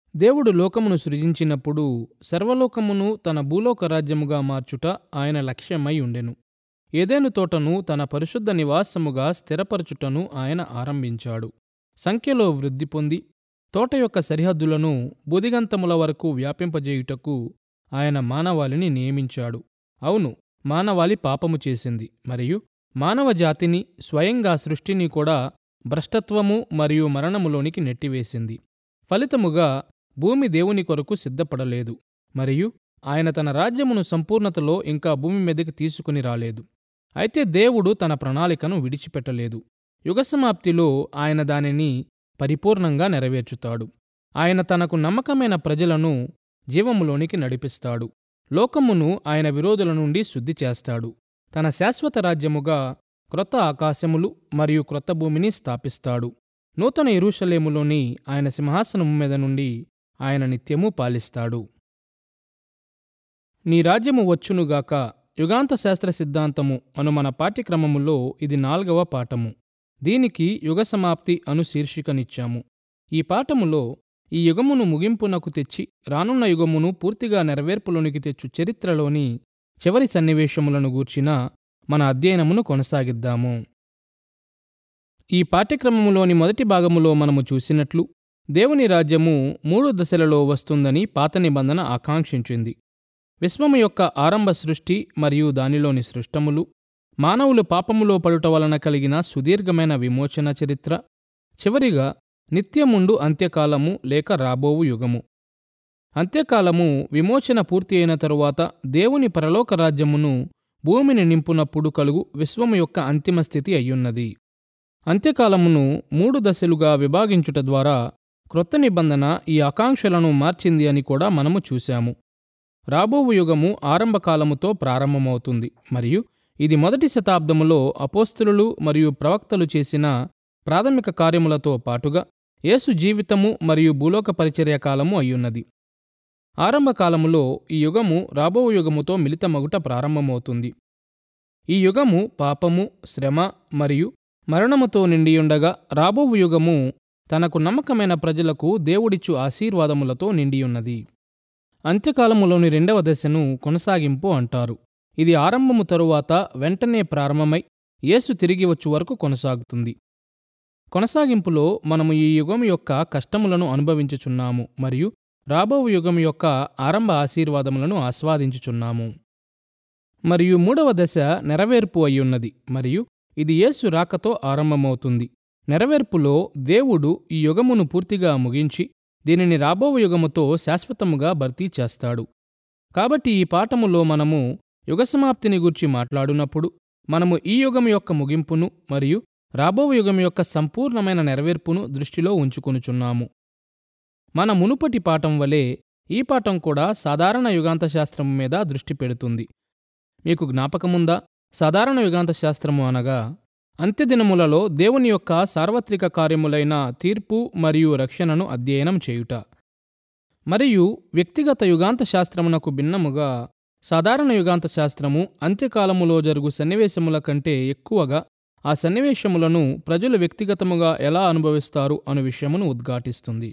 దేవుడు లోకమును సృజించినప్పుడు సర్వలోకమును తన భూలోక రాజ్యముగా మార్చుట ఆయన లక్ష్యమై ఉండెను ఏదెను తోటను తన పరిశుద్ధ నివాసముగా స్థిరపరచుటను ఆయన ఆరంభించాడు సంఖ్యలో వృద్ధి పొంది తోట యొక్క సరిహద్దులను బుదిగంతముల వరకు వ్యాపింపజేయుటకు ఆయన మానవాళిని నియమించాడు అవును మానవాళి పాపము చేసింది మరియు మానవ జాతిని స్వయంగా సృష్టిని కూడా భ్రష్టత్వము మరియు మరణములోనికి నెట్టివేసింది ఫలితముగా భూమి దేవుని కొరకు సిద్ధపడలేదు మరియు ఆయన తన రాజ్యమును సంపూర్ణతలో ఇంకా భూమి మీదకి తీసుకుని రాలేదు అయితే దేవుడు తన ప్రణాళికను విడిచిపెట్టలేదు యుగసమాప్తిలో ఆయన దానిని పరిపూర్ణంగా నెరవేర్చుతాడు ఆయన తనకు నమ్మకమైన ప్రజలను జీవములోనికి నడిపిస్తాడు లోకమును ఆయన విరోధుల నుండి శుద్ధి చేస్తాడు తన శాశ్వత రాజ్యముగా క్రొత్త ఆకాశములు మరియు క్రొత్త భూమిని స్థాపిస్తాడు నూతన ఎరుషలేములోని ఆయన సింహాసనము మీద నుండి ఆయన నిత్యము పాలిస్తాడు నీ రాజ్యము వచ్చునుగాక యుగాంత శాస్త్ర సిద్ధాంతము అను మన పాఠ్యక్రమములో ఇది నాల్గవ పాఠము దీనికి యుగ సమాప్తి అను శీర్షికనిచ్చాము ఈ పాఠములో ఈ యుగమును ముగింపునకు తెచ్చి రానున్న యుగమును పూర్తిగా నెరవేర్పులోనికి తెచ్చు చరిత్రలోని చివరి సన్నివేశములను గూర్చిన మన అధ్యయనమును కొనసాగిద్దాము ఈ పాఠ్యక్రమములోని మొదటి భాగములో మనము చూసినట్లు దేవుని రాజ్యము మూడు దశలలో వస్తుందని పాత నిబంధన ఆకాంక్షించింది విశ్వము యొక్క ఆరంభ సృష్టి మరియు దానిలోని సృష్టములు మానవులు పాపములో పడుట వలన కలిగిన సుదీర్ఘమైన విమోచన చరిత్ర చివరిగా నిత్యముండు అంత్యకాలము లేక రాబోవు యుగము అంత్యకాలము విమోచన పూర్తి అయిన తరువాత దేవుని పరలోక రాజ్యమును భూమిని నింపునప్పుడు కలుగు విశ్వము యొక్క అంతిమ స్థితి అయ్యున్నది అంత్యకాలమును మూడు దశలుగా విభాగించుట ద్వారా క్రొత్త నిబంధన ఈ ఆకాంక్షలను మార్చింది అని కూడా మనము చూశాము రాబోవు యుగము ఆరంభకాలముతో ప్రారంభమవుతుంది మరియు ఇది మొదటి శతాబ్దములో అపోస్తులు మరియు ప్రవక్తలు చేసిన ప్రాథమిక కార్యములతో పాటుగా యేసు జీవితము మరియు భూలోక పరిచర్య కాలము అయ్యున్నది ఆరంభకాలములో ఈ యుగము రాబో యుగముతో మిళితమగుట ప్రారంభమవుతుంది ఈ యుగము పాపము శ్రమ మరియు మరణముతో నిండియుండగా రాబోవు యుగము తనకు నమ్మకమైన ప్రజలకు దేవుడిచ్చు ఆశీర్వాదములతో నిండియున్నది అంత్యకాలములోని రెండవ దశను కొనసాగింపు అంటారు ఇది ఆరంభము తరువాత వెంటనే ప్రారంభమై యేసు తిరిగి వచ్చు వరకు కొనసాగుతుంది కొనసాగింపులో మనము ఈ యుగం యొక్క కష్టములను అనుభవించుచున్నాము మరియు రాబో యుగం యొక్క ఆరంభ ఆశీర్వాదములను ఆస్వాదించుచున్నాము మరియు మూడవ దశ నెరవేర్పు అయ్యున్నది మరియు ఇది యేసు రాకతో ఆరంభమవుతుంది నెరవేర్పులో దేవుడు ఈ యుగమును పూర్తిగా ముగించి దీనిని రాబో యుగముతో శాశ్వతముగా భర్తీ చేస్తాడు కాబట్టి ఈ పాఠములో మనము యుగసమాప్తిని గూర్చి మాట్లాడునప్పుడు మనము ఈ యుగం యొక్క ముగింపును మరియు రాబో యుగం యొక్క సంపూర్ణమైన నెరవేర్పును దృష్టిలో ఉంచుకొనుచున్నాము మన మునుపటి పాఠం వలె ఈ పాఠం కూడా సాధారణ యుగాంత శాస్త్రము మీద దృష్టి పెడుతుంది మీకు జ్ఞాపకముందా సాధారణ యుగాంత శాస్త్రము అనగా అంత్యదినములలో దేవుని యొక్క సార్వత్రిక కార్యములైన తీర్పు మరియు రక్షణను అధ్యయనం చేయుట మరియు వ్యక్తిగత యుగాంత శాస్త్రమునకు భిన్నముగా సాధారణ యుగాంత శాస్త్రము అంత్యకాలములో జరుగు సన్నివేశముల కంటే ఎక్కువగా ఆ సన్నివేశములను ప్రజలు వ్యక్తిగతముగా ఎలా అనుభవిస్తారు అను విషయమును ఉద్ఘాటిస్తుంది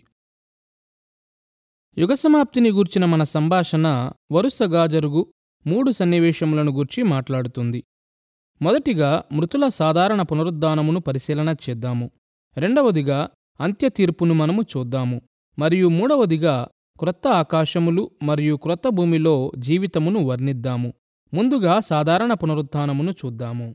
యుగసమాప్తిని గూర్చిన మన సంభాషణ వరుసగా జరుగు మూడు సన్నివేశములను గూర్చి మాట్లాడుతుంది మొదటిగా మృతుల సాధారణ పునరుద్ధానమును పరిశీలన చేద్దాము రెండవదిగా అంత్య తీర్పును మనము చూద్దాము మరియు మూడవదిగా క్రొత్త ఆకాశములు మరియు క్రొత్త భూమిలో జీవితమును వర్ణిద్దాము ముందుగా సాధారణ పునరుద్ధానమును చూద్దాము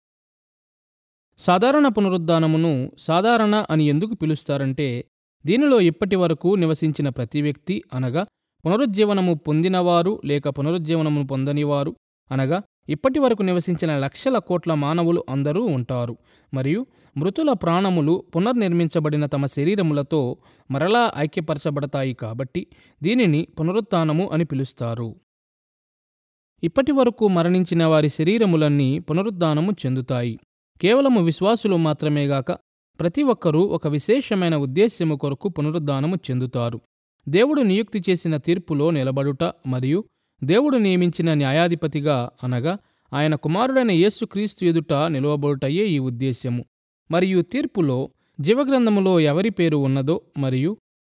సాధారణ పునరుద్ధానమును సాధారణ అని ఎందుకు పిలుస్తారంటే దీనిలో ఇప్పటి వరకు నివసించిన ప్రతి వ్యక్తి అనగా పునరుజ్జీవనము పొందినవారు లేక పునరుజ్జీవనము పొందనివారు అనగా ఇప్పటి వరకు నివసించిన లక్షల కోట్ల మానవులు అందరూ ఉంటారు మరియు మృతుల ప్రాణములు పునర్నిర్మించబడిన తమ శరీరములతో మరలా ఐక్యపరచబడతాయి కాబట్టి దీనిని పునరుత్నము అని పిలుస్తారు ఇప్పటి వరకు మరణించిన వారి శరీరములన్నీ పునరుద్ధానము చెందుతాయి కేవలము విశ్వాసులు మాత్రమేగాక ప్రతి ఒక్కరూ ఒక విశేషమైన ఉద్దేశ్యము కొరకు పునరుద్ధానము చెందుతారు దేవుడు నియుక్తి చేసిన తీర్పులో నిలబడుట మరియు దేవుడు నియమించిన న్యాయాధిపతిగా అనగా ఆయన కుమారుడైన యేసుక్రీస్తు ఎదుట నిలువబడుటయే ఈ ఉద్దేశ్యము మరియు తీర్పులో జీవగ్రంథములో ఎవరి పేరు ఉన్నదో మరియు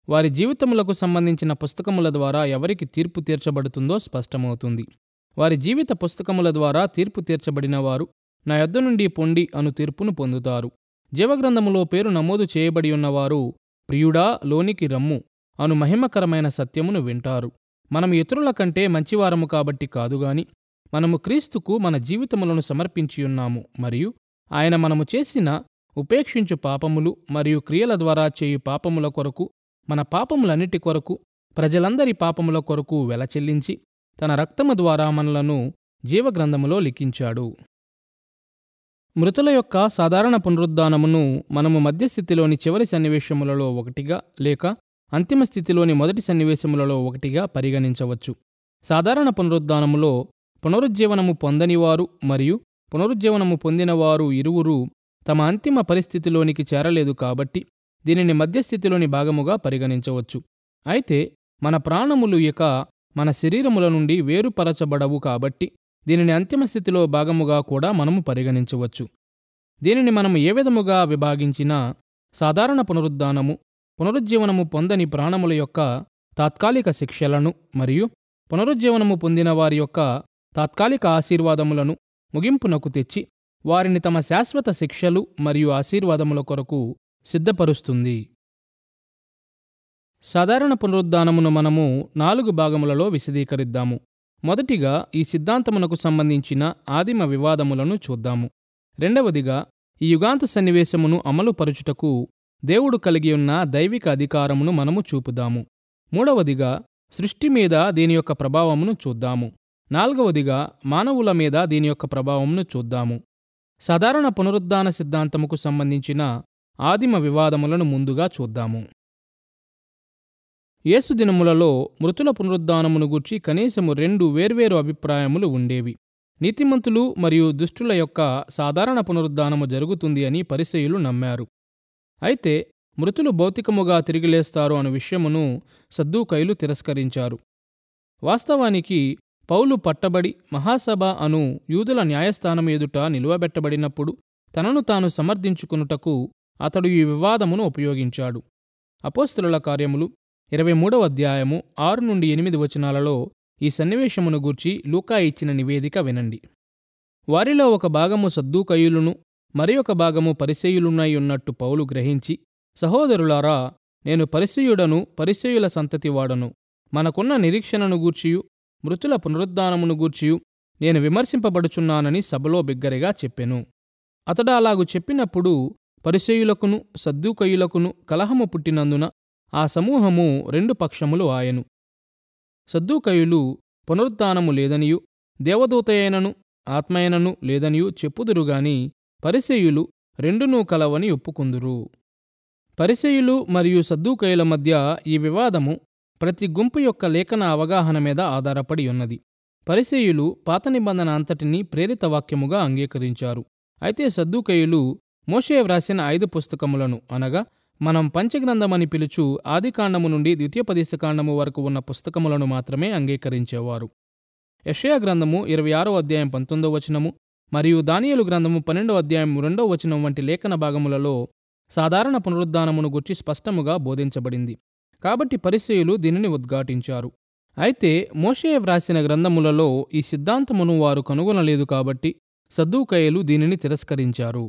వారి జీవితములకు సంబంధించిన పుస్తకముల ద్వారా ఎవరికి తీర్పు తీర్చబడుతుందో స్పష్టమవుతుంది వారి జీవిత పుస్తకముల ద్వారా తీర్పు తీర్చబడిన వారు నా యొద్ద నుండి పొండి అను తీర్పును పొందుతారు జీవగ్రంథములో పేరు నమోదు చేయబడి ఉన్నవారు ప్రియుడా లోనికి రమ్ము అను మహిమకరమైన సత్యమును వింటారు మనం ఇతరుల కంటే మంచివారము కాబట్టి కాదుగాని మనము క్రీస్తుకు మన జీవితములను సమర్పించియున్నాము మరియు ఆయన మనము చేసిన ఉపేక్షించు పాపములు మరియు క్రియల ద్వారా చేయు పాపముల కొరకు మన పాపములన్నిటి కొరకు ప్రజలందరి పాపముల కొరకు వెల చెల్లించి తన రక్తము ద్వారా మనలను జీవగ్రంథములో లిఖించాడు మృతుల యొక్క సాధారణ పునరుద్ధానమును మనము మధ్యస్థితిలోని చివరి సన్నివేశములలో ఒకటిగా లేక అంతిమ స్థితిలోని మొదటి సన్నివేశములలో ఒకటిగా పరిగణించవచ్చు సాధారణ పునరుద్ధానములో పునరుజ్జీవనము పొందనివారు మరియు పునరుజ్జీవనము పొందినవారు ఇరువురు తమ అంతిమ పరిస్థితిలోనికి చేరలేదు కాబట్టి దీనిని మధ్యస్థితిలోని భాగముగా పరిగణించవచ్చు అయితే మన ప్రాణములు ఇక మన శరీరముల నుండి వేరుపరచబడవు కాబట్టి దీనిని అంతిమ స్థితిలో భాగముగా కూడా మనము పరిగణించవచ్చు దీనిని మనము ఏ విధముగా విభాగించినా సాధారణ పునరుద్ధానము పునరుజ్జీవనము పొందని ప్రాణముల యొక్క తాత్కాలిక శిక్షలను మరియు పునరుజ్జీవనము పొందిన వారి యొక్క తాత్కాలిక ఆశీర్వాదములను ముగింపునకు తెచ్చి వారిని తమ శాశ్వత శిక్షలు మరియు ఆశీర్వాదముల కొరకు సిద్ధపరుస్తుంది సాధారణ పునరుద్ధానమును మనము నాలుగు భాగములలో విశదీకరిద్దాము మొదటిగా ఈ సిద్ధాంతమునకు సంబంధించిన ఆదిమ వివాదములను చూద్దాము రెండవదిగా ఈ యుగాంత సన్నివేశమును అమలుపరుచుటకు దేవుడు కలిగి ఉన్న దైవిక అధికారమును మనము చూపుదాము మూడవదిగా సృష్టి మీద దీని యొక్క ప్రభావమును చూద్దాము నాలుగవదిగా మానవుల మీద దీని యొక్క ప్రభావమును చూద్దాము సాధారణ పునరుద్ధాన సిద్ధాంతముకు సంబంధించిన ఆదిమ వివాదములను ముందుగా చూద్దాము యేసు దినములలో మృతుల పునరుద్ధానమును గూర్చి కనీసము రెండు వేర్వేరు అభిప్రాయములు ఉండేవి నీతిమంతులు మరియు దుష్టుల యొక్క సాధారణ పునరుద్ధానము జరుగుతుంది అని పరిసయులు నమ్మారు అయితే మృతులు భౌతికముగా తిరిగిలేస్తారు అను విషయమును సద్దూకైలు తిరస్కరించారు వాస్తవానికి పౌలు పట్టబడి మహాసభ అను యూదుల న్యాయస్థానం ఎదుట నిలువబెట్టబడినప్పుడు తనను తాను సమర్థించుకునుటకు అతడు ఈ వివాదమును ఉపయోగించాడు అపోస్తుల కార్యములు ఇరవై మూడవ అధ్యాయము ఆరు నుండి ఎనిమిది వచనాలలో ఈ సన్నివేశమును గూర్చి లూకా ఇచ్చిన నివేదిక వినండి వారిలో ఒక భాగము సద్దూకయులును మరి ఒక భాగము పరిసయులునై ఉన్నట్టు పౌలు గ్రహించి సహోదరులారా నేను పరిసయుడను పరిసయుల సంతతివాడను మనకున్న నిరీక్షణను గూర్చియు మృతుల పునరుద్ధానమును గూర్చియు నేను విమర్శింపబడుచున్నానని సభలో బిగ్గరగా చెప్పెను అతడు అలాగు చెప్పినప్పుడు పరిసయులకును సద్దూకయులకును కలహము పుట్టినందున ఆ సమూహము రెండు పక్షములు ఆయను సద్దూకయులు పునరుత్నము లేదనియు దేవదూతయైనను ఆత్మయనను లేదనియు చెప్పుదురుగాని పరిసేయులు రెండునూ కలవని ఒప్పుకుందురు పరిసేయులు మరియు సద్దూకయుల మధ్య ఈ వివాదము ప్రతి గుంపు యొక్క లేఖన అవగాహన మీద ఆధారపడి ఉన్నది పరిసేయులు పాత నిబంధన అంతటినీ ప్రేరిత వాక్యముగా అంగీకరించారు అయితే సద్దూకయులు మోషే వ్రాసిన ఐదు పుస్తకములను అనగా మనం పంచగ్రంథమని పిలుచు ఆదికాండము నుండి ద్వితీయోపదేశకాండము వరకు ఉన్న పుస్తకములను మాత్రమే అంగీకరించేవారు యషయా గ్రంథము ఇరవై ఆరో అధ్యాయం పంతొమ్మిదో వచనము మరియు దానియలు గ్రంథము పన్నెండో అధ్యాయం రెండో వచనం వంటి లేఖన భాగములలో సాధారణ పునరుద్ధానమును గుర్చి స్పష్టముగా బోధించబడింది కాబట్టి పరిచయులు దీనిని ఉద్ఘాటించారు అయితే మోషే వ్రాసిన గ్రంథములలో ఈ సిద్ధాంతమును వారు కనుగొనలేదు కాబట్టి సద్దూకయ్యలు దీనిని తిరస్కరించారు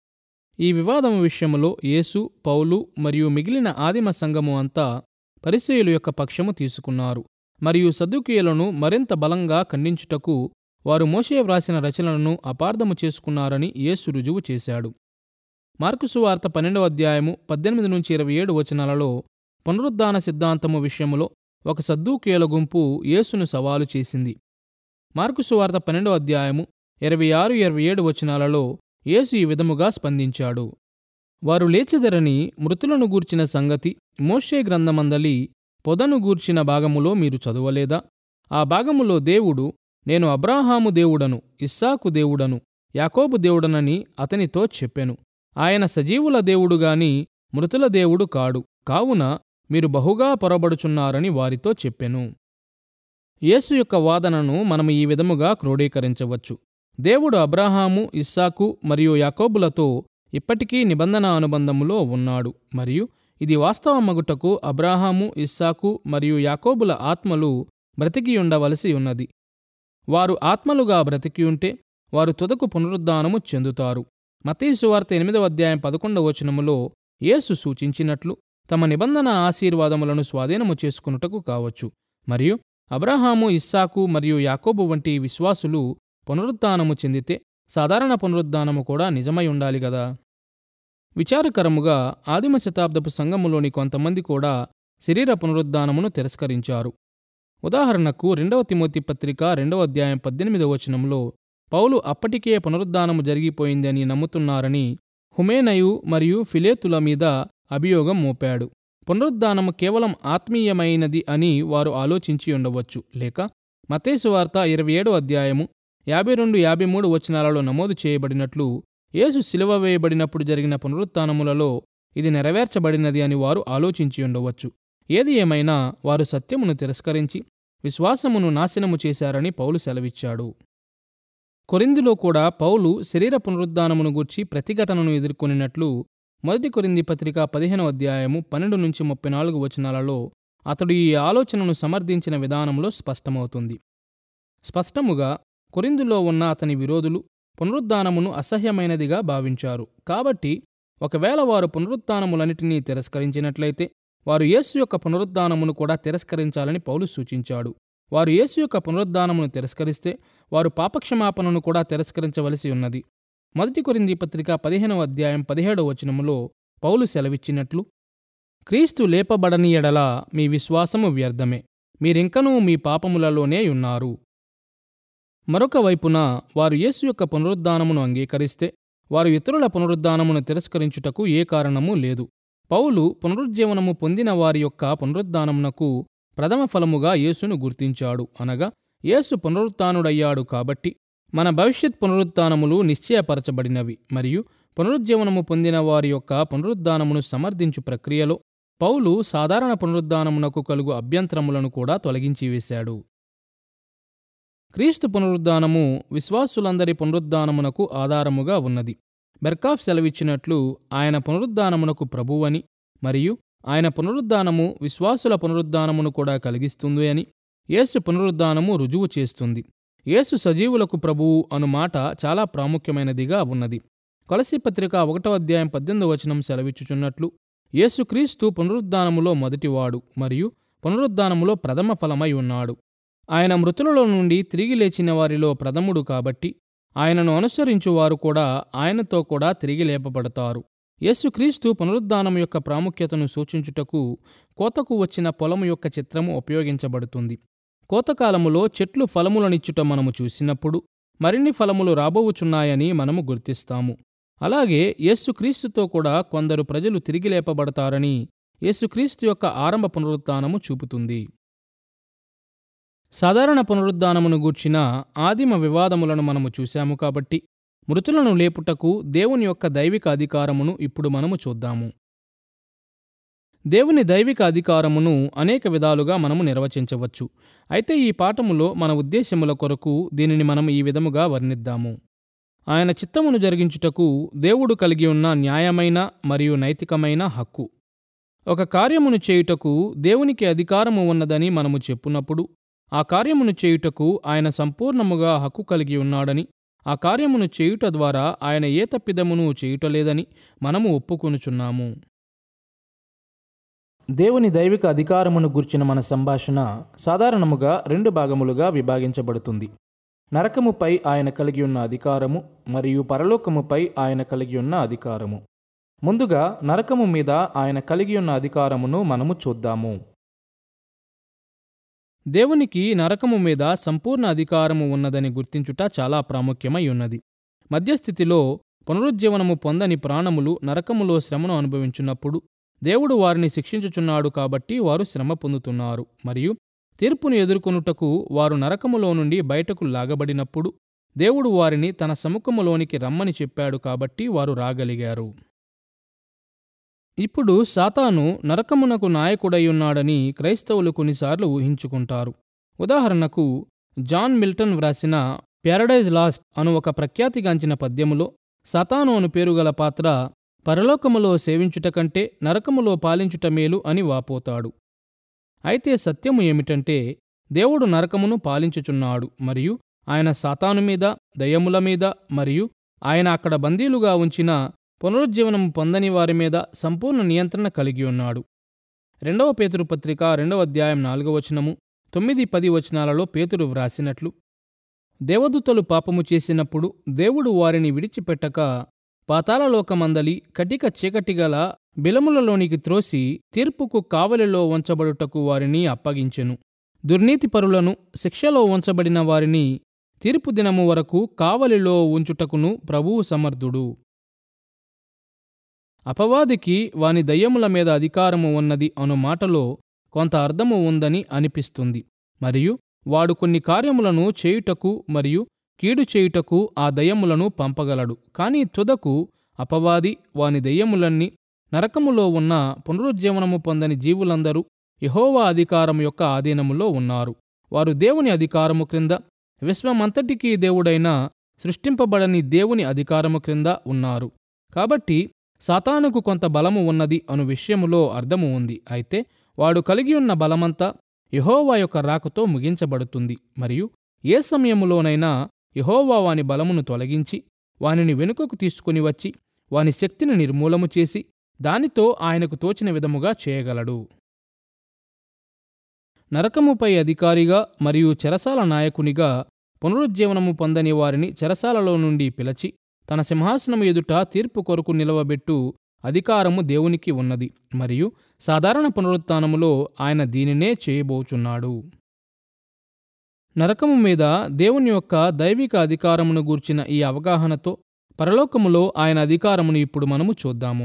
ఈ వివాదము విషయములో యేసు పౌలు మరియు మిగిలిన ఆదిమ సంఘము అంతా పరిసయుల యొక్క పక్షము తీసుకున్నారు మరియు సదుకీయులను మరింత బలంగా ఖండించుటకు వారు మోషే వ్రాసిన రచనలను అపార్థము చేసుకున్నారని యేసు రుజువు చేశాడు మార్కుసు వార్త పన్నెండవ అధ్యాయము పద్దెనిమిది నుంచి ఇరవై ఏడు వచనాలలో పునరుద్ధాన సిద్ధాంతము విషయములో ఒక సద్దూకీయుల గుంపు యేసును సవాలు చేసింది మార్కుసు వార్త పన్నెండవ అధ్యాయము ఇరవై ఆరు ఇరవై ఏడు వచనాలలో యేసు ఈ విధముగా స్పందించాడు వారు లేచెదరని మృతులను గూర్చిన సంగతి మోషే గ్రంథమందలి పొదను గూర్చిన భాగములో మీరు చదవలేదా ఆ భాగములో దేవుడు నేను అబ్రాహాము దేవుడను ఇస్సాకు దేవుడను యాకోబు దేవుడనని అతనితో చెప్పెను ఆయన సజీవుల దేవుడుగాని మృతుల దేవుడు కాడు కావున మీరు బహుగా పొరబడుచున్నారని వారితో చెప్పెను యేసు యొక్క వాదనను మనం ఈ విధముగా క్రోడీకరించవచ్చు దేవుడు అబ్రాహాము ఇస్సాకు మరియు యాకోబులతో ఇప్పటికీ నిబంధన అనుబంధములో ఉన్నాడు మరియు ఇది వాస్తవమగుటకు అబ్రాహాము ఇస్సాకు మరియు యాకోబుల ఆత్మలు బ్రతికి ఉండవలసి ఉన్నది వారు ఆత్మలుగా బ్రతికి ఉంటే వారు తుదకు పునరుద్ధానము చెందుతారు మతీ సువార్త ఎనిమిదవ అధ్యాయం పదకొండవ వచనములో యేసు సూచించినట్లు తమ నిబంధన ఆశీర్వాదములను స్వాధీనము చేసుకున్నటకు కావచ్చు మరియు అబ్రహాము ఇస్సాకు మరియు యాకోబు వంటి విశ్వాసులు పునరుద్ధానము చెందితే సాధారణ పునరుద్ధానము కూడా నిజమై ఉండాలి గదా విచారకరముగా ఆదిమ శతాబ్దపు సంఘములోని కొంతమంది కూడా శరీర పునరుద్ధానమును తిరస్కరించారు ఉదాహరణకు రెండవ తిమోతి పత్రిక రెండవ అధ్యాయం పద్దెనిమిదవ వచనంలో పౌలు అప్పటికే పునరుద్ధానము జరిగిపోయిందని నమ్ముతున్నారని హుమేనయు మరియు ఫిలేతుల మీద అభియోగం మోపాడు పునరుద్ధానము కేవలం ఆత్మీయమైనది అని వారు ఆలోచించి ఉండవచ్చు లేక మతేసు వార్త ఇరవై ఏడో అధ్యాయము యాభై రెండు యాభై మూడు వచనాలలో నమోదు చేయబడినట్లు యేసు సిలువ వేయబడినప్పుడు జరిగిన పునరుత్నములలో ఇది నెరవేర్చబడినది అని వారు ఆలోచించి ఉండవచ్చు ఏది ఏమైనా వారు సత్యమును తిరస్కరించి విశ్వాసమును నాశనము చేశారని పౌలు సెలవిచ్చాడు కొరిందిలో కూడా పౌలు శరీర పునరుద్ధానమును గూర్చి ప్రతిఘటనను ఎదుర్కొనినట్లు మొదటి కొరింది పత్రిక పదిహేనవ అధ్యాయము పన్నెండు నుంచి ముప్పై నాలుగు వచనాలలో అతడు ఈ ఆలోచనను సమర్థించిన విధానంలో స్పష్టమవుతుంది స్పష్టముగా కొరిందులో ఉన్న అతని విరోధులు పునరుద్ధానమును అసహ్యమైనదిగా భావించారు కాబట్టి ఒకవేళ వారు పునరుత్నములన్నిటినీ తిరస్కరించినట్లయితే వారు యేసు యొక్క పునరుద్ధానమును కూడా తిరస్కరించాలని పౌలు సూచించాడు వారు యేసు యొక్క పునరుద్ధానమును తిరస్కరిస్తే వారు పాపక్షమాపణను కూడా తిరస్కరించవలసి ఉన్నది మొదటి కొరింది పత్రిక పదిహేనవ అధ్యాయం పదిహేడవ వచనములో పౌలు సెలవిచ్చినట్లు క్రీస్తు లేపబడని ఎడల మీ విశ్వాసము వ్యర్థమే మీరింకనూ మీ పాపములలోనే ఉన్నారు మరొక వైపున వారు యేసు యొక్క పునరుద్ధానమును అంగీకరిస్తే వారు ఇతరుల పునరుద్ధానమును తిరస్కరించుటకు ఏ కారణమూ లేదు పౌలు పునరుజ్జీవనము పొందిన వారి యొక్క పునరుద్ధానమునకు ప్రథమ ఫలముగా యేసును గుర్తించాడు అనగా యేసు పునరుత్నుడయ్యాడు కాబట్టి మన భవిష్యత్ పునరుత్నములు నిశ్చయపరచబడినవి మరియు పునరుజ్జీవనము పొందిన వారి యొక్క పునరుద్ధానమును సమర్థించు ప్రక్రియలో పౌలు సాధారణ పునరుద్ధానమునకు కలుగు అభ్యంతరములను కూడా తొలగించి వేశాడు క్రీస్తు పునరుద్ధానము విశ్వాసులందరి పునరుద్ధానమునకు ఆధారముగా ఉన్నది బెర్కాఫ్ సెలవిచ్చినట్లు ఆయన పునరుద్ధానమునకు ప్రభువని మరియు ఆయన పునరుద్ధానము విశ్వాసుల పునరుద్ధానమును కూడా కలిగిస్తుంది అని యేసు పునరుద్ధానము రుజువు చేస్తుంది యేసు సజీవులకు ప్రభువు అను మాట చాలా ప్రాముఖ్యమైనదిగా ఉన్నది కొలసి పత్రిక ఒకటో అధ్యాయం పద్దెనిమిది వచనం సెలవిచ్చుచున్నట్లు యేసుక్రీస్తు పునరుద్ధానములో మొదటివాడు మరియు పునరుద్ధానములో ప్రథమ ఫలమై ఉన్నాడు ఆయన మృతులలో నుండి తిరిగి లేచిన వారిలో ప్రథముడు కాబట్టి ఆయనను అనుసరించు వారు కూడా ఆయనతో కూడా తిరిగి లేపబడతారు యేసుక్రీస్తు పునరుద్ధానం యొక్క ప్రాముఖ్యతను సూచించుటకు కోతకు వచ్చిన పొలము యొక్క చిత్రము ఉపయోగించబడుతుంది కోతకాలములో చెట్లు ఫలములనిచ్చుట మనము చూసినప్పుడు మరిన్ని ఫలములు రాబోవుచున్నాయని మనము గుర్తిస్తాము అలాగే యేసుక్రీస్తుతో కూడా కొందరు ప్రజలు తిరిగి లేపబడతారని యేసుక్రీస్తు యొక్క ఆరంభ పునరుత్నము చూపుతుంది సాధారణ పునరుద్ధానమును గూర్చిన ఆదిమ వివాదములను మనము చూశాము కాబట్టి మృతులను లేపుటకు దేవుని యొక్క దైవిక అధికారమును ఇప్పుడు మనము చూద్దాము దేవుని దైవిక అధికారమును అనేక విధాలుగా మనము నిర్వచించవచ్చు అయితే ఈ పాఠములో మన ఉద్దేశముల కొరకు దీనిని మనం ఈ విధముగా వర్ణిద్దాము ఆయన చిత్తమును జరిగించుటకు దేవుడు కలిగి ఉన్న న్యాయమైన మరియు నైతికమైన హక్కు ఒక కార్యమును చేయుటకు దేవునికి అధికారము ఉన్నదని మనము చెప్పున్నప్పుడు ఆ కార్యమును చేయుటకు ఆయన సంపూర్ణముగా హక్కు కలిగి ఉన్నాడని ఆ కార్యమును చేయుట ద్వారా ఆయన ఏ తప్పిదమును చేయుటలేదని మనము ఒప్పుకొనుచున్నాము దేవుని దైవిక అధికారమును గుర్చిన మన సంభాషణ సాధారణముగా రెండు భాగములుగా విభాగించబడుతుంది నరకముపై ఆయన కలిగి ఉన్న అధికారము మరియు పరలోకముపై ఆయన కలిగి ఉన్న అధికారము ముందుగా నరకము మీద ఆయన కలిగి ఉన్న అధికారమును మనము చూద్దాము దేవునికి నరకము మీద సంపూర్ణ అధికారము ఉన్నదని గుర్తించుట చాలా ప్రాముఖ్యమై ఉన్నది మధ్యస్థితిలో పునరుజ్జీవనము పొందని ప్రాణములు నరకములో శ్రమను అనుభవించున్నప్పుడు దేవుడు వారిని శిక్షించుచున్నాడు కాబట్టి వారు శ్రమ పొందుతున్నారు మరియు తీర్పును ఎదుర్కొనుటకు వారు నరకములో నుండి బయటకు లాగబడినప్పుడు దేవుడు వారిని తన సముఖములోనికి రమ్మని చెప్పాడు కాబట్టి వారు రాగలిగారు ఇప్పుడు సాతాను నరకమునకు నాయకుడయ్యున్నాడని క్రైస్తవులు కొన్నిసార్లు ఊహించుకుంటారు ఉదాహరణకు జాన్ మిల్టన్ వ్రాసిన ప్యారడైజ్ లాస్ట్ అను ఒక ప్రఖ్యాతిగాంచిన పద్యములో సతాను అను పేరుగల పాత్ర పరలోకములో సేవించుట కంటే నరకములో పాలించుట మేలు అని వాపోతాడు అయితే సత్యము ఏమిటంటే దేవుడు నరకమును పాలించుచున్నాడు మరియు ఆయన సాతాను మీద దయ్యముల మీద మరియు ఆయన అక్కడ బందీలుగా ఉంచిన పునరుజ్జీవనము పొందని వారి మీద సంపూర్ణ నియంత్రణ కలిగి ఉన్నాడు రెండవ పేతురు పత్రిక రెండవ అధ్యాయం నాలుగవ వచనము తొమ్మిది పది వచనాలలో పేతురు వ్రాసినట్లు దేవదూతలు పాపము చేసినప్పుడు దేవుడు వారిని విడిచిపెట్టక పాతాళలోకమందలి కటిక చీకటిగల బిలములలోనికి త్రోసి తీర్పుకు కావలిలో ఉంచబడుటకు వారిని అప్పగించెను దుర్నీతిపరులను శిక్షలో ఉంచబడిన వారిని తీర్పు దినము వరకు కావలిలో ఉంచుటకును ప్రభువు సమర్థుడు అపవాదికి వాని దయ్యముల మీద అధికారము ఉన్నది అను మాటలో కొంత అర్థము ఉందని అనిపిస్తుంది మరియు వాడు కొన్ని కార్యములను చేయుటకు మరియు కీడు చేయుటకు ఆ దయ్యములను పంపగలడు కాని తుదకు అపవాది వాని దయ్యములన్నీ నరకములో ఉన్న పునరుజ్జీవనము పొందని జీవులందరూ యహోవా అధికారం యొక్క ఆధీనములో ఉన్నారు వారు దేవుని అధికారము క్రింద విశ్వమంతటికీ దేవుడైన సృష్టింపబడని దేవుని అధికారము క్రింద ఉన్నారు కాబట్టి సాతానుకు కొంత బలము ఉన్నది అను విషయములో అర్థము ఉంది అయితే వాడు కలిగి ఉన్న బలమంతా యహోవా యొక్క రాకతో ముగించబడుతుంది మరియు ఏ సమయములోనైనా యహోవా వాని బలమును తొలగించి వానిని వెనుకకు తీసుకుని వచ్చి వాని శక్తిని నిర్మూలము చేసి దానితో ఆయనకు తోచిన విధముగా చేయగలడు నరకముపై అధికారిగా మరియు చెరసాల నాయకునిగా పునరుజ్జీవనము పొందని వారిని చెరసాలలో నుండి పిలచి తన సింహాసనము ఎదుట తీర్పు కొరకు నిలవబెట్టు అధికారము దేవునికి ఉన్నది మరియు సాధారణ పునరుత్నములో ఆయన దీనినే చేయబోచున్నాడు నరకము మీద దేవుని యొక్క దైవిక అధికారమును గూర్చిన ఈ అవగాహనతో పరలోకములో ఆయన అధికారమును ఇప్పుడు మనము చూద్దాము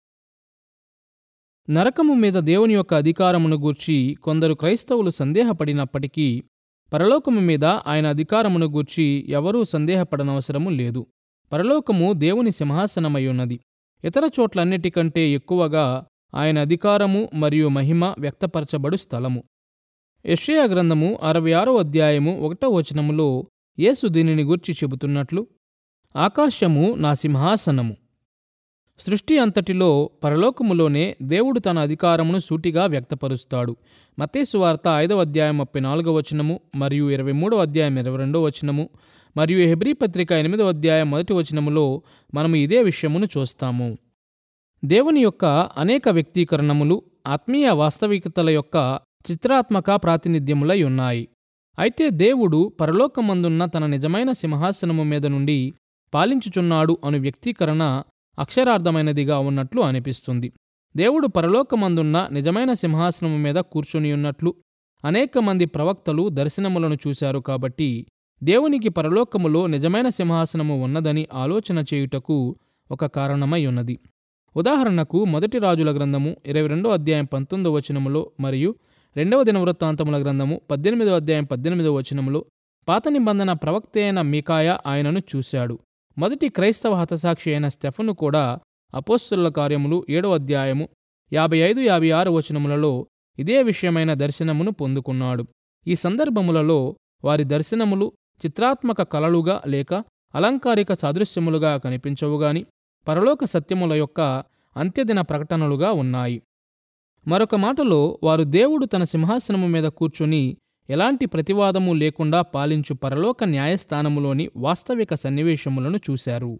నరకము మీద దేవుని యొక్క అధికారమును గూర్చి కొందరు క్రైస్తవులు సందేహపడినప్పటికీ పరలోకము మీద ఆయన అధికారమును గూర్చి ఎవరూ సందేహపడనవసరము లేదు పరలోకము దేవుని సింహాసనమై ఉన్నది ఇతర చోట్లన్నిటికంటే ఎక్కువగా ఆయన అధికారము మరియు మహిమ వ్యక్తపరచబడు స్థలము యెషయా గ్రంథము అరవై ఆరో అధ్యాయము ఒకటో వచనములో యేసు దీనిని గూర్చి చెబుతున్నట్లు ఆకాశము నా సింహాసనము సృష్టి అంతటిలో పరలోకములోనే దేవుడు తన అధికారమును సూటిగా వ్యక్తపరుస్తాడు మత్తేసు వార్త ఐదవ అధ్యాయం ముప్పై నాలుగవ వచనము మరియు ఇరవై మూడవ అధ్యాయం ఇరవై రెండవ వచనము మరియు హెబ్రీ పత్రిక ఎనిమిదవ అధ్యాయం మొదటి వచనములో మనము ఇదే విషయమును చూస్తాము దేవుని యొక్క అనేక వ్యక్తీకరణములు ఆత్మీయ వాస్తవికతల యొక్క చిత్రాత్మక ప్రాతినిధ్యములై ఉన్నాయి అయితే దేవుడు పరలోకమందున్న తన నిజమైన సింహాసనము మీద నుండి పాలించుచున్నాడు అను వ్యక్తీకరణ అక్షరార్థమైనదిగా ఉన్నట్లు అనిపిస్తుంది దేవుడు పరలోకమందున్న నిజమైన సింహాసనము మీద కూర్చుని ఉన్నట్లు అనేక మంది ప్రవక్తలు దర్శనములను చూశారు కాబట్టి దేవునికి పరలోకములో నిజమైన సింహాసనము ఉన్నదని ఆలోచన చేయుటకు ఒక కారణమై ఉన్నది ఉదాహరణకు మొదటి రాజుల గ్రంథము ఇరవై రెండో అధ్యాయం పంతొమ్మిదో వచనములో మరియు రెండవ దినవృత్తాంతముల గ్రంథము పద్దెనిమిదో అధ్యాయం పద్దెనిమిదో వచనములో పాత నిబంధన ప్రవక్త అయిన మికాయ ఆయనను చూశాడు మొదటి క్రైస్తవ హతసాక్షి అయిన స్టెఫను కూడా అపోస్తుల కార్యములు ఏడో అధ్యాయము యాభై ఐదు యాభై ఆరు వచనములలో ఇదే విషయమైన దర్శనమును పొందుకున్నాడు ఈ సందర్భములలో వారి దర్శనములు చిత్రాత్మక కలలుగా లేక అలంకారిక సాదృశ్యములుగా కనిపించవుగాని పరలోక సత్యముల యొక్క అంత్యదిన ప్రకటనలుగా ఉన్నాయి మరొక మాటలో వారు దేవుడు తన సింహాసనము మీద కూర్చుని ఎలాంటి ప్రతివాదము లేకుండా పాలించు పరలోక న్యాయస్థానములోని వాస్తవిక సన్నివేశములను చూశారు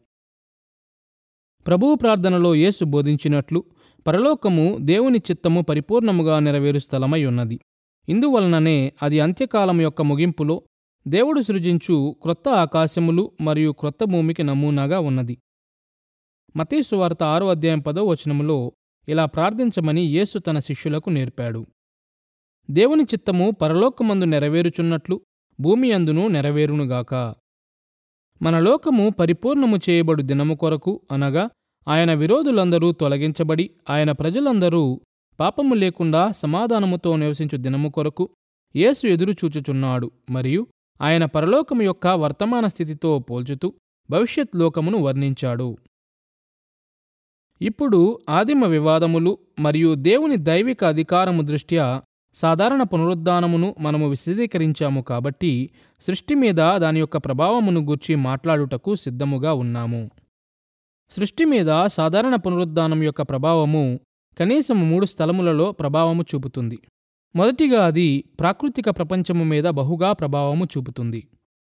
ప్రభువు ప్రార్థనలో యేసు బోధించినట్లు పరలోకము దేవుని చిత్తము పరిపూర్ణముగా నెరవేరు స్థలమై ఉన్నది ఇందువలననే అది అంత్యకాలం యొక్క ముగింపులో దేవుడు సృజించు క్రొత్త ఆకాశములు మరియు క్రొత్త భూమికి నమూనాగా ఉన్నది మతీసు వార్త ఆరో అధ్యాయం పదో వచనములో ఇలా ప్రార్థించమని యేసు తన శిష్యులకు నేర్పాడు దేవుని చిత్తము పరలోకమందు నెరవేరుచున్నట్లు భూమి అందును నెరవేరునుగాక మన లోకము పరిపూర్ణము చేయబడు దినము కొరకు అనగా ఆయన విరోధులందరూ తొలగించబడి ఆయన ప్రజలందరూ పాపము లేకుండా సమాధానముతో నివసించు దినము కొరకు యేసు ఎదురుచూచుచున్నాడు మరియు ఆయన పరలోకము యొక్క వర్తమాన స్థితితో పోల్చుతూ భవిష్యత్ లోకమును వర్ణించాడు ఇప్పుడు ఆదిమ వివాదములు మరియు దేవుని దైవిక అధికారము దృష్ట్యా సాధారణ పునరుద్ధానమును మనము విశదీకరించాము కాబట్టి సృష్టి మీద దాని యొక్క ప్రభావమును గూర్చి మాట్లాడుటకు సిద్ధముగా ఉన్నాము సృష్టి మీద సాధారణ పునరుద్ధానం యొక్క ప్రభావము కనీసం మూడు స్థలములలో ప్రభావము చూపుతుంది మొదటిగా అది ప్రాకృతిక ప్రపంచము మీద బహుగా ప్రభావము చూపుతుంది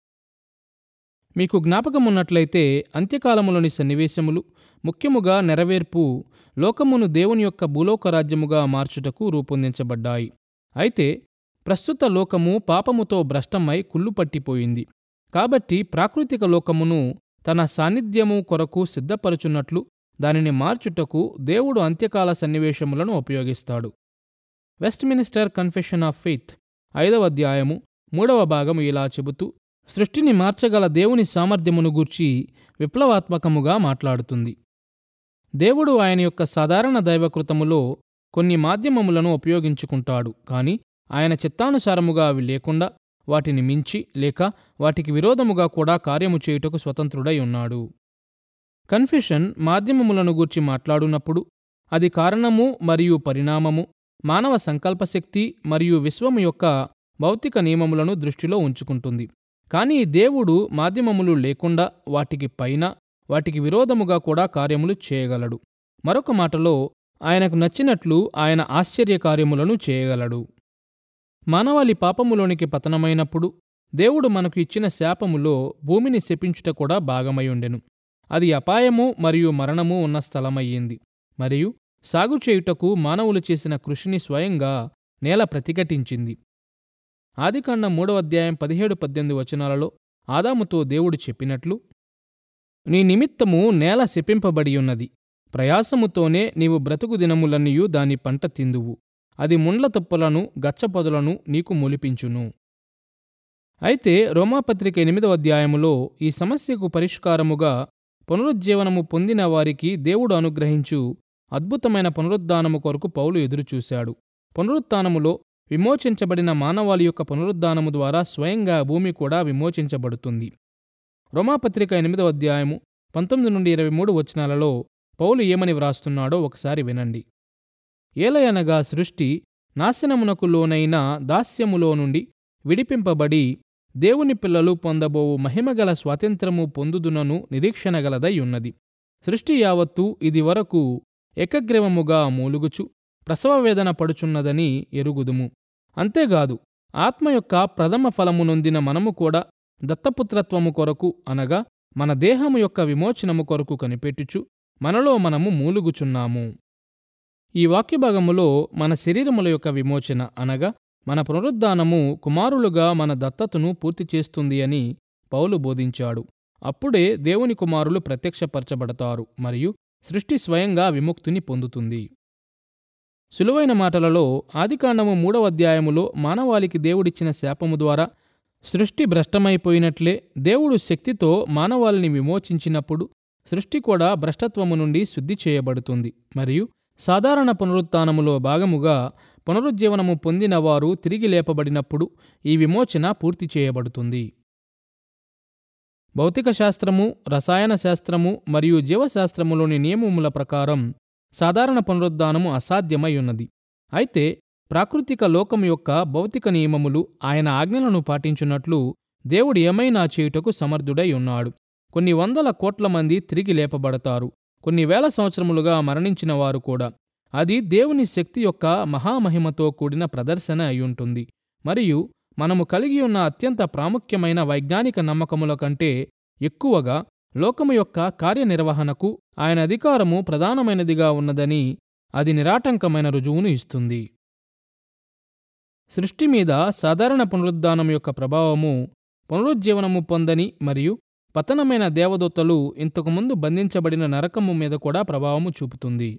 మీకు జ్ఞాపకం ఉన్నట్లయితే అంత్యకాలములోని సన్నివేశములు ముఖ్యముగా నెరవేర్పు లోకమును దేవుని యొక్క భూలోక రాజ్యముగా మార్చుటకు రూపొందించబడ్డాయి అయితే ప్రస్తుత లోకము పాపముతో భ్రష్టమై కుళ్ళుపట్టిపోయింది కాబట్టి ప్రాకృతిక లోకమును తన సాన్నిధ్యము కొరకు సిద్ధపరచున్నట్లు దానిని మార్చుటకు దేవుడు అంత్యకాల సన్నివేశములను ఉపయోగిస్తాడు వెస్ట్మినిస్టర్ కన్ఫెషన్ ఆఫ్ ఫెయిత్ ఐదవ అధ్యాయము మూడవ భాగము ఇలా చెబుతూ సృష్టిని మార్చగల దేవుని సామర్థ్యమును గూర్చి విప్లవాత్మకముగా మాట్లాడుతుంది దేవుడు ఆయన యొక్క సాధారణ దైవకృతములో కొన్ని మాధ్యమములను ఉపయోగించుకుంటాడు కాని ఆయన చిత్తానుసారముగా అవి లేకుండా వాటిని మించి లేక వాటికి విరోధముగా కూడా కార్యము చేయుటకు స్వతంత్రుడై ఉన్నాడు కన్ఫెషన్ మాధ్యమములను గూర్చి మాట్లాడునప్పుడు అది కారణము మరియు పరిణామము మానవ సంకల్పశక్తి మరియు విశ్వము యొక్క భౌతిక నియమములను దృష్టిలో ఉంచుకుంటుంది కానీ దేవుడు మాధ్యమములు లేకుండా వాటికి పైన వాటికి విరోధముగా కూడా కార్యములు చేయగలడు మరొక మాటలో ఆయనకు నచ్చినట్లు ఆయన ఆశ్చర్య కార్యములను చేయగలడు మానవాళి పాపములోనికి పతనమైనప్పుడు దేవుడు మనకు ఇచ్చిన శాపములో భూమిని శపించుట కూడా భాగమై ఉండెను అది అపాయము మరియు మరణము ఉన్న స్థలమయ్యింది మరియు సాగు చేయుటకు మానవులు చేసిన కృషిని స్వయంగా నేల ప్రతిఘటించింది ఆదికాండం మూడవ అధ్యాయం పదిహేడు పద్దెనిమిది వచనాలలో ఆదాముతో దేవుడు చెప్పినట్లు నీ నిమిత్తము నేల శపింపబడి ఉన్నది ప్రయాసముతోనే నీవు బ్రతుకు దినములన్నీయు దాని పంట తిందువు అది ముండ్ల తుప్పలను గచ్చపొదలను నీకు మొలిపించును అయితే రోమాపత్రిక ఎనిమిదవ అధ్యాయములో ఈ సమస్యకు పరిష్కారముగా పునరుజ్జీవనము పొందిన వారికి దేవుడు అనుగ్రహించు అద్భుతమైన పునరుద్ధానము కొరకు పౌలు ఎదురుచూశాడు పునరుత్నములో విమోచించబడిన మానవాళి యొక్క పునరుద్ధానము ద్వారా స్వయంగా భూమి కూడా విమోచించబడుతుంది రోమాపత్రిక ఎనిమిదవ అధ్యాయము పంతొమ్మిది నుండి ఇరవై మూడు వచనాలలో పౌలు ఏమని వ్రాస్తున్నాడో ఒకసారి వినండి ఏలయనగా సృష్టి నాశనమునకు లోనైన దాస్యములో నుండి విడిపింపబడి దేవుని పిల్లలు పొందబోవు మహిమగల స్వాతంత్రము పొందుదునను నిరీక్షణగలదై ఉన్నది సృష్టి యావత్తు ఇది వరకు ఏకగ్రీవముగా మూలుగుచు ప్రసవవేదన పడుచున్నదని ఎరుగుదుము అంతేగాదు ఆత్మ యొక్క ప్రథమ ఫలము నొందిన మనము కూడా దత్తపుత్రత్వము కొరకు అనగా మన దేహము యొక్క విమోచనము కొరకు కనిపెట్టుచు మనలో మనము మూలుగుచున్నాము ఈ వాక్యభాగములో మన శరీరముల యొక్క విమోచన అనగా మన పునరుద్ధానము కుమారులుగా మన దత్తతను పూర్తి చేస్తుంది అని పౌలు బోధించాడు అప్పుడే దేవుని కుమారులు ప్రత్యక్షపరచబడతారు మరియు సృష్టి స్వయంగా విముక్తిని పొందుతుంది సులువైన మాటలలో ఆదికాండము మూడవ అధ్యాయములో మానవాళికి దేవుడిచ్చిన శాపము ద్వారా సృష్టి భ్రష్టమైపోయినట్లే దేవుడు శక్తితో మానవాళిని విమోచించినప్పుడు సృష్టి కూడా భ్రష్టత్వము నుండి శుద్ధి చేయబడుతుంది మరియు సాధారణ పునరుత్నములో భాగముగా పునరుజ్జీవనము పొందిన వారు తిరిగి లేపబడినప్పుడు ఈ విమోచన పూర్తి చేయబడుతుంది భౌతిక శాస్త్రము రసాయన శాస్త్రము మరియు జీవశాస్త్రములోని నియమముల ప్రకారం సాధారణ పునరుద్ధానము అసాధ్యమై ఉన్నది అయితే ప్రాకృతిక లోకం యొక్క భౌతిక నియమములు ఆయన ఆజ్ఞలను పాటించున్నట్లు దేవుడు ఏమైనా చేయుటకు సమర్థుడై ఉన్నాడు కొన్ని వందల కోట్ల మంది తిరిగి లేపబడతారు కొన్ని వేల సంవత్సరములుగా మరణించిన వారు కూడా అది దేవుని శక్తి యొక్క మహామహిమతో కూడిన ప్రదర్శన అయ్యుంటుంది మరియు మనము కలిగి ఉన్న అత్యంత ప్రాముఖ్యమైన వైజ్ఞానిక నమ్మకముల కంటే ఎక్కువగా లోకము యొక్క కార్యనిర్వహణకు ఆయన అధికారము ప్రధానమైనదిగా ఉన్నదని అది నిరాటంకమైన రుజువును ఇస్తుంది సృష్టి మీద సాధారణ పునరుద్ధానం యొక్క ప్రభావము పునరుజ్జీవనము పొందని మరియు పతనమైన దేవదూతలు ఇంతకుముందు బంధించబడిన నరకము మీద కూడా ప్రభావము చూపుతుంది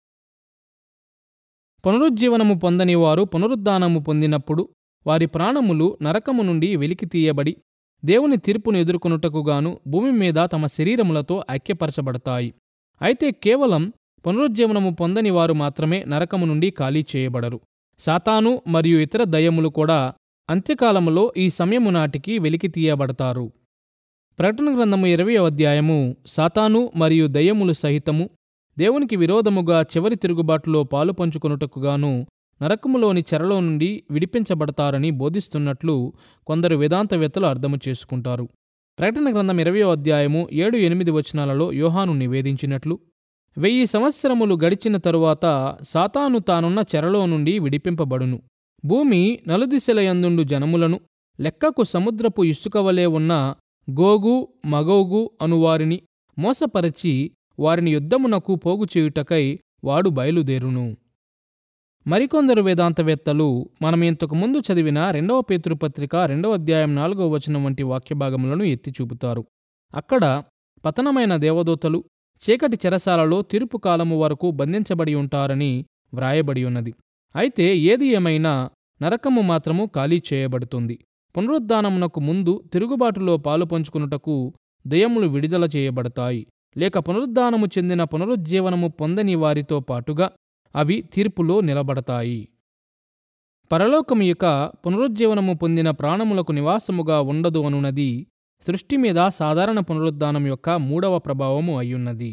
పునరుజ్జీవనము పొందని వారు పునరుద్ధానము పొందినప్పుడు వారి ప్రాణములు నరకము నుండి వెలికి తీయబడి దేవుని తీర్పును ఎదుర్కొనుటకుగాను భూమి మీద తమ శరీరములతో ఐక్యపరచబడతాయి అయితే కేవలం పునరుజ్జీవనము పొందని వారు మాత్రమే నరకము నుండి ఖాళీ చేయబడరు సాతాను మరియు ఇతర దయ్యములు కూడా అంత్యకాలములో ఈ సమయము నాటికి వెలికి తీయబడతారు ప్రకటన గ్రంథము ఇరవై అధ్యాయము సాతాను మరియు దయ్యములు సహితము దేవునికి విరోధముగా చివరి తిరుగుబాటులో పాలు పంచుకొనుటకుగాను నరకములోని చెరలో నుండి విడిపించబడతారని బోధిస్తున్నట్లు కొందరు వేదాంతవేత్తలు అర్థము చేసుకుంటారు ప్రకటన గ్రంథం ఇరవయో అధ్యాయము ఏడు ఎనిమిది వచనాలలో యోహాను నివేదించినట్లు వెయ్యి సంవత్సరములు గడిచిన తరువాత సాతాను తానున్న చెరలో నుండి విడిపింపబడును భూమి నలుదిశలయందుండు జనములను లెక్కకు సముద్రపు ఇసుక వలె ఉన్న గోగు మగోగు అనువారిని మోసపరచి వారిని యుద్ధమునకు పోగు చేయుటకై వాడు బయలుదేరును మరికొందరు వేదాంతవేత్తలు మనం ఇంతకు ముందు చదివిన రెండవ పేతృపత్రిక రెండవ అధ్యాయం నాలుగవ వచనం వంటి వాక్యభాగములను ఎత్తి చూపుతారు అక్కడ పతనమైన దేవదూతలు చీకటి చెరసాలలో తీర్పు కాలము వరకు బంధించబడి ఉంటారని వ్రాయబడి ఉన్నది అయితే ఏది ఏమైనా నరకము మాత్రము ఖాళీ చేయబడుతుంది పునరుద్ధానమునకు ముందు తిరుగుబాటులో పాలు పంచుకున్నటకు దయములు విడుదల చేయబడతాయి లేక పునరుద్ధానము చెందిన పునరుజ్జీవనము పొందని వారితో పాటుగా అవి తీర్పులో నిలబడతాయి పరలోకము యొక్క పునరుజ్జీవనము పొందిన ప్రాణములకు నివాసముగా ఉండదు అనున్నది సృష్టి మీద సాధారణ పునరుద్ధానం యొక్క మూడవ ప్రభావము అయ్యున్నది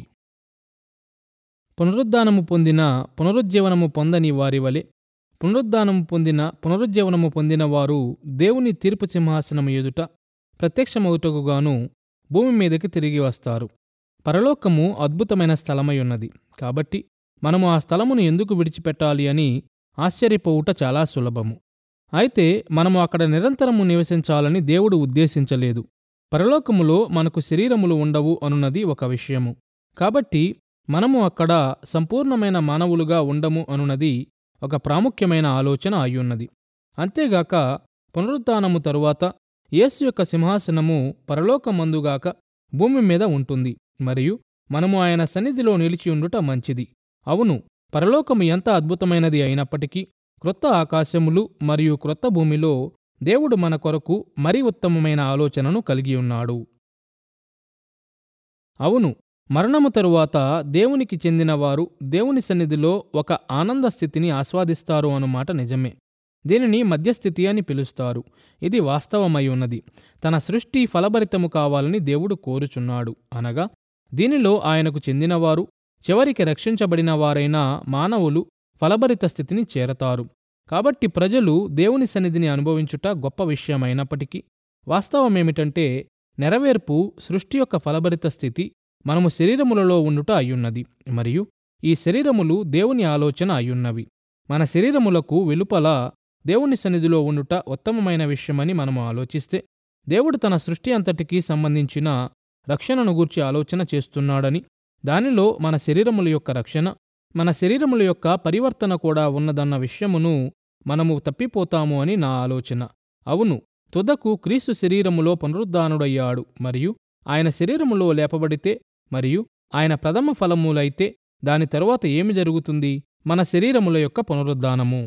పునరుద్ధానము పొందిన పునరుజ్జీవనము పొందని వారి వలె పునరుద్ధానము పొందిన పునరుజ్జీవనము పొందిన వారు దేవుని తీర్పు సింహాసనము ఎదుట ప్రత్యక్షమవుటకుగాను భూమి మీదకి తిరిగి వస్తారు పరలోకము అద్భుతమైన స్థలమై ఉన్నది కాబట్టి మనము ఆ స్థలమును ఎందుకు విడిచిపెట్టాలి అని ఆశ్చర్యపోవుట చాలా సులభము అయితే మనము అక్కడ నిరంతరము నివసించాలని దేవుడు ఉద్దేశించలేదు పరలోకములో మనకు శరీరములు ఉండవు అనున్నది ఒక విషయము కాబట్టి మనము అక్కడ సంపూర్ణమైన మానవులుగా ఉండము అనున్నది ఒక ప్రాముఖ్యమైన ఆలోచన అయ్యున్నది అంతేగాక పునరుత్నము తరువాత యేసు యొక్క సింహాసనము పరలోకమందుగాక భూమి మీద ఉంటుంది మరియు మనము ఆయన సన్నిధిలో నిలిచి ఉండుట మంచిది అవును పరలోకము ఎంత అద్భుతమైనది అయినప్పటికీ క్రొత్త ఆకాశములు మరియు క్రొత్త భూమిలో దేవుడు మన కొరకు మరీ ఉత్తమమైన ఆలోచనను కలిగి ఉన్నాడు అవును మరణము తరువాత దేవునికి చెందినవారు దేవుని సన్నిధిలో ఒక ఆనంద స్థితిని ఆస్వాదిస్తారు అన్నమాట నిజమే దీనిని మధ్యస్థితి అని పిలుస్తారు ఇది వాస్తవమై ఉన్నది తన సృష్టి ఫలభరితము కావాలని దేవుడు కోరుచున్నాడు అనగా దీనిలో ఆయనకు చెందినవారు చివరికి రక్షించబడిన వారైన మానవులు ఫలభరిత స్థితిని చేరతారు కాబట్టి ప్రజలు దేవుని సన్నిధిని అనుభవించుట గొప్ప విషయమైనప్పటికీ వాస్తవమేమిటంటే నెరవేర్పు సృష్టి యొక్క ఫలభరిత స్థితి మనము శరీరములలో ఉండుట అయ్యున్నది మరియు ఈ శరీరములు దేవుని ఆలోచన అయ్యున్నవి మన శరీరములకు వెలుపల దేవుని సన్నిధిలో ఉండుట ఉత్తమమైన విషయమని మనము ఆలోచిస్తే దేవుడు తన సృష్టి అంతటికీ సంబంధించిన రక్షణను గూర్చి ఆలోచన చేస్తున్నాడని దానిలో మన శరీరముల యొక్క రక్షణ మన శరీరముల యొక్క పరివర్తన కూడా ఉన్నదన్న విషయమును మనము తప్పిపోతాము అని నా ఆలోచన అవును తుదకు క్రీస్తు శరీరములో పునరుద్ధానుడయ్యాడు మరియు ఆయన శరీరములో లేపబడితే మరియు ఆయన ప్రథమ ఫలములైతే దాని తరువాత ఏమి జరుగుతుంది మన శరీరముల యొక్క పునరుద్ధానము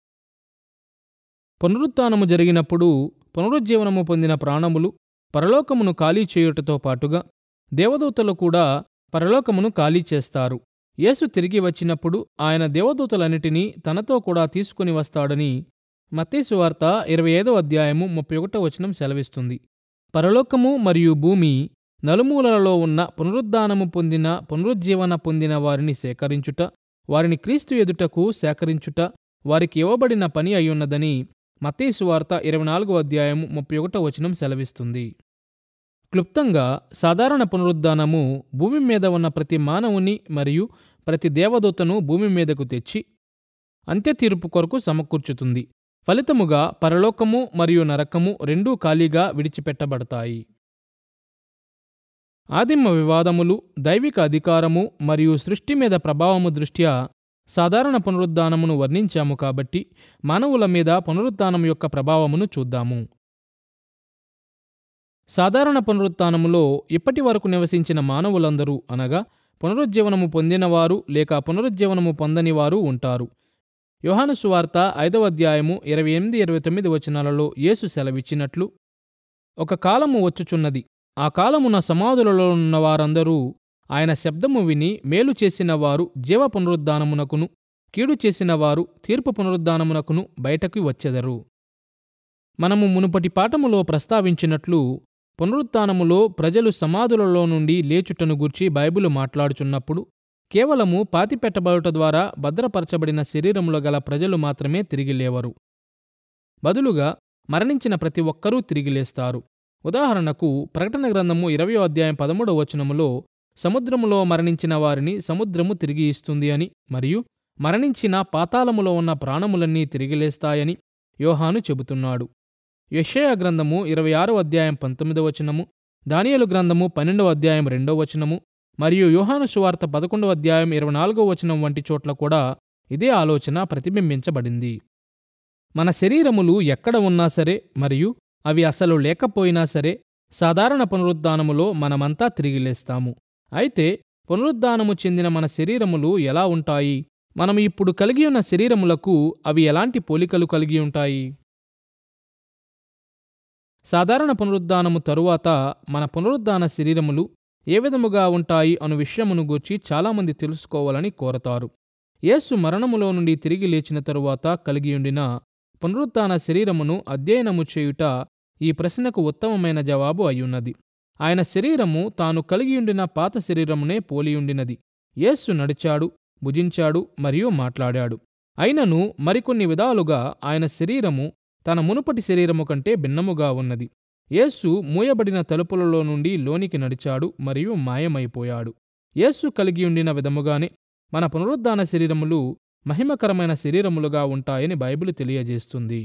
పునరుత్నము జరిగినప్పుడు పునరుజ్జీవనము పొందిన ప్రాణములు పరలోకమును ఖాళీ చేయుటతో పాటుగా దేవదూతలు కూడా పరలోకమును ఖాళీ చేస్తారు యేసు తిరిగి వచ్చినప్పుడు ఆయన దేవదూతలన్నిటినీ తనతో కూడా తీసుకుని వస్తాడని మత్తేసు వార్త ఇరవై ఐదో అధ్యాయము ముప్పై ఒకటో వచనం సెలవిస్తుంది పరలోకము మరియు భూమి నలుమూలలలో ఉన్న పునరుద్ధానము పొందిన పునరుజ్జీవన పొందిన వారిని సేకరించుట వారిని క్రీస్తు ఎదుటకు సేకరించుట వారికి ఇవ్వబడిన పని అయ్యున్నదని మత్తేసు వార్త ఇరవై నాలుగో అధ్యాయము ముప్పై ఒకటో వచనం సెలవిస్తుంది క్లుప్తంగా సాధారణ పునరుద్ధానము భూమి మీద ఉన్న ప్రతి మానవుని మరియు ప్రతి దేవదూతను భూమి మీదకు తెచ్చి అంత్యతీర్పు కొరకు సమకూర్చుతుంది ఫలితముగా పరలోకము మరియు నరకము రెండూ ఖాళీగా విడిచిపెట్టబడతాయి ఆదిమ వివాదములు దైవిక అధికారము మరియు సృష్టి మీద ప్రభావము దృష్ట్యా సాధారణ పునరుద్ధానమును వర్ణించాము కాబట్టి మానవుల మీద పునరుద్ధానం యొక్క ప్రభావమును చూద్దాము సాధారణ పునరుత్నములో ఇప్పటి వరకు నివసించిన మానవులందరూ అనగా పునరుజ్జీవనము పొందినవారు లేక పునరుజ్జీవనము పొందనివారు ఉంటారు యోహాను సువార్త ఐదవ అధ్యాయము ఇరవై ఎనిమిది ఇరవై తొమ్మిది వచనాలలో యేసు సెలవిచ్చినట్లు ఒక కాలము వచ్చుచున్నది ఆ కాలమున సమాధులలో ఉన్న వారందరూ ఆయన శబ్దము విని మేలు చేసిన వారు జీవ పునరుద్ధానమునకును కీడు చేసిన వారు తీర్పు పునరుద్ధానమునకును బయటకు వచ్చెదరు మనము మునుపటి పాఠములో ప్రస్తావించినట్లు పునరుత్నములో ప్రజలు సమాధులలో నుండి లేచుటను గూర్చి బైబిలు మాట్లాడుచున్నప్పుడు కేవలము పాతిపెట్టబడుట ద్వారా భద్రపరచబడిన శరీరములో గల ప్రజలు మాత్రమే తిరిగి లేవరు బదులుగా మరణించిన ప్రతి ఒక్కరూ తిరిగి లేస్తారు ఉదాహరణకు ప్రకటన గ్రంథము ఇరవయో అధ్యాయం పదమూడవ వచనములో సముద్రములో మరణించిన వారిని సముద్రము తిరిగి ఇస్తుంది అని మరియు మరణించిన పాతాళములో ఉన్న ప్రాణములన్నీ తిరిగి లేస్తాయని యోహాను చెబుతున్నాడు యెషయా గ్రంథము ఇరవై ఆరో అధ్యాయం పంతొమ్మిదవ వచనము దానియలు గ్రంథము పన్నెండవ అధ్యాయం రెండవ వచనము మరియు యోహాను సువార్త పదకొండవ అధ్యాయం ఇరవై నాలుగవ వచనం వంటి చోట్ల కూడా ఇదే ఆలోచన ప్రతిబింబించబడింది మన శరీరములు ఎక్కడ ఉన్నా సరే మరియు అవి అసలు లేకపోయినా సరే సాధారణ పునరుద్ధానములో మనమంతా తిరిగి లేస్తాము అయితే పునరుద్ధానము చెందిన మన శరీరములు ఎలా ఉంటాయి మనం ఇప్పుడు కలిగి ఉన్న శరీరములకు అవి ఎలాంటి పోలికలు కలిగి ఉంటాయి సాధారణ పునరుద్ధానము తరువాత మన పునరుద్ధాన శరీరములు ఏ విధముగా ఉంటాయి అను విషయమును గూర్చి చాలామంది తెలుసుకోవాలని కోరతారు యేసు మరణములో నుండి తిరిగి లేచిన తరువాత కలిగియుండిన పునరుత్థాన శరీరమును అధ్యయనము చేయుట ఈ ప్రశ్నకు ఉత్తమమైన జవాబు అయ్యున్నది ఆయన శరీరము తాను కలిగియుండిన పాత శరీరమునే పోలియుండినది యేసు నడిచాడు భుజించాడు మరియు మాట్లాడాడు అయినను మరికొన్ని విధాలుగా ఆయన శరీరము తన మునుపటి శరీరము కంటే భిన్నముగా ఉన్నది యేసు మూయబడిన తలుపులలో నుండి లోనికి నడిచాడు మరియు మాయమైపోయాడు యేసు కలిగియుండిన విధముగానే మన పునరుద్ధాన శరీరములు మహిమకరమైన శరీరములుగా ఉంటాయని బైబిల్ తెలియజేస్తుంది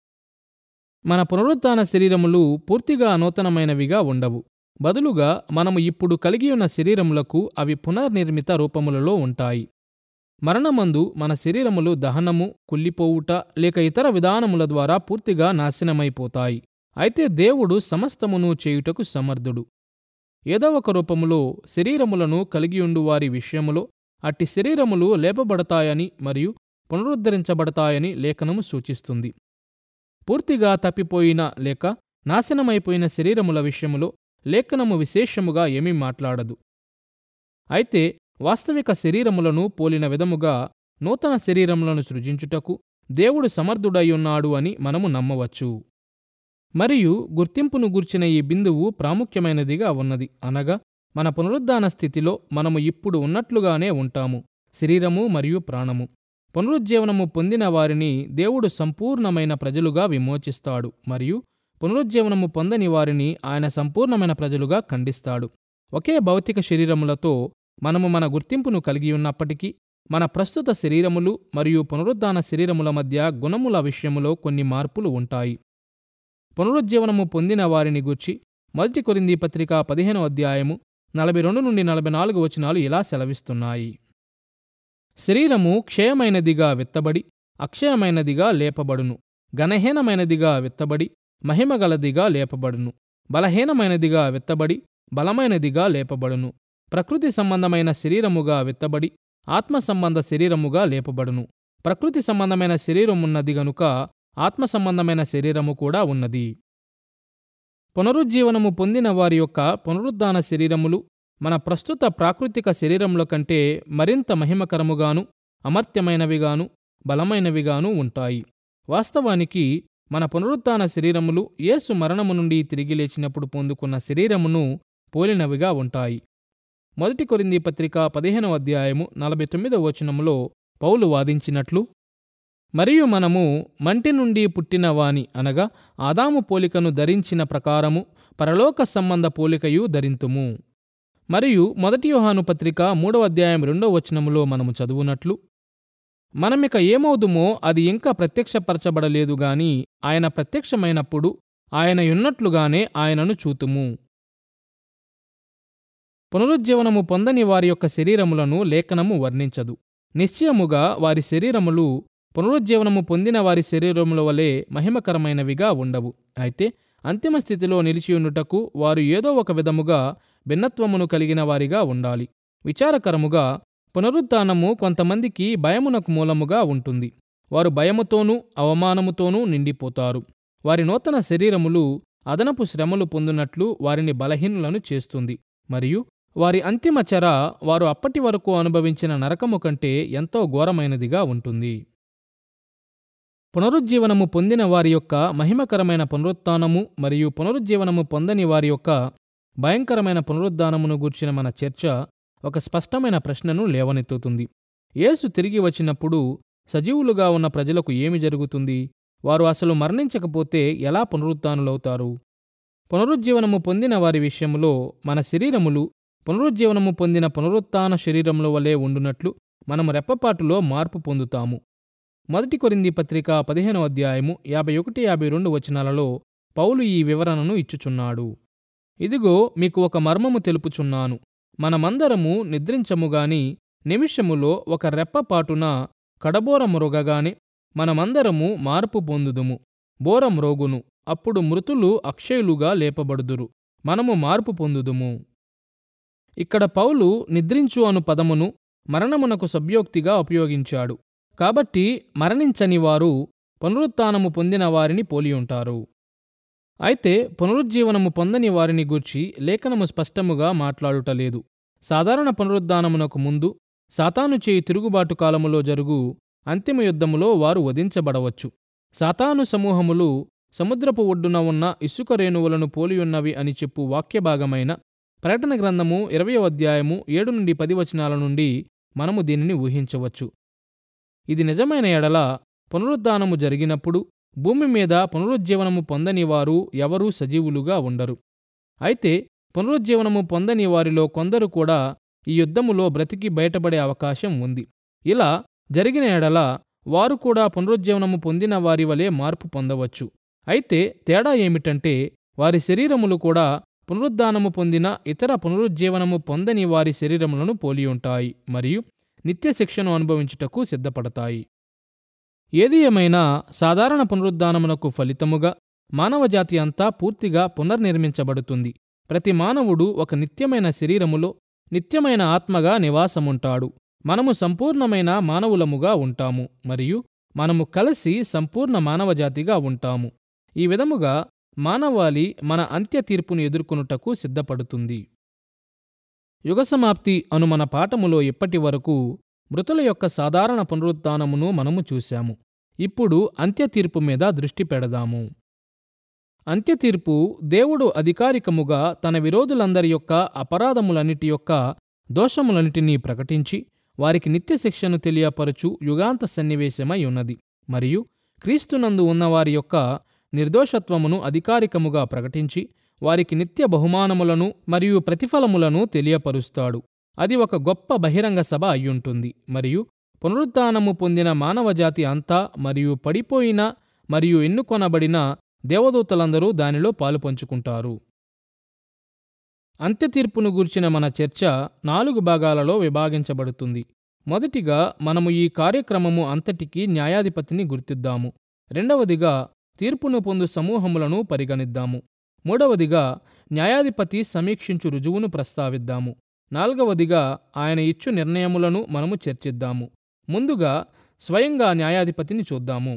మన పునరుత్థాన శరీరములు పూర్తిగా నూతనమైనవిగా ఉండవు బదులుగా మనము ఇప్పుడు కలిగి ఉన్న శరీరములకు అవి పునర్నిర్మిత రూపములలో ఉంటాయి మరణమందు మన శరీరములు దహనము కుళ్ళిపోవుట లేక ఇతర విధానముల ద్వారా పూర్తిగా నాశనమైపోతాయి అయితే దేవుడు సమస్తమును చేయుటకు సమర్థుడు ఏదో ఒక రూపములో శరీరములను కలిగియుండు వారి విషయములో అట్టి శరీరములు లేపబడతాయని మరియు పునరుద్ధరించబడతాయని లేఖనము సూచిస్తుంది పూర్తిగా తప్పిపోయిన లేక నాశనమైపోయిన శరీరముల విషయములో లేఖనము విశేషముగా ఏమీ మాట్లాడదు అయితే వాస్తవిక శరీరములను పోలిన విధముగా నూతన శరీరములను సృజించుటకు దేవుడు సమర్థుడయ్యున్నాడు అని మనము నమ్మవచ్చు మరియు గుర్తింపును గూర్చిన ఈ బిందువు ప్రాముఖ్యమైనదిగా ఉన్నది అనగా మన పునరుద్ధాన స్థితిలో మనము ఇప్పుడు ఉన్నట్లుగానే ఉంటాము శరీరము మరియు ప్రాణము పునరుజ్జీవనము పొందిన వారిని దేవుడు సంపూర్ణమైన ప్రజలుగా విమోచిస్తాడు మరియు పునరుజ్జీవనము పొందని వారిని ఆయన సంపూర్ణమైన ప్రజలుగా ఖండిస్తాడు ఒకే భౌతిక శరీరములతో మనము మన గుర్తింపును కలిగి ఉన్నప్పటికీ మన ప్రస్తుత శరీరములు మరియు పునరుద్ధాన శరీరముల మధ్య గుణముల విషయములో కొన్ని మార్పులు ఉంటాయి పునరుజ్జీవనము పొందిన వారిని గూర్చి మొదటి కొరింది పత్రిక పదిహేను అధ్యాయము నలభై రెండు నుండి నలభై నాలుగు వచనాలు ఇలా సెలవిస్తున్నాయి శరీరము క్షయమైనదిగా విత్తబడి అక్షయమైనదిగా లేపబడును ఘనహీనమైనదిగా విత్తబడి మహిమగలదిగా లేపబడును బలహీనమైనదిగా విత్తబడి బలమైనదిగా లేపబడును ప్రకృతి సంబంధమైన శరీరముగా విత్తబడి ఆత్మ సంబంధ శరీరముగా లేపబడును ప్రకృతి సంబంధమైన శరీరమున్నది గనుక ఆత్మ సంబంధమైన శరీరము కూడా ఉన్నది పునరుజ్జీవనము పొందిన వారి యొక్క పునరుద్ధాన శరీరములు మన ప్రస్తుత ప్రాకృతిక శరీరముల కంటే మరింత మహిమకరముగాను అమర్త్యమైనవిగాను బలమైనవిగాను ఉంటాయి వాస్తవానికి మన పునరుత్థాన శరీరములు యేసు మరణము నుండి తిరిగి లేచినప్పుడు పొందుకున్న శరీరమును పోలినవిగా ఉంటాయి మొదటి కొరింది పత్రిక పదిహేనవ అధ్యాయము నలభై తొమ్మిదవ వచనములో పౌలు వాదించినట్లు మరియు మనము మంటి నుండి పుట్టిన వాని అనగా ఆదాము పోలికను ధరించిన ప్రకారము పరలోక సంబంధ పోలికయు ధరింతుము మరియు మొదటి యోహాను పత్రిక మూడవ అధ్యాయం రెండవ వచనములో మనము చదువునట్లు మనమిక ఏమవుదుమో అది ఇంకా ప్రత్యక్షపరచబడలేదు గాని ఆయన ప్రత్యక్షమైనప్పుడు ఆయన యున్నట్లుగానే ఆయనను చూతుము పునరుజ్జీవనము పొందని వారి యొక్క శరీరములను లేఖనము వర్ణించదు నిశ్చయముగా వారి శరీరములు పునరుజ్జీవనము పొందిన వారి శరీరముల వలె మహిమకరమైనవిగా ఉండవు అయితే అంతిమ స్థితిలో నిలిచియుండుటకు వారు ఏదో ఒక విధముగా భిన్నత్వమును కలిగిన వారిగా ఉండాలి విచారకరముగా పునరుత్థానము కొంతమందికి భయమునకు మూలముగా ఉంటుంది వారు భయముతోనూ అవమానముతోనూ నిండిపోతారు వారి నూతన శరీరములు అదనపు శ్రమలు పొందినట్లు వారిని బలహీనులను చేస్తుంది మరియు వారి అంతిమ చెర వారు అప్పటి వరకు అనుభవించిన నరకము కంటే ఎంతో ఘోరమైనదిగా ఉంటుంది పునరుజ్జీవనము పొందిన వారి యొక్క మహిమకరమైన పునరుత్థానము మరియు పునరుజ్జీవనము పొందని వారి యొక్క భయంకరమైన పునరుద్ధానమును గూర్చిన మన చర్చ ఒక స్పష్టమైన ప్రశ్నను లేవనెత్తుతుంది యేసు తిరిగి వచ్చినప్పుడు సజీవులుగా ఉన్న ప్రజలకు ఏమి జరుగుతుంది వారు అసలు మరణించకపోతే ఎలా పునరుత్థానులవుతారు పునరుజ్జీవనము పొందిన వారి విషయంలో మన శరీరములు పునరుజ్జీవనము పొందిన పునరుత్థాన శరీరముల వలె ఉండునట్లు మనము రెప్పపాటులో మార్పు పొందుతాము మొదటి కొరింది పత్రిక పదిహేనో అధ్యాయము యాభై ఒకటి యాభై రెండు వచనాలలో పౌలు ఈ వివరణను ఇచ్చుచున్నాడు ఇదిగో మీకు ఒక మర్మము తెలుపుచున్నాను మనమందరము నిద్రించముగాని నిమిషములో ఒక రెప్పపాటున కడబోర మృగగానే మనమందరము మార్పు పొందుదుము బోర మ్రోగును అప్పుడు మృతులు అక్షయులుగా లేపబడుదురు మనము మార్పు పొందుదుము ఇక్కడ పౌలు నిద్రించు అను పదమును మరణమునకు సభ్యోక్తిగా ఉపయోగించాడు కాబట్టి మరణించని వారు పునరుత్థానము పొందిన వారిని పోలియుంటారు అయితే పునరుజ్జీవనము పొందని వారిని గూర్చి లేఖనము స్పష్టముగా మాట్లాడుటలేదు సాధారణ పునరుద్ధానమునకు ముందు సాతాను చేయి తిరుగుబాటు కాలములో జరుగు అంతిమ యుద్ధములో వారు వధించబడవచ్చు సాతాను సమూహములు సముద్రపు ఒడ్డున ఉన్న ఇసుక రేణువులను పోలియున్నవి అని చెప్పు వాక్యభాగమైన ప్రకటన గ్రంథము ఇరవై అధ్యాయము ఏడు నుండి పది వచనాల నుండి మనము దీనిని ఊహించవచ్చు ఇది నిజమైన ఎడల పునరుద్ధానము జరిగినప్పుడు భూమి మీద పునరుజ్జీవనము పొందని వారు ఎవరూ సజీవులుగా ఉండరు అయితే పునరుజ్జీవనము పొందని వారిలో కొందరు కూడా ఈ యుద్ధములో బ్రతికి బయటపడే అవకాశం ఉంది ఇలా జరిగిన ఎడల వారు కూడా పునరుజ్జీవనము పొందిన వారి వలె మార్పు పొందవచ్చు అయితే తేడా ఏమిటంటే వారి శరీరములు కూడా పునరుద్ధానము పొందిన ఇతర పునరుజ్జీవనము పొందని వారి శరీరములను పోలియుంటాయి మరియు నిత్య శిక్షను అనుభవించుటకు సిద్ధపడతాయి ఏది ఏమైనా సాధారణ పునరుద్ధానమునకు ఫలితముగా మానవజాతి అంతా పూర్తిగా పునర్నిర్మించబడుతుంది ప్రతి మానవుడు ఒక నిత్యమైన శరీరములో నిత్యమైన ఆత్మగా నివాసముంటాడు మనము సంపూర్ణమైన మానవులముగా ఉంటాము మరియు మనము కలిసి సంపూర్ణ మానవజాతిగా ఉంటాము ఈ విధముగా మానవాళి మన అంత్య తీర్పును ఎదుర్కొనుటకు సిద్ధపడుతుంది యుగసమాప్తి అను మన పాఠములో ఇప్పటి వరకు మృతుల యొక్క సాధారణ పునరుత్థానమును మనము చూశాము ఇప్పుడు అంత్యతీర్పు మీద దృష్టి పెడదాము అంత్యతీర్పు దేవుడు అధికారికముగా తన విరోధులందరి యొక్క అపరాధములన్నిటి యొక్క దోషములన్నిటినీ ప్రకటించి వారికి నిత్య శిక్షను తెలియపరచు యుగాంత సన్నివేశమై ఉన్నది మరియు క్రీస్తునందు ఉన్నవారి యొక్క నిర్దోషత్వమును అధికారికముగా ప్రకటించి వారికి నిత్య బహుమానములను మరియు ప్రతిఫలములను తెలియపరుస్తాడు అది ఒక గొప్ప బహిరంగ సభ అయ్యుంటుంది మరియు పునరుత్థానము పొందిన మానవజాతి అంతా మరియు పడిపోయిన మరియు ఎన్నుకొనబడిన దేవదూతలందరూ దానిలో పాలుపంచుకుంటారు అంత్యతీర్పును గూర్చిన మన చర్చ నాలుగు భాగాలలో విభాగించబడుతుంది మొదటిగా మనము ఈ కార్యక్రమము అంతటికీ న్యాయాధిపతిని గుర్తిద్దాము రెండవదిగా తీర్పును పొందు సమూహములను పరిగణిద్దాము మూడవదిగా న్యాయాధిపతి సమీక్షించు రుజువును ప్రస్తావిద్దాము నాల్గవదిగా ఆయన ఇచ్చు నిర్ణయములను మనము చర్చిద్దాము ముందుగా స్వయంగా న్యాయాధిపతిని చూద్దాము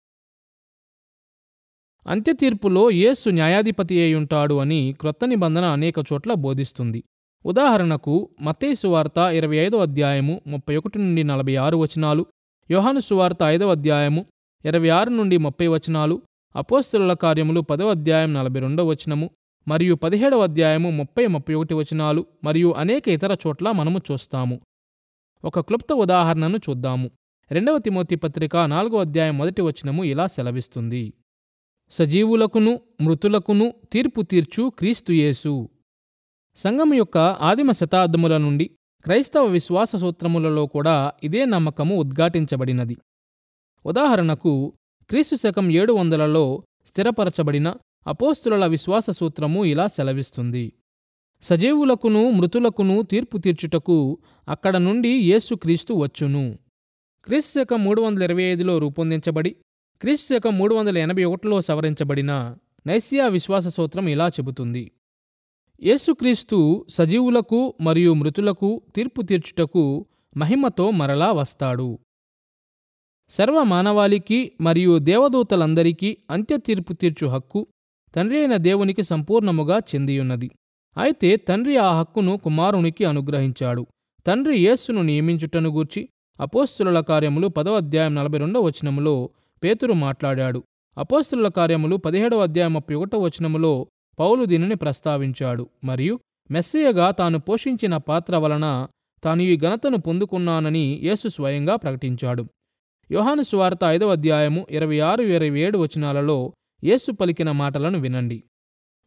అంత్యతీర్పులో యేసు న్యాయాధిపతి అయ్యుంటాడు అని క్రొత్త నిబంధన అనేక చోట్ల బోధిస్తుంది ఉదాహరణకు మత్తయి సువార్త ఇరవై ఐదో అధ్యాయము ముప్పై ఒకటి నుండి నలభై ఆరు వచనాలు యోహాను సువార్త ఐదవ అధ్యాయము ఇరవై ఆరు నుండి ముప్పై వచనాలు అపోస్తుల కార్యములు పదవ అధ్యాయం నలభై రెండవ వచనము మరియు పదిహేడవ అధ్యాయము ముప్పై ముప్పై ఒకటి వచనాలు మరియు అనేక ఇతర చోట్ల మనము చూస్తాము ఒక క్లుప్త ఉదాహరణను చూద్దాము రెండవ తిమోతి పత్రిక నాలుగో అధ్యాయం మొదటి వచనము ఇలా సెలవిస్తుంది సజీవులకును మృతులకును తీర్పు తీర్చు క్రీస్తు యేసు సంఘం యొక్క ఆదిమ శతాబ్దముల నుండి క్రైస్తవ విశ్వాస సూత్రములలో కూడా ఇదే నమ్మకము ఉద్ఘాటించబడినది ఉదాహరణకు క్రీస్తు శకం ఏడు వందలలో స్థిరపరచబడిన అపోస్తుల విశ్వాస సూత్రము ఇలా సెలవిస్తుంది సజీవులకును మృతులకును తీర్పు తీర్చుటకు అక్కడ నుండి యేసుక్రీస్తు వచ్చును క్రీస్తు శకం మూడు వందల ఇరవై ఐదులో రూపొందించబడి క్రీస్తు శకం మూడు వందల ఎనభై ఒకటిలో సవరించబడిన నైసియా విశ్వాస సూత్రం ఇలా చెబుతుంది యేసుక్రీస్తు సజీవులకు మరియు మృతులకు తీర్పు తీర్చుటకు మహిమతో మరలా వస్తాడు సర్వ మానవాళికి మరియు దేవదూతలందరికీ అంత్య తీర్పు తీర్చు హక్కు తండ్రి అయిన దేవునికి సంపూర్ణముగా చెందియున్నది అయితే తండ్రి ఆ హక్కును కుమారునికి అనుగ్రహించాడు తండ్రి యేస్సును నియమించుటను గూర్చి అపోస్తుల కార్యములు పదవ అధ్యాయం నలభై రెండవ వచనములో పేతురు మాట్లాడాడు అపోస్తుల కార్యములు పదిహేడవ అధ్యాయం ముప్పై ఒకటవ వచనములో పౌలు దీనిని ప్రస్తావించాడు మరియు మెస్సియగా తాను పోషించిన పాత్ర వలన తాను ఈ ఘనతను పొందుకున్నానని యేసు స్వయంగా ప్రకటించాడు యోహాను సువార్త ఐదవ అధ్యాయము ఇరవై ఆరు ఇరవై ఏడు వచనాలలో యేసు పలికిన మాటలను వినండి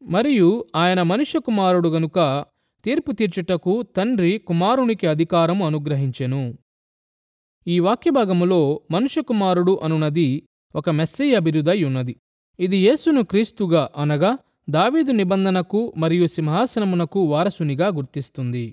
మరియు ఆయన మనుష్య కుమారుడు గనుక తీర్పు తీర్చుటకు తండ్రి కుమారునికి అధికారం అనుగ్రహించెను ఈ వాక్యభాగములో మనుష్య కుమారుడు అనునది ఒక మెస్సయ్య బిరుదై ఉన్నది ఇది యేసును క్రీస్తుగా అనగా దావీదు నిబంధనకు మరియు సింహాసనమునకు వారసునిగా గుర్తిస్తుంది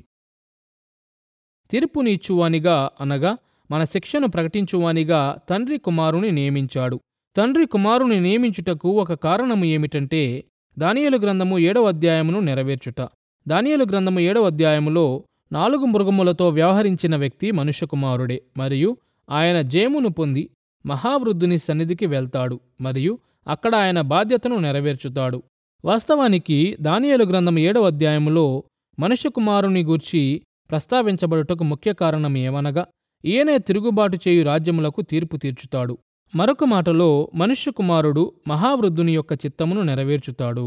తీర్పునిచ్చువానిగా అనగా మన శిక్షను ప్రకటించువానిగా తండ్రి కుమారుని నియమించాడు తండ్రి కుమారుని నియమించుటకు ఒక కారణము ఏమిటంటే దానియేలు గ్రంథము ఏడవ అధ్యాయమును నెరవేర్చుట దానియేలు గ్రంథము ఏడవ అధ్యాయములో నాలుగు మృగములతో వ్యవహరించిన వ్యక్తి మనుష్య కుమారుడే మరియు ఆయన జయమును పొంది మహావృద్ధుని సన్నిధికి వెళ్తాడు మరియు అక్కడ ఆయన బాధ్యతను నెరవేర్చుతాడు వాస్తవానికి దానియేలు గ్రంథం ఏడవ అధ్యాయములో మనుష్య కుమారుని గూర్చి ప్రస్తావించబడుటకు ముఖ్య కారణం ఏమనగా ఈయనే తిరుగుబాటు చేయు రాజ్యములకు తీర్పు తీర్చుతాడు మరొక మాటలో మనుష్య కుమారుడు మహావృద్ధుని యొక్క చిత్తమును నెరవేర్చుతాడు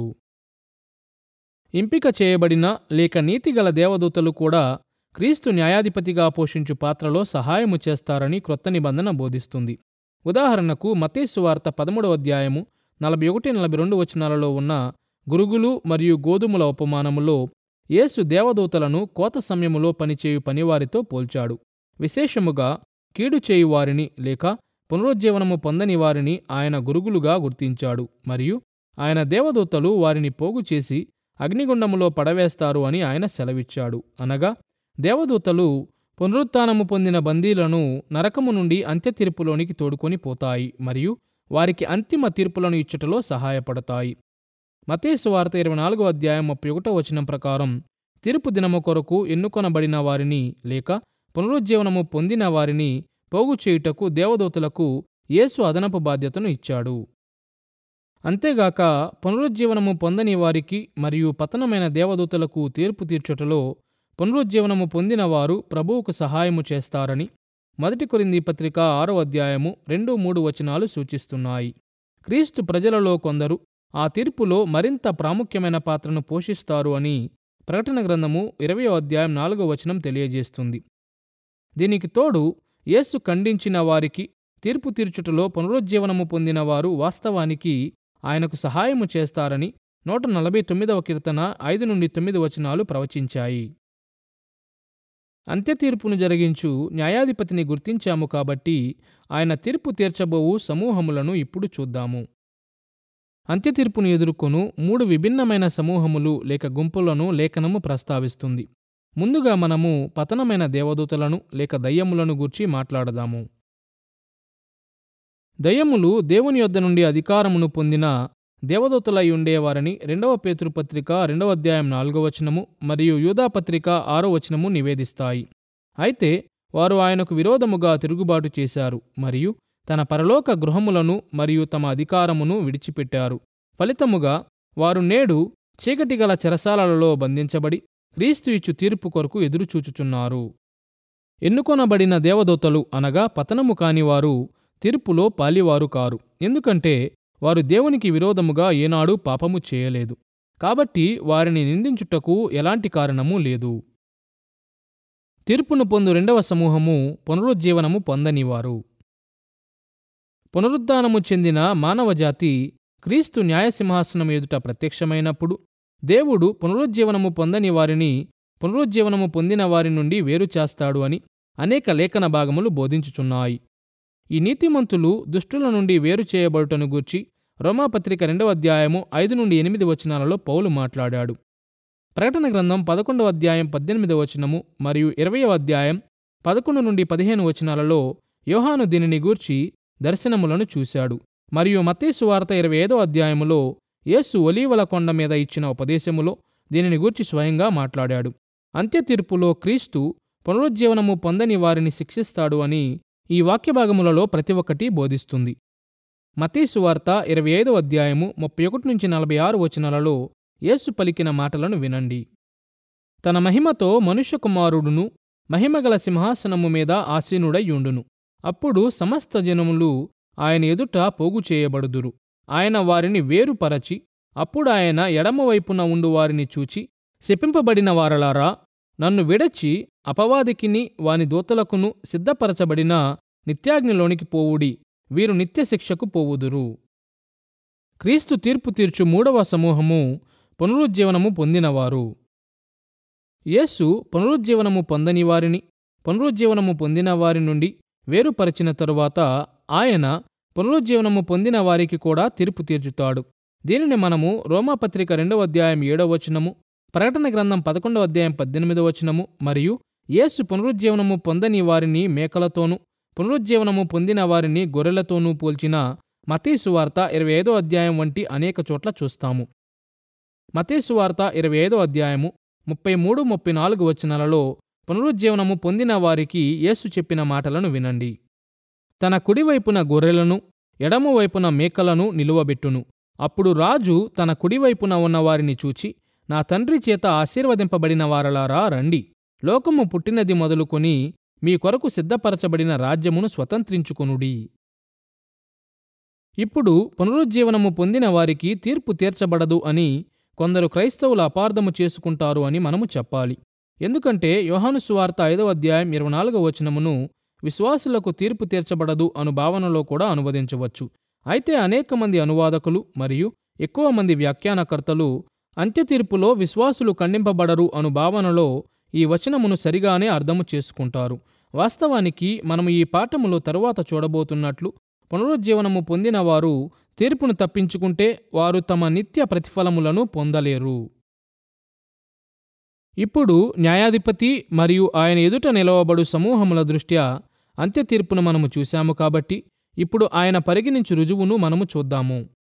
ఎంపిక చేయబడిన లేక నీతిగల దేవదూతలు కూడా క్రీస్తు న్యాయాధిపతిగా పోషించు పాత్రలో సహాయము చేస్తారని క్రొత్త నిబంధన బోధిస్తుంది ఉదాహరణకు మతేసు వార్త పదమూడవ అధ్యాయము నలభై ఒకటి నలభై రెండు వచనాలలో ఉన్న గురుగులు మరియు గోధుమల ఉపమానములో యేసు దేవదూతలను కోత సమయములో పనిచేయు పనివారితో పోల్చాడు విశేషముగా కీడు చేయు వారిని లేక పునరుజ్జీవనము పొందని వారిని ఆయన గురుగులుగా గుర్తించాడు మరియు ఆయన దేవదూతలు వారిని పోగు చేసి అగ్నిగుండములో పడవేస్తారు అని ఆయన సెలవిచ్చాడు అనగా దేవదూతలు పునరుత్నము పొందిన బందీలను నరకము నుండి అంత్యతీర్పులోనికి తోడుకొని పోతాయి మరియు వారికి అంతిమ తీర్పులను ఇచ్చుటలో సహాయపడతాయి మతేసు వార్త ఇరవై నాలుగో అధ్యాయం ముప్పై ఒకటో వచనం ప్రకారం తీర్పు దినము కొరకు ఎన్నుకొనబడిన వారిని లేక పునరుజ్జీవనము పొందిన వారిని పోగు చేయుటకు దేవదూతలకు యేసు అదనపు బాధ్యతను ఇచ్చాడు అంతేగాక పునరుజ్జీవనము పొందని వారికి మరియు పతనమైన దేవదూతలకు తీర్పు తీర్చుటలో పునరుజ్జీవనము పొందిన వారు ప్రభువుకు సహాయము చేస్తారని మొదటి కొరింది పత్రిక ఆరో అధ్యాయము రెండు మూడు వచనాలు సూచిస్తున్నాయి క్రీస్తు ప్రజలలో కొందరు ఆ తీర్పులో మరింత ప్రాముఖ్యమైన పాత్రను పోషిస్తారు అని ప్రకటన గ్రంథము ఇరవై అధ్యాయం నాలుగో వచనం తెలియజేస్తుంది దీనికి తోడు యేసు ఖండించిన వారికి తీర్పు తీర్చుటలో పునరుజ్జీవనము పొందిన వారు వాస్తవానికి ఆయనకు సహాయము చేస్తారని నూట నలభై తొమ్మిదవ కీర్తన ఐదు నుండి తొమ్మిది వచనాలు ప్రవచించాయి అంత్యతీర్పును జరిగించు న్యాయాధిపతిని గుర్తించాము కాబట్టి ఆయన తీర్పు తీర్చబోవు సమూహములను ఇప్పుడు చూద్దాము అంత్యతీర్పును ఎదుర్కొను మూడు విభిన్నమైన సమూహములు లేక గుంపులను లేఖనము ప్రస్తావిస్తుంది ముందుగా మనము పతనమైన దేవదూతలను లేక దయ్యములను గూర్చి మాట్లాడదాము దయ్యములు దేవుని యొద్ద నుండి అధికారమును పొందిన దేవదూతలై ఉండేవారని రెండవ పేతృపత్రిక రెండవ అధ్యాయం నాలుగో వచనము మరియు యూదాపత్రిక ఆరో వచనము నివేదిస్తాయి అయితే వారు ఆయనకు విరోధముగా తిరుగుబాటు చేశారు మరియు తన పరలోక గృహములను మరియు తమ అధికారమును విడిచిపెట్టారు ఫలితముగా వారు నేడు చీకటి గల చెరసాలలో బంధించబడి క్రీస్తు ఇచ్చు తీర్పు కొరకు ఎదురుచూచుచున్నారు ఎన్నుకొనబడిన దేవదూతలు అనగా పతనము కానివారు తీర్పులో పాలివారు కారు ఎందుకంటే వారు దేవునికి విరోధముగా ఏనాడూ పాపము చేయలేదు కాబట్టి వారిని నిందించుటకు ఎలాంటి కారణమూ లేదు తీర్పును పొందు రెండవ సమూహము పునరుజ్జీవనము పొందనివారు పునరుద్ధానము చెందిన మానవజాతి క్రీస్తు న్యాయసింహాసనం ఎదుట ప్రత్యక్షమైనప్పుడు దేవుడు పునరుజ్జీవనము పొందని వారిని పునరుజ్జీవనము పొందిన వారి నుండి వేరు చేస్తాడు అని అనేక లేఖన భాగములు బోధించుచున్నాయి ఈ నీతిమంతులు దుష్టుల నుండి వేరు చేయబడుటను గూర్చి రోమాపత్రిక రెండవ అధ్యాయము ఐదు నుండి ఎనిమిది వచనాలలో పౌలు మాట్లాడాడు ప్రకటన గ్రంథం పదకొండవ అధ్యాయం పద్దెనిమిదవ వచనము మరియు ఇరవయవ అధ్యాయం పదకొండు నుండి పదిహేను వచనాలలో యోహాను దీనిని గూర్చి దర్శనములను చూశాడు మరియు మత్తేసు వార్త ఇరవై ఐదో అధ్యాయములో యేసు ఒలీవల కొండ మీద ఇచ్చిన ఉపదేశములో దీనిని గూర్చి స్వయంగా మాట్లాడాడు అంత్యతీర్పులో క్రీస్తు పునరుజ్జీవనము పొందని వారిని శిక్షిస్తాడు అని ఈ వాక్యభాగములలో ప్రతి ఒక్కటి బోధిస్తుంది మతీసు వార్త ఇరవై ఐదో అధ్యాయము ముప్పై ఒకటి నుంచి నలభై ఆరు వచనాలలో యేసు పలికిన మాటలను వినండి తన మహిమతో మనుష్య కుమారుడును మహిమగల సింహాసనము మీద ఆసీనుడై యుండును అప్పుడు సమస్త జనములు ఆయన ఎదుట పోగు చేయబడుదురు ఆయన వారిని వేరుపరచి అప్పుడు ఆయన ఎడమవైపున ఉండు వారిని చూచి శపింపబడిన వారలారా నన్ను విడచి అపవాదికిని వాని దూతలకును సిద్ధపరచబడిన నిత్యాగ్నిలోనికి పోవుడి వీరు నిత్యశిక్షకు పోవుదురు క్రీస్తు తీర్పు తీర్చు మూడవ సమూహము పునరుజ్జీవనము పొందినవారు యేసు పునరుజ్జీవనము పొందని వారిని పునరుజ్జీవనము పొందిన వారి నుండి వేరుపరిచిన తరువాత ఆయన పునరుజ్జీవనము పొందిన వారికి కూడా తీర్పు తీర్చుతాడు దీనిని మనము రోమాపత్రిక రెండవ అధ్యాయం ఏడవ వచనము ప్రకటన గ్రంథం పదకొండవ అధ్యాయం పద్దెనిమిదవ వచనము మరియు యేసు పునరుజ్జీవనము పొందని వారిని మేకలతోనూ పునరుజ్జీవనము పొందిన వారిని గొర్రెలతోనూ పోల్చిన మతీసు వార్త ఇరవై ఐదో అధ్యాయం వంటి అనేక చోట్ల చూస్తాము మతీసు వార్త ఇరవై ఐదో అధ్యాయము ముప్పై మూడు ముప్పై నాలుగు వచనాలలో పునరుజ్జీవనము పొందిన వారికి యేసు చెప్పిన మాటలను వినండి తన కుడివైపున గొర్రెలను ఎడమవైపున మేకలను నిలువబెట్టును అప్పుడు రాజు తన కుడివైపున ఉన్న వారిని చూచి నా తండ్రి చేత ఆశీర్వదింపబడిన వారలారా రండి లోకము పుట్టినది మొదలుకొని మీ కొరకు సిద్ధపరచబడిన రాజ్యమును స్వతంత్రించుకొనుడి ఇప్పుడు పునరుజ్జీవనము పొందిన వారికి తీర్పు తీర్చబడదు అని కొందరు క్రైస్తవులు అపార్థము చేసుకుంటారు అని మనము చెప్పాలి ఎందుకంటే యోహాను సువార్త ఐదవ అధ్యాయం ఇరవై నాలుగవ వచనమును విశ్వాసులకు తీర్పు తీర్చబడదు అను భావనలో కూడా అనువదించవచ్చు అయితే అనేక మంది అనువాదకులు మరియు ఎక్కువ మంది వ్యాఖ్యానకర్తలు అంత్యతీర్పులో విశ్వాసులు ఖండింపబడరు అను భావనలో ఈ వచనమును సరిగానే అర్థము చేసుకుంటారు వాస్తవానికి మనము ఈ పాఠములో తరువాత చూడబోతున్నట్లు పునరుజ్జీవనము పొందిన వారు తీర్పును తప్పించుకుంటే వారు తమ నిత్య ప్రతిఫలములను పొందలేరు ఇప్పుడు న్యాయాధిపతి మరియు ఆయన ఎదుట నిలవబడు సమూహముల దృష్ట్యా అంత్యతీర్పును మనము చూశాము కాబట్టి ఇప్పుడు ఆయన పరిగణించు రుజువును మనము చూద్దాము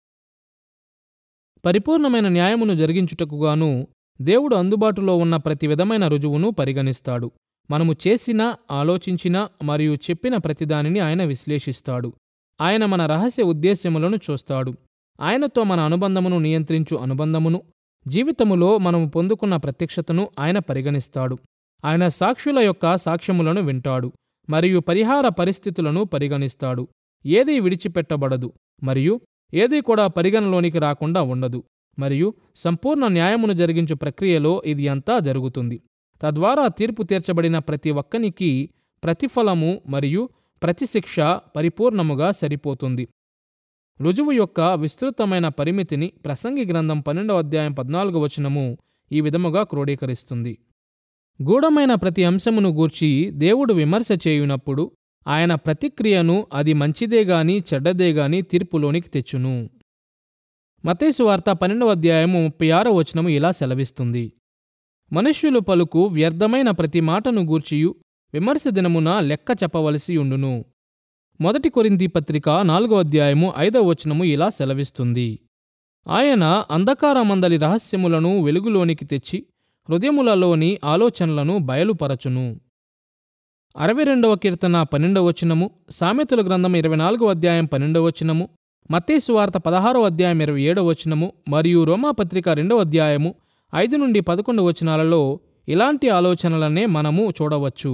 పరిపూర్ణమైన న్యాయమును జరిగించుటకుగాను దేవుడు అందుబాటులో ఉన్న ప్రతి విధమైన రుజువును పరిగణిస్తాడు మనము చేసిన ఆలోచించిన మరియు చెప్పిన ప్రతిదానిని ఆయన విశ్లేషిస్తాడు ఆయన మన రహస్య ఉద్దేశ్యములను చూస్తాడు ఆయనతో మన అనుబంధమును నియంత్రించు అనుబంధమును జీవితములో మనము పొందుకున్న ప్రత్యక్షతను ఆయన పరిగణిస్తాడు ఆయన సాక్షుల యొక్క సాక్ష్యములను వింటాడు మరియు పరిహార పరిస్థితులను పరిగణిస్తాడు ఏదీ విడిచిపెట్టబడదు మరియు ఏదీ కూడా పరిగణలోనికి రాకుండా ఉండదు మరియు సంపూర్ణ న్యాయమును జరిగించు ప్రక్రియలో ఇది అంతా జరుగుతుంది తద్వారా తీర్పు తీర్చబడిన ప్రతి ఒక్కనికి ప్రతిఫలము మరియు ప్రతిశిక్ష పరిపూర్ణముగా సరిపోతుంది రుజువు యొక్క విస్తృతమైన పరిమితిని ప్రసంగి గ్రంథం పన్నెండవ అధ్యాయం పద్నాలుగు వచనము ఈ విధముగా క్రోడీకరిస్తుంది గూఢమైన ప్రతి అంశమును గూర్చి దేవుడు విమర్శ చేయునప్పుడు ఆయన ప్రతిక్రియను అది మంచిదే గాని చెడ్డదే గాని తీర్పులోనికి తెచ్చును మతేసు వార్త పన్నెండవ అధ్యాయము ముప్పై ఆరో వచనము ఇలా సెలవిస్తుంది మనుష్యులు పలుకు వ్యర్థమైన ప్రతి మాటను గూర్చియు విమర్శ దినమున లెక్క చెప్పవలసి ఉండును మొదటి కొరింది పత్రిక నాలుగో అధ్యాయము ఐదవ వచనము ఇలా సెలవిస్తుంది ఆయన అంధకారమందలి రహస్యములను వెలుగులోనికి తెచ్చి హృదయములలోని ఆలోచనలను బయలుపరచును అరవై రెండవ కీర్తన పన్నెండవ వచనము సామెతల గ్రంథం ఇరవై నాలుగో అధ్యాయం పన్నెండవ వచనము మత్తేసు వార్త పదహారో అధ్యాయం ఇరవై ఏడవ వచనము మరియు రోమాపత్రిక రెండవ అధ్యాయము ఐదు నుండి పదకొండు వచనాలలో ఇలాంటి ఆలోచనలనే మనము చూడవచ్చు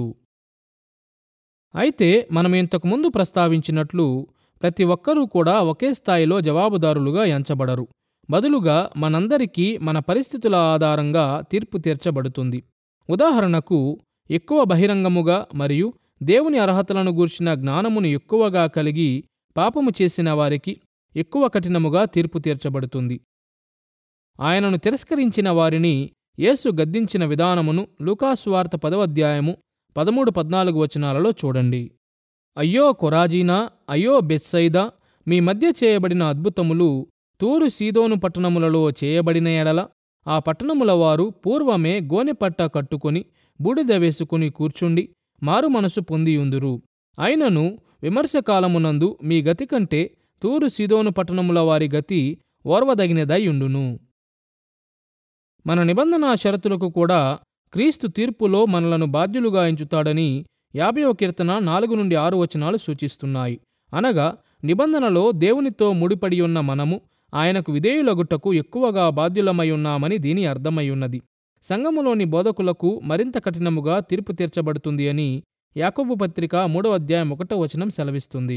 అయితే మనం ఇంతకుముందు ప్రస్తావించినట్లు ప్రతి ఒక్కరూ కూడా ఒకే స్థాయిలో జవాబుదారులుగా ఎంచబడరు బదులుగా మనందరికీ మన పరిస్థితుల ఆధారంగా తీర్పు తీర్చబడుతుంది ఉదాహరణకు ఎక్కువ బహిరంగముగా మరియు దేవుని అర్హతలను గూర్చిన జ్ఞానమును ఎక్కువగా కలిగి పాపము చేసిన వారికి ఎక్కువ కఠినముగా తీర్పు తీర్చబడుతుంది ఆయనను తిరస్కరించిన వారిని యేసు గద్దించిన విధానమును లూకాసువార్త పదవ అధ్యాయము పదమూడు పద్నాలుగు వచనాలలో చూడండి అయ్యో కొరాజీనా అయ్యో బెత్సైదా మీ మధ్య చేయబడిన అద్భుతములు తూరు సీదోను పట్టణములలో చేయబడిన ఎడల ఆ పట్టణముల వారు పూర్వమే గోనెపట్ట కట్టుకొని బూడిద వేసుకుని కూర్చుండి మారు మనసు పొందియుందురు అయినను విమర్శకాలమునందు మీ గతి కంటే తూరు సీదోను పట్టణముల వారి గతి ఓర్వదగినదయ్యుండును మన నిబంధన షరతులకు కూడా క్రీస్తు తీర్పులో మనలను బాధ్యులుగా ఎంచుతాడని యాభైవ కీర్తన నాలుగు నుండి ఆరు వచనాలు సూచిస్తున్నాయి అనగా నిబంధనలో దేవునితో ముడిపడి ఉన్న మనము ఆయనకు విధేయులగుటకు ఎక్కువగా బాధ్యులమై ఉన్నామని దీని అర్థమై ఉన్నది సంఘములోని బోధకులకు మరింత కఠినముగా తీర్పు తీర్చబడుతుంది అని యాకోబు పత్రిక మూడవ అధ్యాయం ఒకటో వచనం సెలవిస్తుంది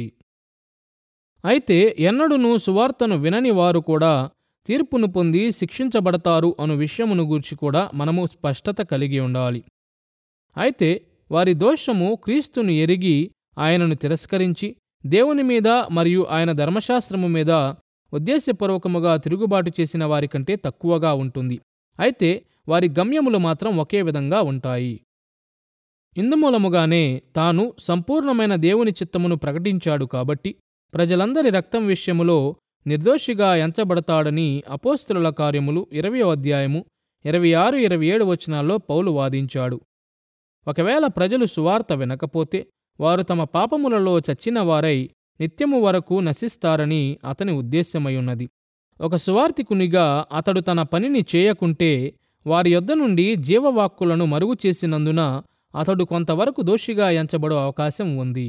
అయితే ఎన్నడూనూ సువార్తను వినని వారు కూడా తీర్పును పొంది శిక్షించబడతారు అను విషయమును గూర్చి కూడా మనము స్పష్టత కలిగి ఉండాలి అయితే వారి దోషము క్రీస్తును ఎరిగి ఆయనను తిరస్కరించి దేవుని మీద మరియు ఆయన ధర్మశాస్త్రము మీద ఉద్దేశపూర్వకముగా తిరుగుబాటు చేసిన వారికంటే తక్కువగా ఉంటుంది అయితే వారి గమ్యములు మాత్రం ఒకే విధంగా ఉంటాయి ఇందుమూలముగానే తాను సంపూర్ణమైన దేవుని చిత్తమును ప్రకటించాడు కాబట్టి ప్రజలందరి రక్తం విషయములో నిర్దోషిగా ఎంచబడతాడని అపోస్తుల కార్యములు ఇరవై అధ్యాయము ఇరవై ఆరు ఇరవై ఏడు వచనాల్లో పౌలు వాదించాడు ఒకవేళ ప్రజలు సువార్త వినకపోతే వారు తమ పాపములలో చచ్చిన వారై నిత్యము వరకు నశిస్తారని అతని ఉద్దేశ్యమయున్నది ఒక సువార్తికునిగా అతడు తన పనిని చేయకుంటే వారి యొద్ద నుండి జీవవాక్కులను మరుగు చేసినందున అతడు కొంతవరకు దోషిగా ఎంచబడే అవకాశం ఉంది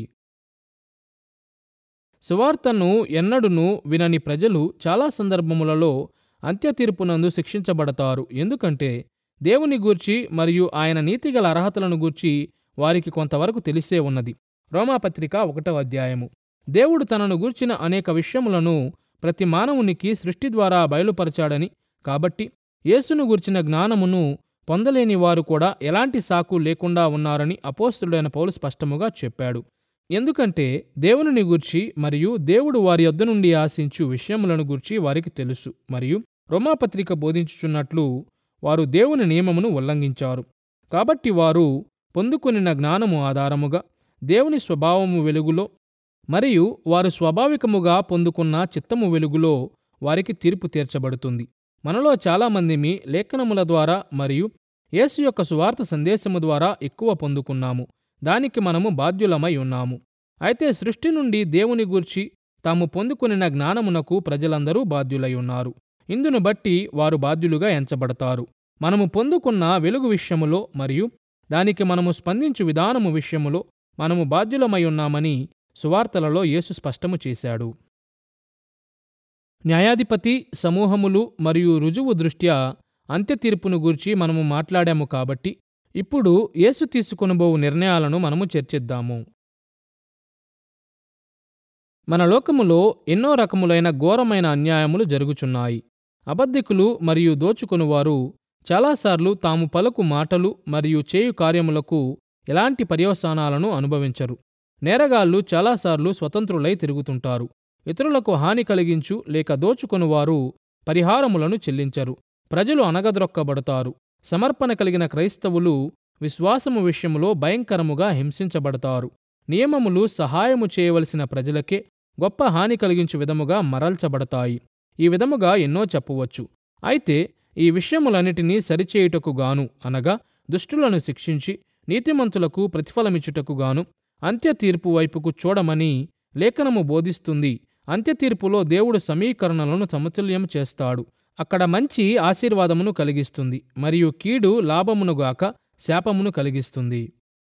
సువార్తను ఎన్నడును వినని ప్రజలు చాలా సందర్భములలో అంత్యతీర్పునందు శిక్షించబడతారు ఎందుకంటే దేవుని గూర్చి మరియు ఆయన నీతిగల అర్హతలను గూర్చి వారికి కొంతవరకు తెలిసే ఉన్నది రోమాపత్రిక ఒకటో అధ్యాయము దేవుడు తనను గూర్చిన అనేక విషయములను ప్రతి మానవునికి సృష్టి ద్వారా బయలుపరచాడని కాబట్టి యేసును గూర్చిన జ్ఞానమును పొందలేని వారు కూడా ఎలాంటి సాకు లేకుండా ఉన్నారని అపోస్తుడైన పౌలు స్పష్టముగా చెప్పాడు ఎందుకంటే దేవునిని గూర్చి మరియు దేవుడు వారి యొద్ద నుండి ఆశించు విషయములను గూర్చి వారికి తెలుసు మరియు రోమాపత్రిక బోధించుచున్నట్లు వారు దేవుని నియమమును ఉల్లంఘించారు కాబట్టి వారు పొందుకొనిన జ్ఞానము ఆధారముగా దేవుని స్వభావము వెలుగులో మరియు వారు స్వాభావికముగా పొందుకున్న చిత్తము వెలుగులో వారికి తీర్పు తీర్చబడుతుంది మనలో చాలామందిమి లేఖనముల ద్వారా మరియు యేసు యొక్క సువార్త సందేశము ద్వారా ఎక్కువ పొందుకున్నాము దానికి మనము బాధ్యులమై ఉన్నాము అయితే సృష్టి నుండి దేవుని గూర్చి తాము పొందుకునిన జ్ఞానమునకు ప్రజలందరూ బాధ్యులై ఉన్నారు ఇందును బట్టి వారు బాధ్యులుగా ఎంచబడతారు మనము పొందుకున్న వెలుగు విషయములో మరియు దానికి మనము స్పందించు విధానము విషయములో మనము బాధ్యులమై ఉన్నామని సువార్తలలో యేసు స్పష్టము చేశాడు న్యాయాధిపతి సమూహములు మరియు రుజువు దృష్ట్యా అంత్యతీర్పును గూర్చి మనము మాట్లాడాము కాబట్టి ఇప్పుడు యేసు తీసుకొనబోవు నిర్ణయాలను మనము చర్చిద్దాము మన లోకములో ఎన్నో రకములైన ఘోరమైన అన్యాయములు జరుగుచున్నాయి అబద్ధికులు మరియు దోచుకొనువారు చాలాసార్లు తాము పలుకు మాటలు మరియు చేయు కార్యములకు ఎలాంటి పర్యవసానాలను అనుభవించరు నేరగాళ్లు చాలాసార్లు స్వతంత్రులై తిరుగుతుంటారు ఇతరులకు హాని కలిగించు లేక దోచుకొనువారు పరిహారములను చెల్లించరు ప్రజలు అనగద్రొక్కబడతారు సమర్పణ కలిగిన క్రైస్తవులు విశ్వాసము విషయములో భయంకరముగా హింసించబడతారు నియమములు సహాయము చేయవలసిన ప్రజలకే గొప్ప హాని కలిగించు విధముగా మరల్చబడతాయి ఈ విధముగా ఎన్నో చెప్పవచ్చు అయితే ఈ విషయములన్నిటినీ సరిచేయుటకు గాను అనగా దుష్టులను శిక్షించి నీతిమంతులకు ప్రతిఫలమిచ్చుటకు గాను అంత్యతీర్పు వైపుకు చూడమని లేఖనము బోధిస్తుంది అంత్యతీర్పులో దేవుడు సమీకరణలను సమతుల్యం చేస్తాడు అక్కడ మంచి ఆశీర్వాదమును కలిగిస్తుంది మరియు కీడు లాభమునుగాక శాపమును కలిగిస్తుంది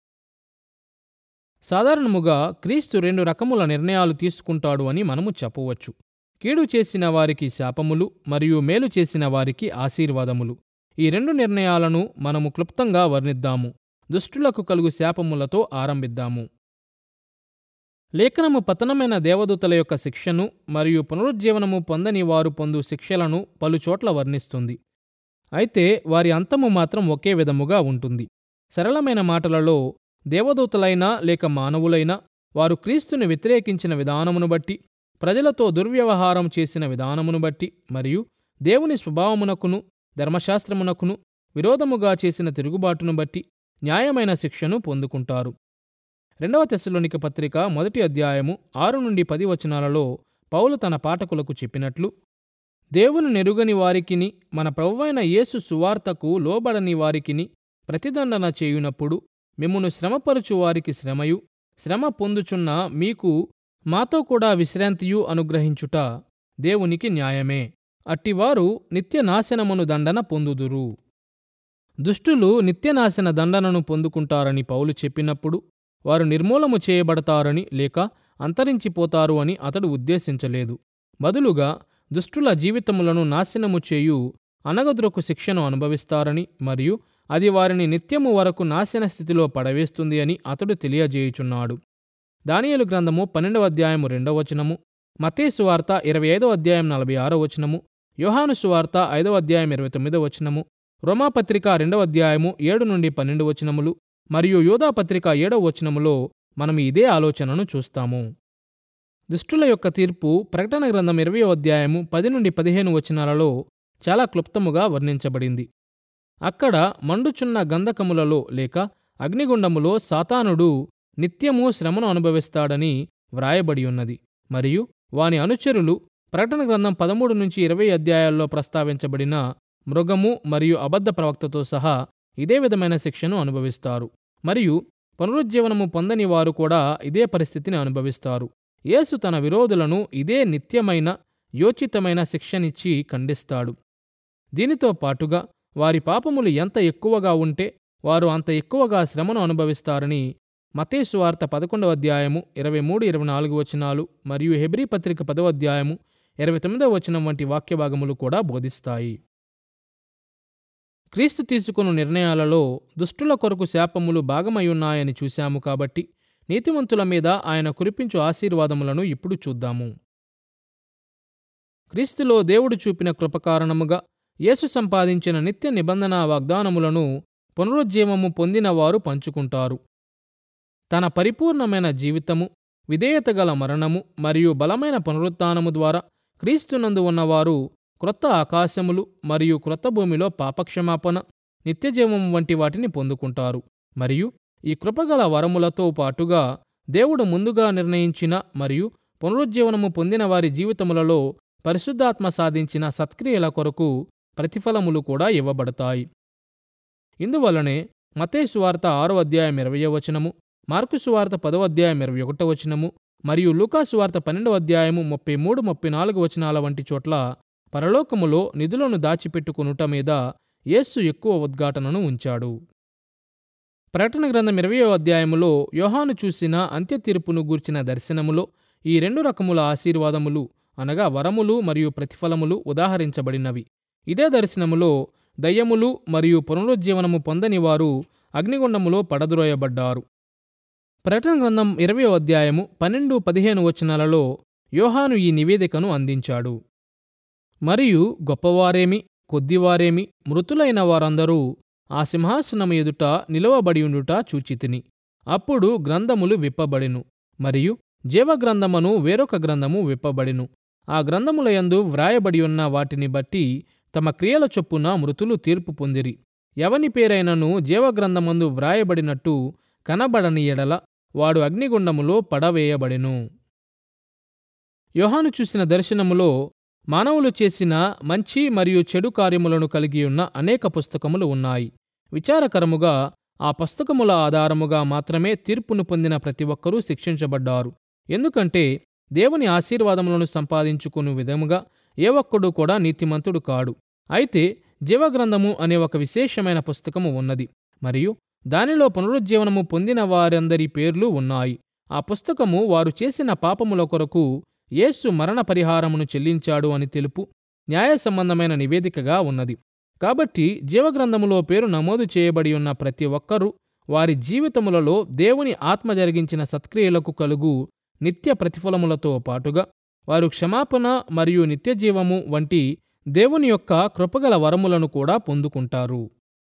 సాధారణముగా క్రీస్తు రెండు రకముల నిర్ణయాలు తీసుకుంటాడు అని మనము చెప్పవచ్చు కీడు చేసిన వారికి శాపములు మరియు మేలు చేసిన వారికి ఆశీర్వాదములు ఈ రెండు నిర్ణయాలను మనము క్లుప్తంగా వర్ణిద్దాము దుష్టులకు కలుగు శాపములతో ఆరంభిద్దాము లేఖనము పతనమైన దేవదూతల యొక్క శిక్షను మరియు పునరుజ్జీవనము పొందని వారు పొందు శిక్షలను పలుచోట్ల వర్ణిస్తుంది అయితే వారి అంతము మాత్రం ఒకే విధముగా ఉంటుంది సరళమైన మాటలలో దేవదూతలైనా లేక మానవులైనా వారు క్రీస్తుని వ్యతిరేకించిన విధానమును బట్టి ప్రజలతో దుర్వ్యవహారం చేసిన విధానమును బట్టి మరియు దేవుని స్వభావమునకును ధర్మశాస్త్రమునకును విరోధముగా చేసిన తిరుగుబాటును బట్టి న్యాయమైన శిక్షను పొందుకుంటారు రెండవ తెస్సలోనిక పత్రిక మొదటి అధ్యాయము ఆరు నుండి పది వచనాలలో పౌలు తన పాఠకులకు చెప్పినట్లు దేవుని నెరుగని వారికిని మన ప్రభువైన యేసు సువార్తకు లోబడని వారికిని ప్రతిదండన చేయునప్పుడు మిమ్మును శ్రమపరచు వారికి శ్రమయు శ్రమ పొందుచున్న మీకు మాతో కూడా విశ్రాంతియు అనుగ్రహించుట దేవునికి న్యాయమే అట్టివారు నిత్యనాశనమును దండన పొందుదురు దుష్టులు నిత్యనాశన దండనను పొందుకుంటారని పౌలు చెప్పినప్పుడు వారు నిర్మూలము చేయబడతారని లేక అంతరించిపోతారు అని అతడు ఉద్దేశించలేదు బదులుగా దుష్టుల జీవితములను నాశనము చేయు అనగదురకు శిక్షను అనుభవిస్తారని మరియు అది వారిని నిత్యము వరకు నాశన స్థితిలో పడవేస్తుంది అని అతడు తెలియజేయుచున్నాడు దానియేలు గ్రంథము పన్నెండవ అధ్యాయము రెండవ వచనము మతేసు వార్త ఇరవై ఐదవ అధ్యాయం నలభై ఆరో వచనము యోహాను సువార్త ఐదవ అధ్యాయం ఇరవై తొమ్మిదవ వచనము రోమాపత్రిక రెండవ అధ్యాయము ఏడు నుండి పన్నెండు వచనములు మరియు యోధాపత్రిక ఏడవ వచనములో మనం ఇదే ఆలోచనను చూస్తాము దుష్టుల యొక్క తీర్పు ప్రకటన గ్రంథం ఇరవై అధ్యాయము పది నుండి పదిహేను వచనాలలో చాలా క్లుప్తముగా వర్ణించబడింది అక్కడ మండుచున్న గంధకములలో లేక అగ్నిగుండములో సాతానుడు నిత్యము శ్రమను అనుభవిస్తాడని వ్రాయబడి ఉన్నది మరియు వాని అనుచరులు ప్రకటన గ్రంథం పదమూడు నుంచి ఇరవై అధ్యాయాల్లో ప్రస్తావించబడిన మృగము మరియు అబద్ధ ప్రవక్తతో సహా ఇదే విధమైన శిక్షను అనుభవిస్తారు మరియు పునరుజ్జీవనము పొందని వారు కూడా ఇదే పరిస్థితిని అనుభవిస్తారు యేసు తన విరోధులను ఇదే నిత్యమైన యోచితమైన శిక్షనిచ్చి ఖండిస్తాడు దీనితో పాటుగా వారి పాపములు ఎంత ఎక్కువగా ఉంటే వారు అంత ఎక్కువగా శ్రమను అనుభవిస్తారని మతేసు వార్త పదకొండవ అధ్యాయము ఇరవై మూడు ఇరవై నాలుగు వచనాలు మరియు హెబ్రీ పత్రిక పదవ అధ్యాయము ఇరవై తొమ్మిదవ వచనం వంటి వాక్యభాగములు కూడా బోధిస్తాయి క్రీస్తు తీసుకున్న నిర్ణయాలలో దుష్టుల కొరకు శాపములు భాగమయ్యున్నాయని చూశాము కాబట్టి నీతిమంతుల మీద ఆయన కురిపించు ఆశీర్వాదములను ఇప్పుడు చూద్దాము క్రీస్తులో దేవుడు చూపిన కృప కారణముగా యేసు సంపాదించిన నిత్య నిబంధన వాగ్దానములను పునరుజ్జీవము పొందిన వారు పంచుకుంటారు తన పరిపూర్ణమైన జీవితము విధేయత గల మరణము మరియు బలమైన పునరుత్థానము ద్వారా క్రీస్తునందు ఉన్నవారు క్రొత్త ఆకాశములు మరియు క్రొత్త భూమిలో పాపక్షమాపణ నిత్యజీవం వంటి వాటిని పొందుకుంటారు మరియు ఈ కృపగల వరములతో పాటుగా దేవుడు ముందుగా నిర్ణయించిన మరియు పునరుజ్జీవనము పొందిన వారి జీవితములలో పరిశుద్ధాత్మ సాధించిన సత్క్రియల కొరకు ప్రతిఫలములు కూడా ఇవ్వబడతాయి ఇందువలనే మతే సువార్త ఆరో అధ్యాయం ఇరవయో వచనము మార్కు సువార్త పదవ అధ్యాయం ఇరవై ఒకటో వచనము మరియు లూకా సువార్త పన్నెండవ అధ్యాయము ముప్పై మూడు ముప్పై నాలుగు వచనాల వంటి చోట్ల పరలోకములో నిధులను దాచిపెట్టుకునుట మీద యేస్సు ఎక్కువ ఉద్ఘాటనను ఉంచాడు ప్రకటన గ్రంథం ఇరవయో అధ్యాయములో యోహాను చూసిన అంత్యతీర్పును గూర్చిన దర్శనములో ఈ రెండు రకముల ఆశీర్వాదములు అనగా వరములు మరియు ప్రతిఫలములు ఉదాహరించబడినవి ఇదే దర్శనములో దయ్యములు మరియు పునరుజ్జీవనము పొందని వారు అగ్నిగుండములో పడద్రోయబడ్డారు ప్రకటన గ్రంథం ఇరవయో అధ్యాయము పన్నెండు పదిహేను వచనాలలో యోహాను ఈ నివేదికను అందించాడు మరియు గొప్పవారేమి కొద్దివారేమి మృతులైన వారందరూ ఆ సింహాసనము ఎదుట నిలవబడియుండుట చూచితిని అప్పుడు గ్రంథములు విప్పబడెను మరియు జీవగ్రంథమను వేరొక గ్రంథము విప్పబడెను ఆ గ్రంథములయందు వ్రాయబడి ఉన్న వాటిని బట్టి తమ క్రియల చొప్పున మృతులు తీర్పు పొందిరి ఎవని పేరైనను జీవగ్రంథమందు వ్రాయబడినట్టు కనబడని ఎడల వాడు అగ్నిగుండములో పడవేయబడెను యోహాను చూసిన దర్శనములో మానవులు చేసిన మంచి మరియు చెడు కార్యములను కలిగి ఉన్న అనేక పుస్తకములు ఉన్నాయి విచారకరముగా ఆ పుస్తకముల ఆధారముగా మాత్రమే తీర్పును పొందిన ప్రతి ఒక్కరూ శిక్షించబడ్డారు ఎందుకంటే దేవుని ఆశీర్వాదములను సంపాదించుకుని విధముగా ఏ ఒక్కడు కూడా నీతిమంతుడు కాడు అయితే జీవగ్రంథము అనే ఒక విశేషమైన పుస్తకము ఉన్నది మరియు దానిలో పునరుజ్జీవనము పొందిన వారందరి పేర్లు ఉన్నాయి ఆ పుస్తకము వారు చేసిన పాపముల కొరకు యేసు మరణ పరిహారమును చెల్లించాడు అని తెలుపు న్యాయ సంబంధమైన నివేదికగా ఉన్నది కాబట్టి జీవగ్రంథములో పేరు నమోదు చేయబడి ఉన్న ప్రతి ఒక్కరూ వారి జీవితములలో దేవుని ఆత్మ జరిగించిన సత్క్రియలకు కలుగు నిత్య ప్రతిఫలములతో పాటుగా వారు క్షమాపణ మరియు నిత్యజీవము వంటి దేవుని యొక్క కృపగల వరములను కూడా పొందుకుంటారు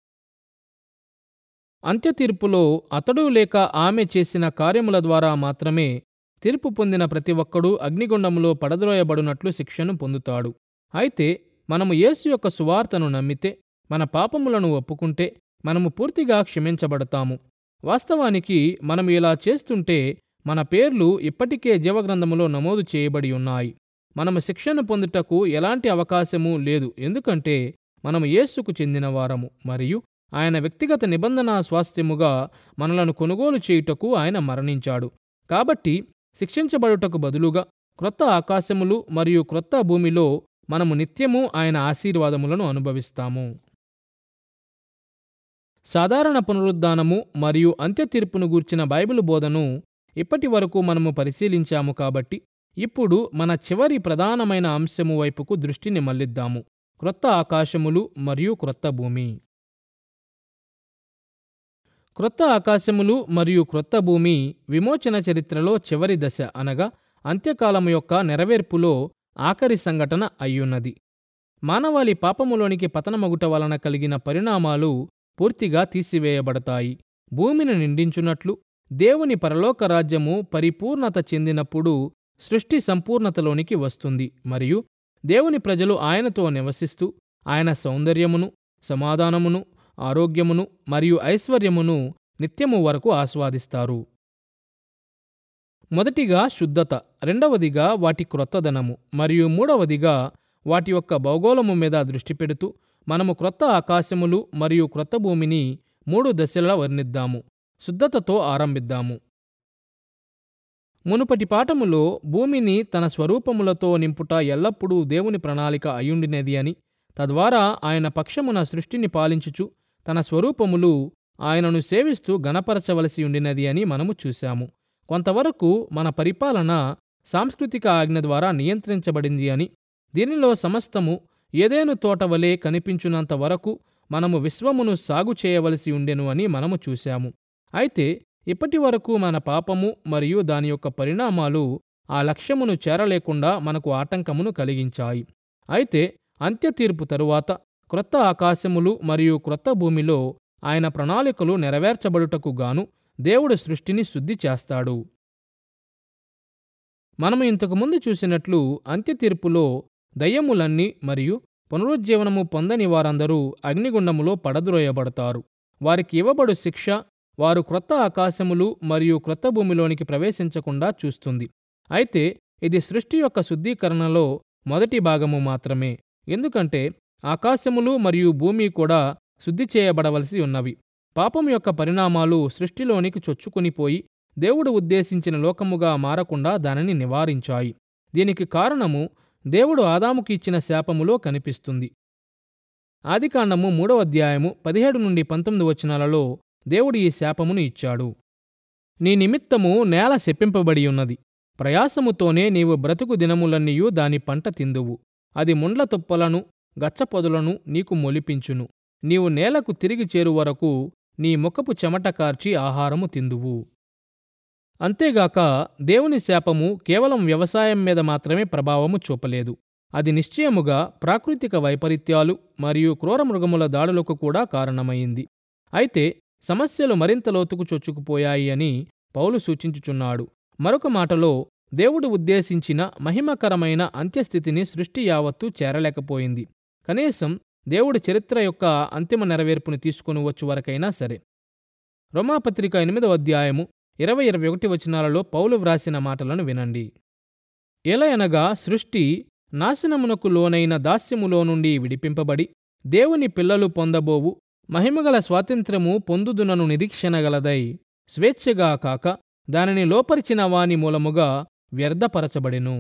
అంత్యతీర్పులో అతడు లేక ఆమె చేసిన కార్యముల ద్వారా మాత్రమే తీర్పు పొందిన ప్రతి ఒక్కడూ అగ్నిగుండములో పడద్రోయబడినట్లు శిక్షను పొందుతాడు అయితే మనము యేసు యొక్క సువార్తను నమ్మితే మన పాపములను ఒప్పుకుంటే మనము పూర్తిగా క్షమించబడతాము వాస్తవానికి మనం ఇలా చేస్తుంటే మన పేర్లు ఇప్పటికే జీవగ్రంథములో నమోదు చేయబడి ఉన్నాయి మనము శిక్షను పొందుటకు ఎలాంటి అవకాశము లేదు ఎందుకంటే మనము యేసుకు చెందినవారము మరియు ఆయన వ్యక్తిగత నిబంధన స్వాస్థ్యముగా మనలను కొనుగోలు చేయుటకు ఆయన మరణించాడు కాబట్టి శిక్షించబడుటకు బదులుగా క్రొత్త ఆకాశములు మరియు క్రొత్త భూమిలో మనము నిత్యము ఆయన ఆశీర్వాదములను అనుభవిస్తాము సాధారణ పునరుద్ధానము మరియు అంత్యతీర్పును గూర్చిన బైబిల్ బోధను ఇప్పటి వరకు మనము పరిశీలించాము కాబట్టి ఇప్పుడు మన చివరి ప్రధానమైన అంశము వైపుకు దృష్టిని మళ్లిద్దాము క్రొత్త ఆకాశములు మరియు క్రొత్త భూమి క్రొత్త ఆకాశములు మరియు క్రొత్త భూమి విమోచన చరిత్రలో చివరి దశ అనగా అంత్యకాలము యొక్క నెరవేర్పులో ఆఖరి సంఘటన అయ్యున్నది మానవాళి పాపములోనికి పతనమగుట వలన కలిగిన పరిణామాలు పూర్తిగా తీసివేయబడతాయి భూమిని నిండించున్నట్లు దేవుని పరలోక రాజ్యము పరిపూర్ణత చెందినప్పుడు సృష్టి సంపూర్ణతలోనికి వస్తుంది మరియు దేవుని ప్రజలు ఆయనతో నివసిస్తూ ఆయన సౌందర్యమును సమాధానమును ఆరోగ్యమును మరియు ఐశ్వర్యమును నిత్యము వరకు ఆస్వాదిస్తారు మొదటిగా శుద్ధత రెండవదిగా వాటి క్రొత్తదనము మరియు మూడవదిగా వాటి యొక్క భౌగోళము మీద దృష్టి పెడుతూ మనము క్రొత్త ఆకాశములు మరియు క్రొత్త భూమిని మూడు దశలా వర్ణిద్దాము శుద్ధతతో ఆరంభిద్దాము మునుపటి పాఠములో భూమిని తన స్వరూపములతో నింపుట ఎల్లప్పుడూ దేవుని ప్రణాళిక అయుండినది అని తద్వారా ఆయన పక్షమున సృష్టిని పాలించుచు తన స్వరూపములు ఆయనను సేవిస్తూ గణపరచవలసి ఉండినది అని మనము చూశాము కొంతవరకు మన పరిపాలన సాంస్కృతిక ఆజ్ఞ ద్వారా నియంత్రించబడింది అని దీనిలో సమస్తము ఏదేను తోట వలె కనిపించున్నంత వరకు మనము విశ్వమును సాగు చేయవలసి ఉండెను అని మనము చూశాము అయితే ఇప్పటి వరకు మన పాపము మరియు దాని యొక్క పరిణామాలు ఆ లక్ష్యమును చేరలేకుండా మనకు ఆటంకమును కలిగించాయి అయితే అంత్యతీర్పు తరువాత క్రొత్త ఆకాశములు మరియు క్రొత్త భూమిలో ఆయన ప్రణాళికలు నెరవేర్చబడుటకు గాను దేవుడు సృష్టిని శుద్ధి చేస్తాడు మనము ఇంతకుముందు చూసినట్లు అంత్యతీర్పులో దయ్యములన్నీ మరియు పునరుజ్జీవనము పొందని వారందరూ అగ్నిగుండములో పడద్రోయబడతారు వారికి ఇవ్వబడు శిక్ష వారు క్రొత్త ఆకాశములు మరియు క్రొత్త భూమిలోనికి ప్రవేశించకుండా చూస్తుంది అయితే ఇది సృష్టి యొక్క శుద్ధీకరణలో మొదటి భాగము మాత్రమే ఎందుకంటే ఆకాశములు మరియు భూమి కూడా శుద్ధి చేయబడవలసి ఉన్నవి పాపం యొక్క పరిణామాలు సృష్టిలోనికి చొచ్చుకునిపోయి దేవుడు ఉద్దేశించిన లోకముగా మారకుండా దానిని నివారించాయి దీనికి కారణము దేవుడు ఆదాముకి ఇచ్చిన శాపములో కనిపిస్తుంది ఆదికాండము మూడవ అధ్యాయము పదిహేడు నుండి పంతొమ్మిది వచనాలలో దేవుడు ఈ శాపమును ఇచ్చాడు నీ నిమిత్తము నేల శప్పింపబడి ఉన్నది ప్రయాసముతోనే నీవు బ్రతుకు దినములన్నీయూ దాని పంట తిందువు అది ముండ్ల తుప్పలను గచ్చపొదలను నీకు మొలిపించును నీవు నేలకు తిరిగి చేరు వరకు నీ ముఖపు చెమట కార్చి ఆహారము తిందువు అంతేగాక దేవుని శాపము కేవలం వ్యవసాయం మీద మాత్రమే ప్రభావము చూపలేదు అది నిశ్చయముగా ప్రాకృతిక వైపరీత్యాలు మరియు క్రూరమృగముల దాడులకు కూడా కారణమైంది అయితే సమస్యలు మరింత లోతుకు చొచ్చుకుపోయాయి అని పౌలు సూచించుచున్నాడు మరొక మాటలో దేవుడు ఉద్దేశించిన మహిమకరమైన అంత్యస్థితిని సృష్టి యావత్తు చేరలేకపోయింది కనీసం దేవుడి చరిత్ర యొక్క అంతిమ నెరవేర్పుని తీసుకుని వచ్చు వరకైనా సరే రోమాపత్రిక ఎనిమిదవ అధ్యాయము ఇరవై ఇరవై ఒకటి వచనాలలో పౌలు వ్రాసిన మాటలను వినండి ఎలయనగా సృష్టి నాశనమునకు లోనైన దాస్యములో నుండి విడిపింపబడి దేవుని పిల్లలు పొందబోవు మహిమగల స్వాతంత్ర్యము పొందుదునను నిరీక్షణగలదై స్వేచ్ఛగా కాక దానిని లోపరిచిన వాని మూలముగా వ్యర్థపరచబడెను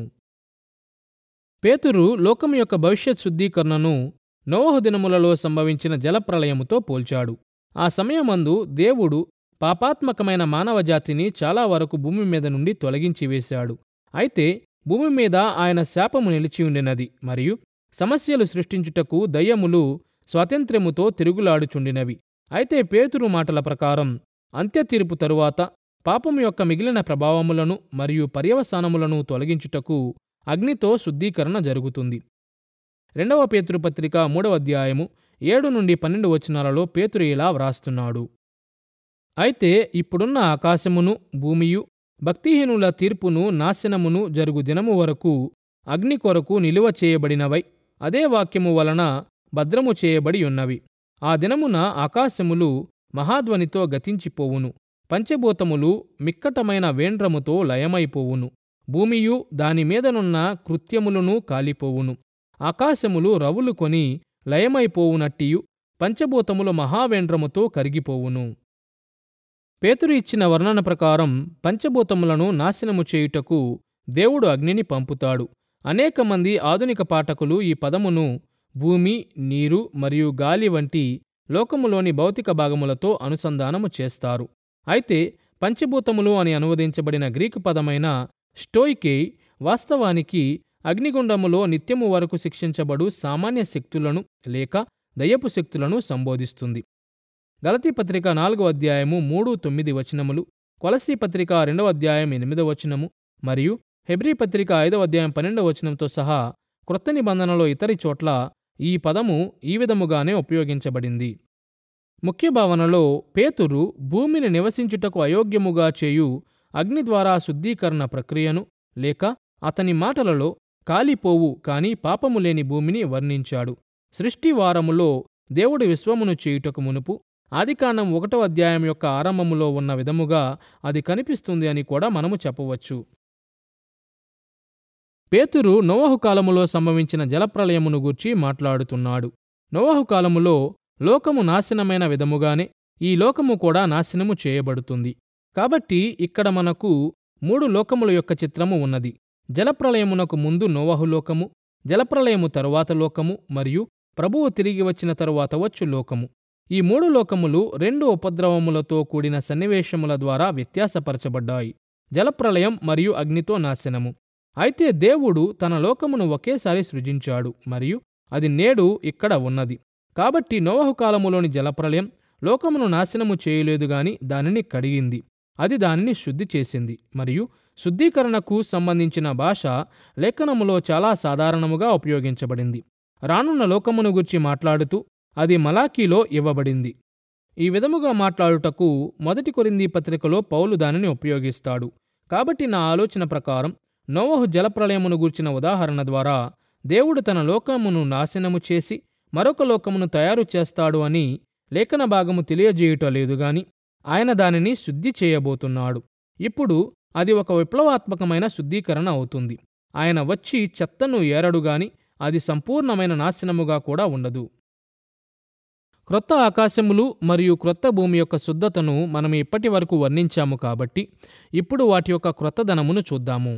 పేతురు లోకం యొక్క భవిష్యత్ శుద్ధీకరణను నోవహు దినములలో సంభవించిన జలప్రళయముతో పోల్చాడు ఆ సమయమందు దేవుడు పాపాత్మకమైన మానవజాతిని చాలా వరకు భూమి మీద నుండి తొలగించి వేశాడు అయితే భూమి మీద ఆయన శాపము నిలిచి ఉండినది మరియు సమస్యలు సృష్టించుటకు దయ్యములు స్వాతంత్ర్యముతో తిరుగులాడుచుండినవి అయితే పేతురు మాటల ప్రకారం అంత్యతీర్పు తరువాత పాపం యొక్క మిగిలిన ప్రభావములను మరియు పర్యవసానములను తొలగించుటకు అగ్నితో శుద్ధీకరణ జరుగుతుంది రెండవ పేతురు పత్రిక మూడవ అధ్యాయము ఏడు నుండి పన్నెండు వచనాలలో పేతురు ఇలా వ్రాస్తున్నాడు అయితే ఇప్పుడున్న ఆకాశమును భూమియు భక్తిహీనుల తీర్పును నాశనమును జరుగు దినము వరకు అగ్ని కొరకు నిలువ చేయబడినవై అదే వాక్యము వలన భద్రము చేయబడి ఉన్నవి ఆ దినమున ఆకాశములు మహాధ్వనితో గతించిపోవును పంచభూతములు మిక్కటమైన వేండ్రముతో లయమైపోవును భూమియు దానిమీదనున్న కృత్యములను కాలిపోవును ఆకాశములు రవులు కొని లయమైపోవునట్టియు పంచభూతములు మహావేండ్రముతో కరిగిపోవును పేతురు ఇచ్చిన వర్ణన ప్రకారం పంచభూతములను నాశనము చేయుటకు దేవుడు అగ్నిని పంపుతాడు అనేక మంది ఆధునిక పాఠకులు ఈ పదమును భూమి నీరు మరియు గాలి వంటి లోకములోని భౌతిక భాగములతో అనుసంధానము చేస్తారు అయితే పంచభూతములు అని అనువదించబడిన గ్రీకు పదమైన స్టోయికే వాస్తవానికి అగ్నిగుండములో నిత్యము వరకు శిక్షించబడు సామాన్య శక్తులను లేక దయ్యపు శక్తులను సంబోధిస్తుంది గలతీ పత్రిక నాలుగవ అధ్యాయము మూడు తొమ్మిది వచనములు కొలసీ పత్రిక రెండవ అధ్యాయం ఎనిమిదవ వచనము మరియు హెబ్రీ పత్రిక ఐదవ అధ్యాయం పన్నెండవ వచనంతో సహా క్రొత్త నిబంధనలో ఇతరి చోట్ల ఈ పదము ఈ విధముగానే ఉపయోగించబడింది ముఖ్య భావనలో పేతురు భూమిని నివసించుటకు అయోగ్యముగా చేయు అగ్ని ద్వారా శుద్ధీకరణ ప్రక్రియను లేక అతని మాటలలో కాలిపోవు కాని పాపము లేని భూమిని వర్ణించాడు సృష్టి వారములో దేవుడు విశ్వమును చేయుటకు మునుపు ఆదికాండం ఒకటో అధ్యాయం యొక్క ఆరంభములో ఉన్న విధముగా అది కనిపిస్తుంది అని కూడా మనము చెప్పవచ్చు పేతురు నోవహు కాలములో సంభవించిన జలప్రలయమును గూర్చి మాట్లాడుతున్నాడు నోవహు కాలములో లోకము నాశనమైన విధముగానే ఈ లోకము కూడా నాశనము చేయబడుతుంది కాబట్టి ఇక్కడ మనకు మూడు లోకముల యొక్క చిత్రము ఉన్నది జలప్రలయమునకు ముందు నోవహు లోకము జలప్రలయము తరువాత లోకము మరియు ప్రభువు తిరిగి వచ్చిన తరువాత వచ్చు లోకము ఈ మూడు లోకములు రెండు ఉపద్రవములతో కూడిన సన్నివేశముల ద్వారా వ్యత్యాసపరచబడ్డాయి జలప్రలయం మరియు అగ్నితో నాశనము అయితే దేవుడు తన లోకమును ఒకేసారి సృజించాడు మరియు అది నేడు ఇక్కడ ఉన్నది కాబట్టి నోవహు కాలములోని జలప్రలయం లోకమును నాశనము చేయలేదు గాని దానిని కడిగింది అది దానిని శుద్ధి చేసింది మరియు శుద్ధీకరణకు సంబంధించిన భాష లేఖనములో చాలా సాధారణముగా ఉపయోగించబడింది రానున్న లోకమును గురించి మాట్లాడుతూ అది మలాకీలో ఇవ్వబడింది ఈ విధముగా మాట్లాడుటకు మొదటి కొరింది పత్రికలో పౌలు దానిని ఉపయోగిస్తాడు కాబట్టి నా ఆలోచన ప్రకారం నోవహు జలప్రలయమును గూర్చిన ఉదాహరణ ద్వారా దేవుడు తన లోకమును నాశనము చేసి మరొక లోకమును తయారు చేస్తాడు అని లేఖన భాగము తెలియజేయుటలేదు గాని ఆయన దానిని శుద్ధి చేయబోతున్నాడు ఇప్పుడు అది ఒక విప్లవాత్మకమైన శుద్ధీకరణ అవుతుంది ఆయన వచ్చి చెత్తను ఏరడుగాని అది సంపూర్ణమైన నాశనముగా కూడా ఉండదు క్రొత్త ఆకాశములు మరియు క్రొత్త భూమి యొక్క శుద్ధతను మనం ఇప్పటి వరకు వర్ణించాము కాబట్టి ఇప్పుడు వాటి యొక్క క్రొత్తదనమును చూద్దాము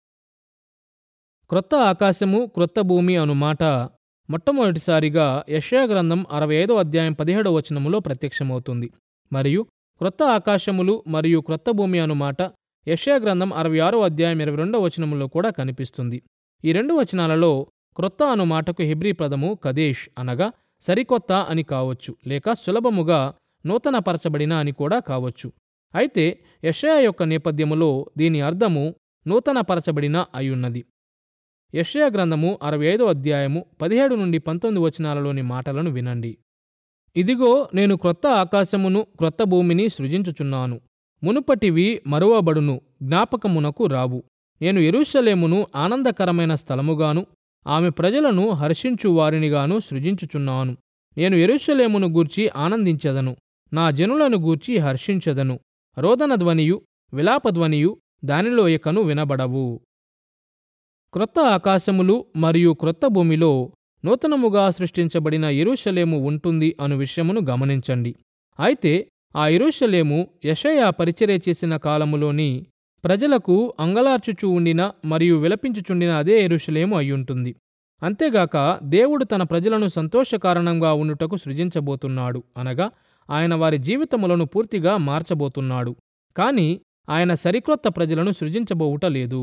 క్రొత్త ఆకాశము క్రొత్త భూమి అను మాట మొట్టమొదటిసారిగా యెషయా గ్రంథం అరవై ఐదో అధ్యాయం పదిహేడవ వచనములో ప్రత్యక్షమవుతుంది మరియు క్రొత్త ఆకాశములు మరియు క్రొత్త భూమి అను మాట యెషయా గ్రంథం అరవై ఆరో అధ్యాయం ఇరవై రెండవ వచనములో కూడా కనిపిస్తుంది ఈ రెండు వచనాలలో క్రొత్త అను మాటకు హెబ్రీ పదము కదేష్ అనగా సరికొత్త అని కావచ్చు లేక సులభముగా నూతనపరచబడిన అని కూడా కావచ్చు అయితే యెషయా యొక్క నేపథ్యములో దీని అర్థము నూతనపరచబడిన అయ్యున్నది యెషయా గ్రంథము అరవై ఐదో అధ్యాయము పదిహేడు నుండి పంతొమ్మిది వచనాలలోని మాటలను వినండి ఇదిగో నేను క్రొత్త ఆకాశమును క్రొత్త భూమిని సృజించుచున్నాను మునుపటివి మరువబడును జ్ఞాపకమునకు రావు నేను ఎరుషలేమును ఆనందకరమైన స్థలముగాను ఆమె ప్రజలను హర్షించు వారినిగాను సృజించుచున్నాను నేను ఎరుషలేమును గూర్చి ఆనందించదను నా జనులను గూర్చి హర్షించదను రోదన ధ్వనియు విలాపధ్వనియు దానిలో ఇకను వినబడవు క్రొత్త ఆకాశములు మరియు క్రొత్త భూమిలో నూతనముగా సృష్టించబడిన ఎరుషలేము ఉంటుంది అను విషయమును గమనించండి అయితే ఆ ఎరుషలేము యషయా పరిచర్య చేసిన కాలములోని ప్రజలకు అంగలార్చుచూ ఉండిన మరియు విలపించుచుండిన అదే ఎరుషలేము అయ్యుంటుంది అంతేగాక దేవుడు తన ప్రజలను సంతోషకారణంగా ఉండుటకు సృజించబోతున్నాడు అనగా ఆయన వారి జీవితములను పూర్తిగా మార్చబోతున్నాడు కాని ఆయన సరిక్రొత్త ప్రజలను సృజించబోవుట లేదు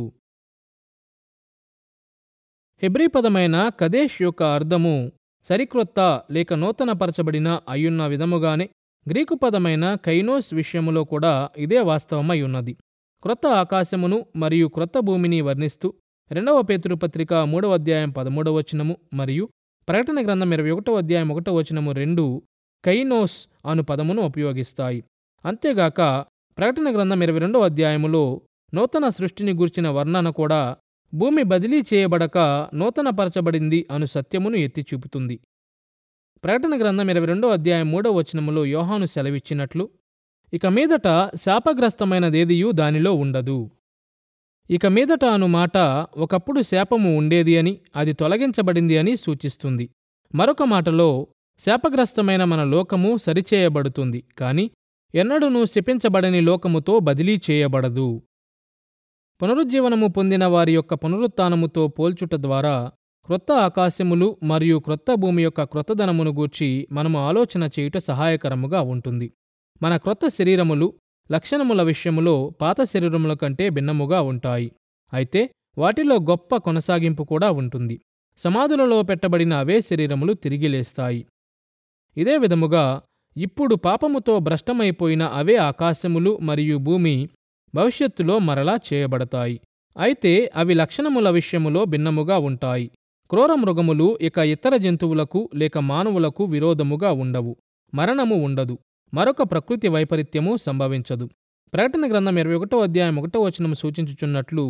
హెబ్రీ పదమైన కదేష్ యొక్క అర్థము సరిక్రొత్త లేక నూతనపరచబడిన అయ్యున్న విధముగానే గ్రీకు పదమైన కైనోస్ విషయములో కూడా ఇదే వాస్తవమై ఉన్నది క్రొత్త ఆకాశమును మరియు క్రొత్త భూమిని వర్ణిస్తూ రెండవ పేతురు పత్రిక మూడవ అధ్యాయం పదమూడవ వచనము మరియు ప్రకటన గ్రంథం ఇరవై ఒకటో అధ్యాయం ఒకటో వచనము రెండు కైనోస్ అను పదమును ఉపయోగిస్తాయి అంతేగాక ప్రకటన గ్రంథం ఇరవై రెండవ అధ్యాయములో నూతన సృష్టిని గూర్చిన వర్ణన కూడా భూమి బదిలీ చేయబడక నూతనపరచబడింది అను సత్యమును ఎత్తి చూపుతుంది ప్రకటన గ్రంథం ఇరవై రెండో అధ్యాయం మూడో వచనములో యోహాను సెలవిచ్చినట్లు ఇక మీదట శాపగ్రస్తమైనదేదియూ దానిలో ఉండదు ఇక మీదట అను మాట ఒకప్పుడు శాపము ఉండేది అని అది తొలగించబడింది అని సూచిస్తుంది మరొక మాటలో శాపగ్రస్తమైన మన లోకము సరిచేయబడుతుంది కాని ఎన్నడూనూ శపించబడని లోకముతో బదిలీ చేయబడదు పునరుజ్జీవనము పొందిన వారి యొక్క పునరుత్నముతో పోల్చుట ద్వారా క్రొత్త ఆకాశములు మరియు క్రొత్త భూమి యొక్క క్రొత్తదనమును గూర్చి మనము ఆలోచన చేయుట సహాయకరముగా ఉంటుంది మన క్రొత్త శరీరములు లక్షణముల విషయములో పాత శరీరముల కంటే భిన్నముగా ఉంటాయి అయితే వాటిలో గొప్ప కొనసాగింపు కూడా ఉంటుంది సమాధులలో పెట్టబడిన అవే శరీరములు తిరిగి లేస్తాయి ఇదే విధముగా ఇప్పుడు పాపముతో భ్రష్టమైపోయిన అవే ఆకాశములు మరియు భూమి భవిష్యత్తులో మరలా చేయబడతాయి అయితే అవి లక్షణముల విషయములో భిన్నముగా ఉంటాయి క్రూర మృగములు ఇక ఇతర జంతువులకు లేక మానవులకు విరోధముగా ఉండవు మరణము ఉండదు మరొక ప్రకృతి వైపరీత్యము సంభవించదు ప్రకటన గ్రంథం ఇరవై ఒకటో అధ్యాయం ఒకటో వచనం సూచించుచున్నట్లు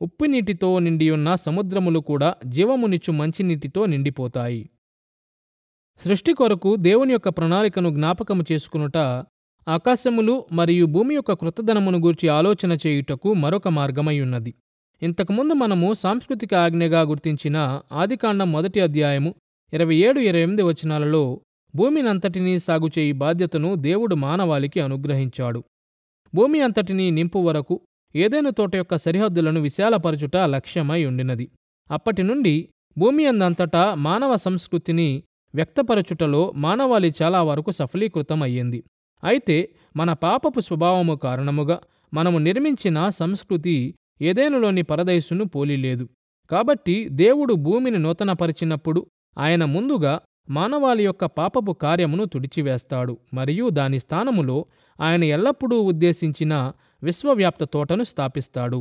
ఉప్పునీటితో నిండియున్న సముద్రములు కూడా జీవమునిచ్చు మంచినీటితో నిండిపోతాయి సృష్టి కొరకు దేవుని యొక్క ప్రణాళికను జ్ఞాపకము చేసుకునుట ఆకాశములు మరియు భూమి యొక్క కృతధనమును గూర్చి ఆలోచన చేయుటకు మరొక మార్గమై ఉన్నది ఇంతకుముందు మనము సాంస్కృతిక ఆజ్ఞగా గుర్తించిన ఆదికాండం మొదటి అధ్యాయము ఇరవై ఏడు ఇరవై ఎనిమిది వచనాలలో భూమినంతటినీ సాగు చేయి బాధ్యతను దేవుడు మానవాళికి అనుగ్రహించాడు భూమి అంతటినీ నింపు వరకు ఏదైనా తోట యొక్క సరిహద్దులను విశాలపరచుట లక్ష్యమై ఉండినది అప్పటి నుండి భూమి అందంతటా మానవ సంస్కృతిని వ్యక్తపరచుటలో మానవాళి చాలా వరకు సఫలీకృతం అయ్యింది అయితే మన పాపపు స్వభావము కారణముగా మనము నిర్మించిన సంస్కృతి ఏదేనులోని పరదయస్సును పోలిలేదు కాబట్టి దేవుడు భూమిని నూతనపరిచినప్పుడు ఆయన ముందుగా మానవాళి యొక్క పాపపు కార్యమును తుడిచివేస్తాడు మరియు దాని స్థానములో ఆయన ఎల్లప్పుడూ ఉద్దేశించిన విశ్వవ్యాప్త తోటను స్థాపిస్తాడు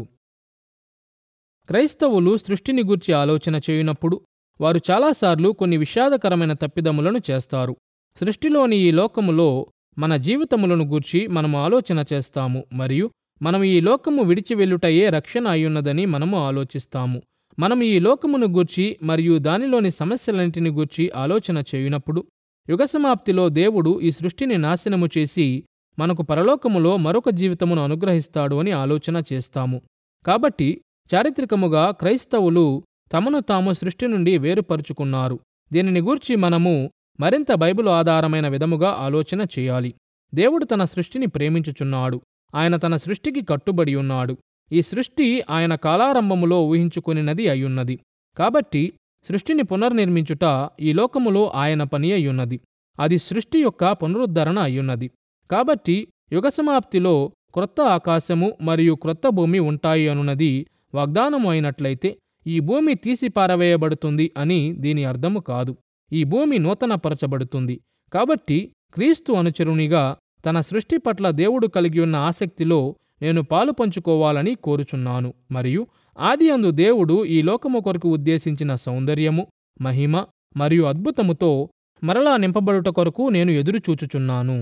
క్రైస్తవులు సృష్టిని గూర్చి ఆలోచన చేయునప్పుడు వారు చాలాసార్లు కొన్ని విషాదకరమైన తప్పిదములను చేస్తారు సృష్టిలోని ఈ లోకములో మన జీవితములను గూర్చి మనము ఆలోచన చేస్తాము మరియు మనం ఈ లోకము విడిచి వెళ్ళుటయే రక్షణ అయ్యున్నదని మనము ఆలోచిస్తాము మనం ఈ లోకమును గూర్చి మరియు దానిలోని సమస్యలన్నింటిని గూర్చి ఆలోచన చేయునప్పుడు యుగసమాప్తిలో దేవుడు ఈ సృష్టిని నాశనము చేసి మనకు పరలోకములో మరొక జీవితమును అనుగ్రహిస్తాడు అని ఆలోచన చేస్తాము కాబట్టి చారిత్రకముగా క్రైస్తవులు తమను తాము సృష్టి నుండి వేరుపరుచుకున్నారు దీనిని గూర్చి మనము మరింత బైబిల్ ఆధారమైన విధముగా ఆలోచన చేయాలి దేవుడు తన సృష్టిని ప్రేమించుచున్నాడు ఆయన తన సృష్టికి కట్టుబడి ఉన్నాడు ఈ సృష్టి ఆయన కాలారంభములో ఊహించుకొనినది అయ్యున్నది కాబట్టి సృష్టిని పునర్నిర్మించుట ఈ లోకములో ఆయన పని అయ్యున్నది అది సృష్టి యొక్క పునరుద్ధరణ అయ్యున్నది కాబట్టి యుగసమాప్తిలో క్రొత్త ఆకాశము మరియు క్రొత్త భూమి ఉంటాయి అనున్నది వాగ్దానము అయినట్లయితే ఈ భూమి తీసి పారవేయబడుతుంది అని దీని అర్థము కాదు ఈ భూమి నూతనపరచబడుతుంది కాబట్టి క్రీస్తు అనుచరునిగా తన సృష్టి పట్ల దేవుడు కలిగి ఉన్న ఆసక్తిలో నేను పాలు పంచుకోవాలని కోరుచున్నాను మరియు ఆది అందు దేవుడు ఈ లోకము కొరకు ఉద్దేశించిన సౌందర్యము మహిమ మరియు అద్భుతముతో మరలా నింపబడుట కొరకు నేను ఎదురుచూచుచున్నాను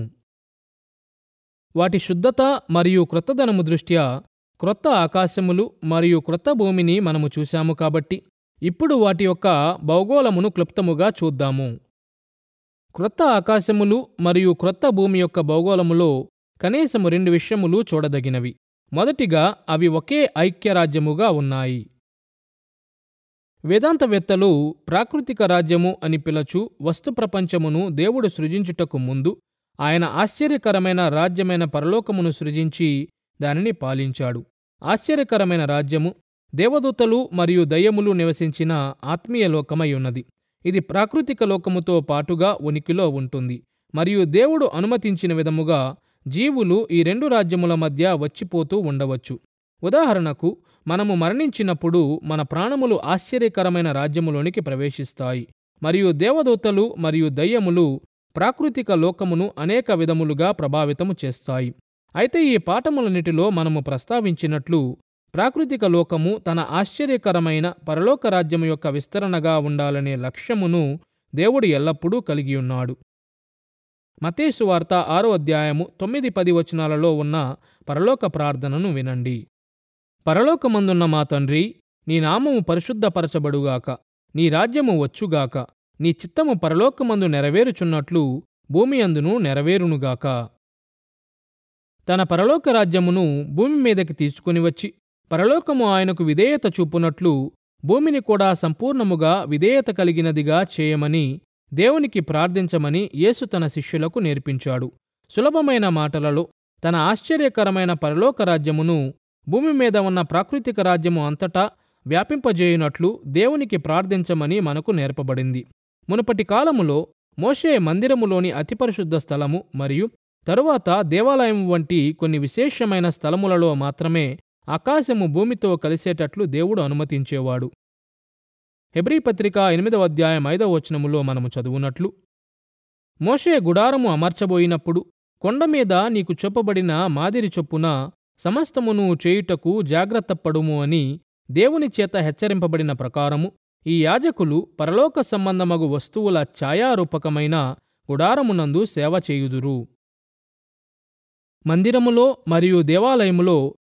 వాటి శుద్ధత మరియు క్రొత్తదనము దృష్ట్యా క్రొత్త ఆకాశములు మరియు క్రొత్త భూమిని మనము చూశాము కాబట్టి ఇప్పుడు వాటి యొక్క భౌగోళమును క్లుప్తముగా చూద్దాము క్రొత్త ఆకాశములు మరియు క్రొత్త భూమి యొక్క భౌగోళములో కనీసము రెండు విషయములు చూడదగినవి మొదటిగా అవి ఒకే ఐక్యరాజ్యముగా ఉన్నాయి వేదాంతవేత్తలు ప్రాకృతిక రాజ్యము అని పిలచు వస్తు ప్రపంచమును దేవుడు సృజించుటకు ముందు ఆయన ఆశ్చర్యకరమైన రాజ్యమైన పరలోకమును సృజించి దానిని పాలించాడు ఆశ్చర్యకరమైన రాజ్యము దేవదూతలు మరియు దయ్యములు నివసించిన ఆత్మీయ లోకమై ఉన్నది ఇది ప్రాకృతిక లోకముతో పాటుగా ఉనికిలో ఉంటుంది మరియు దేవుడు అనుమతించిన విధముగా జీవులు ఈ రెండు రాజ్యముల మధ్య వచ్చిపోతూ ఉండవచ్చు ఉదాహరణకు మనము మరణించినప్పుడు మన ప్రాణములు ఆశ్చర్యకరమైన రాజ్యములోనికి ప్రవేశిస్తాయి మరియు దేవదూతలు మరియు దయ్యములు ప్రాకృతిక లోకమును అనేక విధములుగా ప్రభావితము చేస్తాయి అయితే ఈ పాఠములన్నిటిలో మనము ప్రస్తావించినట్లు ప్రాకృతిక లోకము తన ఆశ్చర్యకరమైన పరలోక రాజ్యము యొక్క విస్తరణగా ఉండాలనే లక్ష్యమును దేవుడు ఎల్లప్పుడూ కలిగి ఉన్నాడు మతేసు వార్త ఆరో అధ్యాయము తొమ్మిది పది వచనాలలో ఉన్న పరలోక ప్రార్థనను వినండి పరలోకమందున్న మా తండ్రి నీ నామము పరిశుద్ధపరచబడుగాక నీ రాజ్యము వచ్చుగాక నీ చిత్తము పరలోకమందు నెరవేరుచున్నట్లు భూమి అందును నెరవేరునుగాక తన పరలోక రాజ్యమును భూమి మీదకి తీసుకుని వచ్చి పరలోకము ఆయనకు విధేయత చూపునట్లు భూమిని కూడా సంపూర్ణముగా విధేయత కలిగినదిగా చేయమని దేవునికి ప్రార్థించమని యేసు తన శిష్యులకు నేర్పించాడు సులభమైన మాటలలో తన ఆశ్చర్యకరమైన పరలోక రాజ్యమును భూమి మీద ఉన్న ప్రాకృతిక రాజ్యము అంతటా వ్యాపింపజేయునట్లు దేవునికి ప్రార్థించమని మనకు నేర్పబడింది మునుపటి కాలములో మోషే మందిరములోని అతి పరిశుద్ధ స్థలము మరియు తరువాత దేవాలయం వంటి కొన్ని విశేషమైన స్థలములలో మాత్రమే ఆకాశము భూమితో కలిసేటట్లు దేవుడు అనుమతించేవాడు హెబ్రీ పత్రిక ఎనిమిదవ అధ్యాయం ఐదవ వచనములో మనము చదువునట్లు మోషే గుడారము అమర్చబోయినప్పుడు కొండ మీద నీకు చూపబడిన మాదిరి చొప్పున సమస్తమును చేయుటకు జాగ్రత్తపడుము అని దేవుని చేత హెచ్చరింపబడిన ప్రకారము ఈ యాజకులు పరలోక సంబంధమగు వస్తువుల ఛాయారూపకమైన గుడారమునందు సేవ చేయుదురు మందిరములో మరియు దేవాలయములో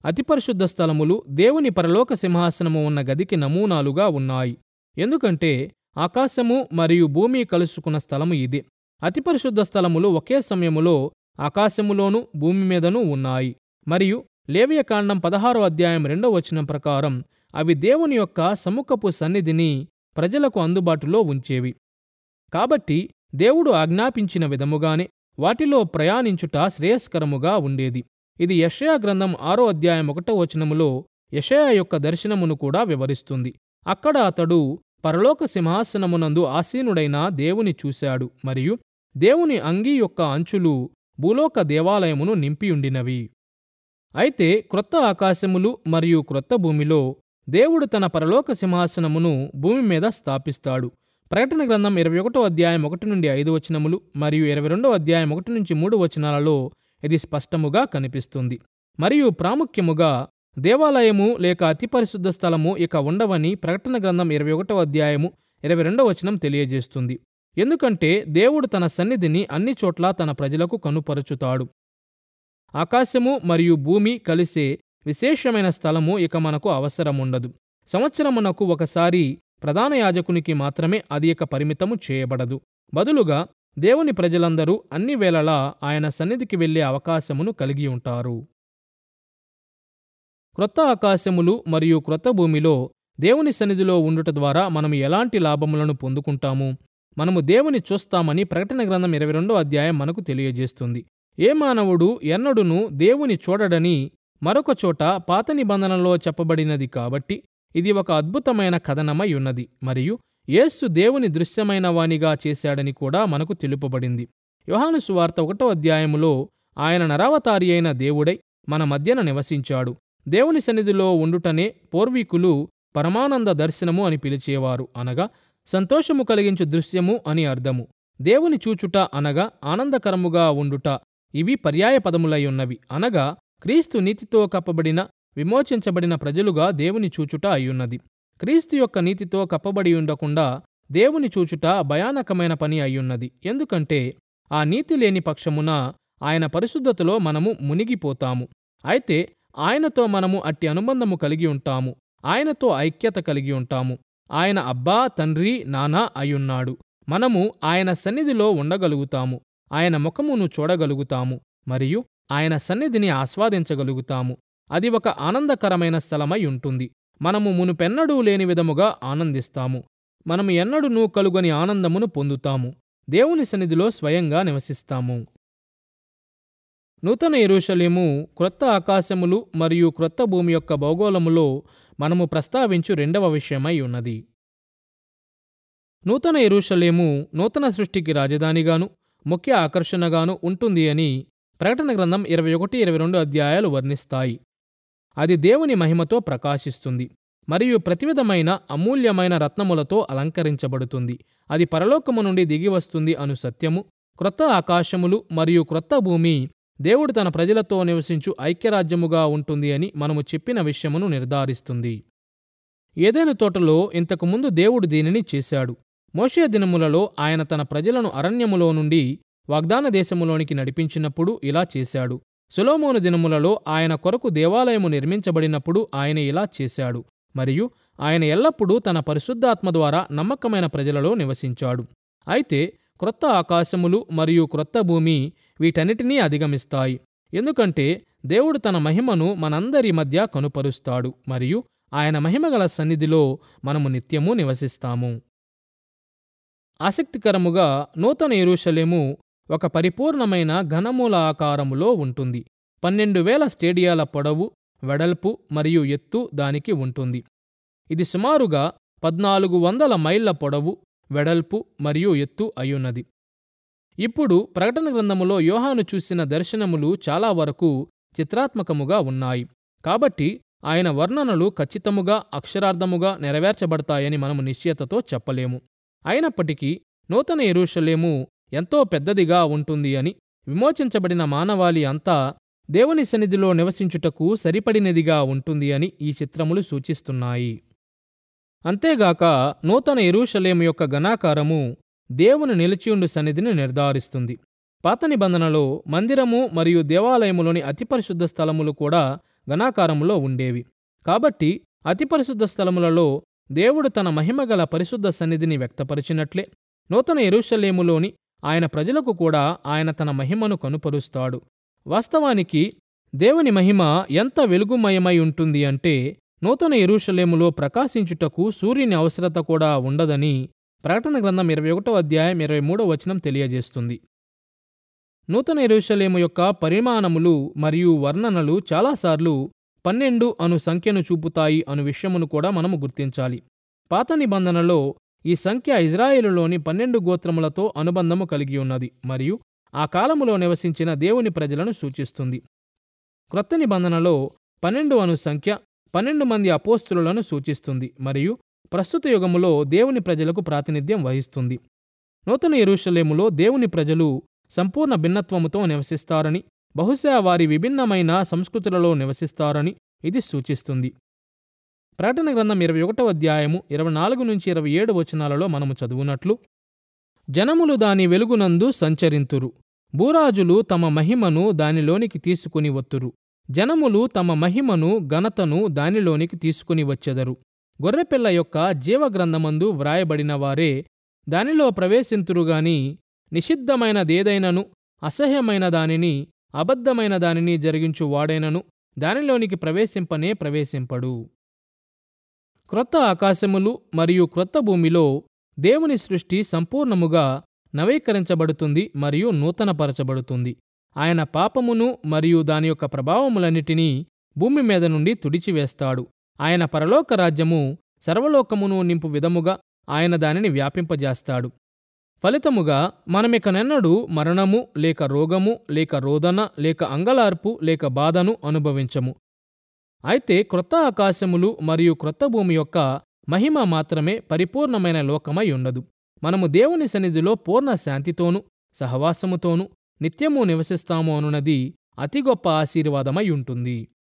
అతి పరిశుద్ధ స్థలములు దేవుని పరలోక సింహాసనము ఉన్న గదికి నమూనాలుగా ఉన్నాయి ఎందుకంటే ఆకాశము మరియు భూమి కలుసుకున్న స్థలము ఇదే అతి పరిశుద్ధ స్థలములు ఒకే సమయములో ఆకాశములోను భూమి మీదనూ ఉన్నాయి మరియు లేవియకాండం పదహారో అధ్యాయం రెండో వచనం ప్రకారం అవి దేవుని యొక్క సముఖపు సన్నిధిని ప్రజలకు అందుబాటులో ఉంచేవి కాబట్టి దేవుడు ఆజ్ఞాపించిన విధముగానే వాటిలో ప్రయాణించుట శ్రేయస్కరముగా ఉండేది ఇది యషయా గ్రంథం ఆరో అధ్యాయం ఒకటో వచనములో యషయా యొక్క దర్శనమును కూడా వివరిస్తుంది అక్కడ అతడు పరలోక సింహాసనమునందు ఆసీనుడైన దేవుని చూశాడు మరియు దేవుని అంగీ యొక్క అంచులు భూలోక దేవాలయమును నింపియుండినవి అయితే క్రొత్త ఆకాశములు మరియు క్రొత్త భూమిలో దేవుడు తన పరలోక సింహాసనమును భూమి మీద స్థాపిస్తాడు ప్రకటన గ్రంథం ఇరవై ఒకటో అధ్యాయం ఒకటి నుండి ఐదు వచనములు మరియు ఇరవై రెండో అధ్యాయం ఒకటి నుంచి మూడు వచనాలలో ఇది స్పష్టముగా కనిపిస్తుంది మరియు ప్రాముఖ్యముగా దేవాలయము లేక అతి పరిశుద్ధ స్థలము ఇక ఉండవని ప్రకటన గ్రంథం ఇరవై ఒకటో అధ్యాయము ఇరవై రెండో వచనం తెలియజేస్తుంది ఎందుకంటే దేవుడు తన సన్నిధిని అన్ని చోట్ల తన ప్రజలకు కనుపరుచుతాడు ఆకాశము మరియు భూమి కలిసే విశేషమైన స్థలము ఇక మనకు అవసరముండదు సంవత్సరమునకు ఒకసారి ప్రధాన యాజకునికి మాత్రమే అది ఇక పరిమితము చేయబడదు బదులుగా దేవుని ప్రజలందరూ అన్ని వేళలా ఆయన సన్నిధికి వెళ్లే అవకాశమును కలిగి ఉంటారు క్రొత్త ఆకాశములు మరియు క్రొత్త భూమిలో దేవుని సన్నిధిలో ఉండుట ద్వారా మనం ఎలాంటి లాభములను పొందుకుంటాము మనము దేవుని చూస్తామని ప్రకటన గ్రంథం ఇరవై రెండో అధ్యాయం మనకు తెలియజేస్తుంది ఏ మానవుడు ఎన్నడును దేవుని చూడడని మరొక చోట పాత నిబంధనలో చెప్పబడినది కాబట్టి ఇది ఒక అద్భుతమైన కథనమై ఉన్నది మరియు యేస్సు దేవుని దృశ్యమైన వానిగా చేశాడని కూడా మనకు తెలుపబడింది యోహాను సువార్త ఒకటో అధ్యాయములో ఆయన నరావతారి అయిన దేవుడై మన మధ్యన నివసించాడు దేవుని సన్నిధిలో ఉండుటనే పూర్వీకులు పరమానంద దర్శనము అని పిలిచేవారు అనగా సంతోషము కలిగించు దృశ్యము అని అర్థము దేవుని చూచుట అనగా ఆనందకరముగా ఉండుట ఇవి పర్యాయ పదములయ్యున్నవి అనగా క్రీస్తు నీతితో కప్పబడిన విమోచించబడిన ప్రజలుగా దేవుని చూచుట అయ్యున్నది క్రీస్తు యొక్క నీతితో కప్పబడి ఉండకుండా దేవుని చూచుట భయానకమైన పని అయ్యున్నది ఎందుకంటే ఆ నీతి లేని పక్షమున ఆయన పరిశుద్ధతలో మనము మునిగిపోతాము అయితే ఆయనతో మనము అట్టి అనుబంధము కలిగి ఉంటాము ఆయనతో ఐక్యత కలిగి ఉంటాము ఆయన అబ్బా తండ్రి నానా అయ్యున్నాడు మనము ఆయన సన్నిధిలో ఉండగలుగుతాము ఆయన ముఖమును చూడగలుగుతాము మరియు ఆయన సన్నిధిని ఆస్వాదించగలుగుతాము అది ఒక ఆనందకరమైన స్థలమై ఉంటుంది మనము మునుపెన్నడూ లేని విధముగా ఆనందిస్తాము మనము ఎన్నడూనూ కలుగని ఆనందమును పొందుతాము దేవుని సన్నిధిలో స్వయంగా నివసిస్తాము నూతన ఎరుషలేము క్రొత్త ఆకాశములు మరియు క్రొత్త భూమి యొక్క భౌగోళములో మనము ప్రస్తావించు రెండవ విషయమై ఉన్నది నూతన ఎరుషలేము నూతన సృష్టికి రాజధానిగాను ముఖ్య ఆకర్షణగాను ఉంటుంది అని ప్రకటన గ్రంథం ఇరవై ఒకటి ఇరవై రెండు అధ్యాయాలు వర్ణిస్తాయి అది దేవుని మహిమతో ప్రకాశిస్తుంది మరియు ప్రతివిధమైన అమూల్యమైన రత్నములతో అలంకరించబడుతుంది అది పరలోకము నుండి దిగివస్తుంది అను సత్యము క్రొత్త ఆకాశములు మరియు క్రొత్త భూమి దేవుడు తన ప్రజలతో నివసించు ఐక్యరాజ్యముగా ఉంటుంది అని మనము చెప్పిన విషయమును నిర్ధారిస్తుంది ఏదైనా తోటలో ఇంతకుముందు దేవుడు దీనిని చేశాడు మోషే దినములలో ఆయన తన ప్రజలను అరణ్యములో నుండి వాగ్దాన దేశములోనికి నడిపించినప్పుడు ఇలా చేశాడు సులోమోను దినములలో ఆయన కొరకు దేవాలయము నిర్మించబడినప్పుడు ఆయన ఇలా చేశాడు మరియు ఆయన ఎల్లప్పుడూ తన పరిశుద్ధాత్మ ద్వారా నమ్మకమైన ప్రజలలో నివసించాడు అయితే క్రొత్త ఆకాశములు మరియు క్రొత్త భూమి వీటన్నిటినీ అధిగమిస్తాయి ఎందుకంటే దేవుడు తన మహిమను మనందరి మధ్య కనుపరుస్తాడు మరియు ఆయన మహిమగల సన్నిధిలో మనము నిత్యము నివసిస్తాము ఆసక్తికరముగా నూతన ఎరుషలేము ఒక పరిపూర్ణమైన ఘనమూల ఆకారములో ఉంటుంది పన్నెండు వేల స్టేడియాల పొడవు వెడల్పు మరియు ఎత్తు దానికి ఉంటుంది ఇది సుమారుగా పద్నాలుగు వందల మైళ్ళ పొడవు వెడల్పు మరియు ఎత్తు అయ్యున్నది ఇప్పుడు ప్రకటన గ్రంథములో యోహాను చూసిన దర్శనములు చాలా వరకు చిత్రాత్మకముగా ఉన్నాయి కాబట్టి ఆయన వర్ణనలు ఖచ్చితముగా అక్షరార్థముగా నెరవేర్చబడతాయని మనము నిశ్చయతతో చెప్పలేము అయినప్పటికీ నూతన ఎరుషలేము ఎంతో పెద్దదిగా ఉంటుంది అని విమోచించబడిన మానవాళి అంతా దేవుని సన్నిధిలో నివసించుటకు సరిపడినదిగా ఉంటుంది అని ఈ చిత్రములు సూచిస్తున్నాయి అంతేగాక నూతన ఎరుషలేము యొక్క ఘనాకారము దేవుని నిలిచియుండు సన్నిధిని నిర్ధారిస్తుంది పాత నిబంధనలో మందిరము మరియు దేవాలయములోని అతి పరిశుద్ధ స్థలములు కూడా ఘనాకారములో ఉండేవి కాబట్టి అతి పరిశుద్ధ స్థలములలో దేవుడు తన మహిమగల పరిశుద్ధ సన్నిధిని వ్యక్తపరిచినట్లే నూతన ఎరుషలేములోని ఆయన ప్రజలకు కూడా ఆయన తన మహిమను కనుపరుస్తాడు వాస్తవానికి దేవుని మహిమ ఎంత వెలుగుమయమై ఉంటుంది అంటే నూతన ఎరుషలేములో ప్రకాశించుటకు సూర్యుని అవసరత కూడా ఉండదని ప్రకటన గ్రంథం ఇరవై ఒకటో అధ్యాయం ఇరవై మూడో వచనం తెలియజేస్తుంది నూతన ఎరుషలేము యొక్క పరిమాణములు మరియు వర్ణనలు చాలాసార్లు పన్నెండు అను సంఖ్యను చూపుతాయి అను విషయమును కూడా మనము గుర్తించాలి పాత నిబంధనలో ఈ సంఖ్య ఇజ్రాయేలులోని పన్నెండు గోత్రములతో అనుబంధము కలిగి ఉన్నది మరియు ఆ కాలములో నివసించిన దేవుని ప్రజలను సూచిస్తుంది క్రొత్త నిబంధనలో పన్నెండు అను సంఖ్య పన్నెండు మంది అపోస్తులను సూచిస్తుంది మరియు ప్రస్తుత యుగములో దేవుని ప్రజలకు ప్రాతినిధ్యం వహిస్తుంది నూతన ఎరుషలేములో దేవుని ప్రజలు సంపూర్ణ భిన్నత్వముతో నివసిస్తారని బహుశా వారి విభిన్నమైన సంస్కృతులలో నివసిస్తారని ఇది సూచిస్తుంది ప్రకటన గ్రంథం ఇరవై ఒకటో అధ్యాయము ఇరవై నాలుగు నుంచి ఇరవై ఏడు వచనాలలో మనము చదువునట్లు జనములు దాని వెలుగునందు సంచరింతురు భూరాజులు తమ మహిమను దానిలోనికి తీసుకుని వత్తురు జనములు తమ మహిమను ఘనతను దానిలోనికి తీసుకుని వచ్చెదరు గొర్రెపిల్ల యొక్క జీవగ్రంథమందు వ్రాయబడిన వారే దానిలో ప్రవేశింతురుగాని నిషిద్ధమైనదేదైనను అసహ్యమైన దానిని అబద్ధమైన దానిని జరిగించు వాడైనను దానిలోనికి ప్రవేశింపనే ప్రవేశింపడు క్రొత్త ఆకాశములు మరియు క్రొత్త భూమిలో దేవుని సృష్టి సంపూర్ణముగా నవీకరించబడుతుంది మరియు నూతనపరచబడుతుంది ఆయన పాపమును మరియు దాని యొక్క ప్రభావములన్నిటినీ భూమి మీద నుండి తుడిచివేస్తాడు ఆయన పరలోక రాజ్యము సర్వలోకమును నింపు విధముగా ఆయన దానిని వ్యాపింపజేస్తాడు ఫలితముగా మనమికనెన్నడూ మరణము లేక రోగము లేక రోదన లేక అంగలార్పు లేక బాధను అనుభవించము అయితే క్రొత్త ఆకాశములు మరియు క్రొత్త భూమి యొక్క మహిమ మాత్రమే పరిపూర్ణమైన లోకమై ఉండదు మనము దేవుని సన్నిధిలో పూర్ణ శాంతితోనూ సహవాసముతోనూ నిత్యము నివసిస్తాము అనున్నది అతి గొప్ప ఆశీర్వాదమై ఉంటుంది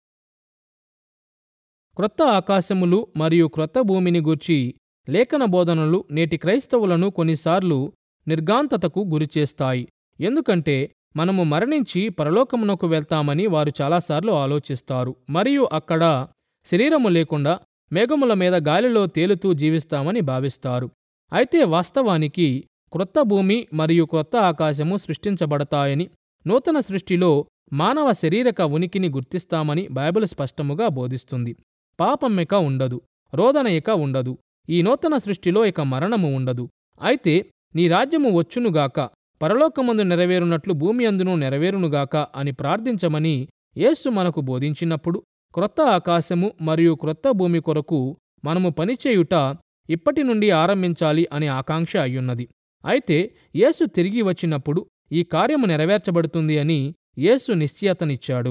క్రొత్త ఆకాశములు మరియు క్రొత్త భూమిని గూర్చి లేఖన బోధనలు నేటి క్రైస్తవులను కొన్నిసార్లు నిర్గాంతతకు గురిచేస్తాయి ఎందుకంటే మనము మరణించి పరలోకమునకు వెళ్తామని వారు చాలాసార్లు ఆలోచిస్తారు మరియు అక్కడ శరీరము లేకుండా మేఘముల మీద గాలిలో తేలుతూ జీవిస్తామని భావిస్తారు అయితే వాస్తవానికి క్రొత్త భూమి మరియు క్రొత్త ఆకాశము సృష్టించబడతాయని నూతన సృష్టిలో మానవ శరీరక ఉనికిని గుర్తిస్తామని బైబిల్ స్పష్టముగా బోధిస్తుంది పాపం ఇక ఉండదు రోదన ఇక ఉండదు ఈ నూతన సృష్టిలో ఇక మరణము ఉండదు అయితే నీ రాజ్యము వచ్చునుగాక పరలోకమందు నెరవేరునట్లు భూమి అందును నెరవేరునుగాక అని ప్రార్థించమని యేసు మనకు బోధించినప్పుడు క్రొత్త ఆకాశము మరియు క్రొత్త భూమి కొరకు మనము పనిచేయుట ఇప్పటి నుండి ఆరంభించాలి అనే ఆకాంక్ష అయ్యున్నది అయితే యేసు తిరిగి వచ్చినప్పుడు ఈ కార్యము నెరవేర్చబడుతుంది అని యేసు నిశ్చయతనిచ్చాడు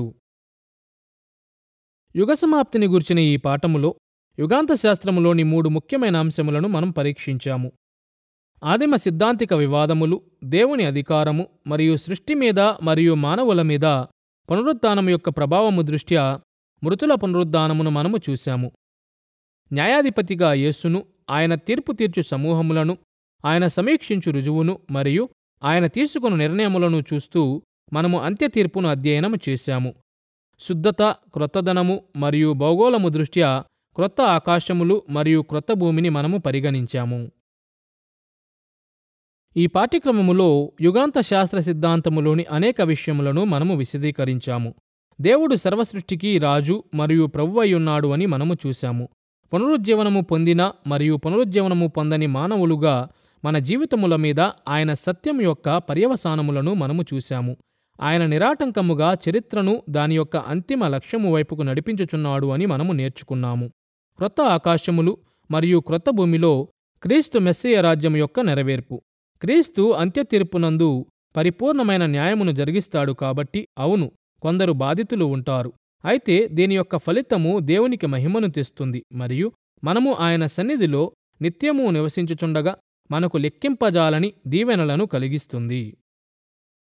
యుగసమాప్తిని గుర్చిన ఈ పాఠములో యుగాంత శాస్త్రములోని మూడు ముఖ్యమైన అంశములను మనం పరీక్షించాము ఆదిమ సిద్ధాంతిక వివాదములు దేవుని అధికారము మరియు సృష్టి మీద మరియు మానవుల మీద పునరుద్ధానము యొక్క ప్రభావము దృష్ట్యా మృతుల పునరుద్ధానమును మనము చూశాము న్యాయాధిపతిగా యేసును ఆయన తీర్పు తీర్చు సమూహములను ఆయన సమీక్షించు రుజువును మరియు ఆయన తీసుకున్న నిర్ణయములను చూస్తూ మనము అంత్య తీర్పును అధ్యయనము చేశాము శుద్ధత క్రొత్తదనము మరియు భౌగోళము దృష్ట్యా క్రొత్త ఆకాశములు మరియు క్రొత్త భూమిని మనము పరిగణించాము ఈ పాఠ్యక్రమములో యుగాంత శాస్త్ర సిద్ధాంతములోని అనేక విషయములను మనము విశదీకరించాము దేవుడు సర్వసృష్టికి రాజు మరియు ప్రభువయ్యున్నాడు అని మనము చూశాము పునరుజ్జీవనము పొందిన మరియు పునరుజ్జీవనము పొందని మానవులుగా మన జీవితముల మీద ఆయన సత్యం యొక్క పర్యవసానములను మనము చూశాము ఆయన నిరాటంకముగా చరిత్రను దాని యొక్క అంతిమ లక్ష్యము వైపుకు నడిపించుచున్నాడు అని మనము నేర్చుకున్నాము క్రొత్త ఆకాశములు మరియు క్రొత్త భూమిలో క్రీస్తు మెస్సియ రాజ్యం యొక్క నెరవేర్పు క్రీస్తు అంత్యతీర్పునందు పరిపూర్ణమైన న్యాయమును జరిగిస్తాడు కాబట్టి అవును కొందరు బాధితులు ఉంటారు అయితే దీని యొక్క ఫలితము దేవునికి మహిమను తెస్తుంది మరియు మనము ఆయన సన్నిధిలో నిత్యము నివసించుచుండగా మనకు లెక్కింపజాలని దీవెనలను కలిగిస్తుంది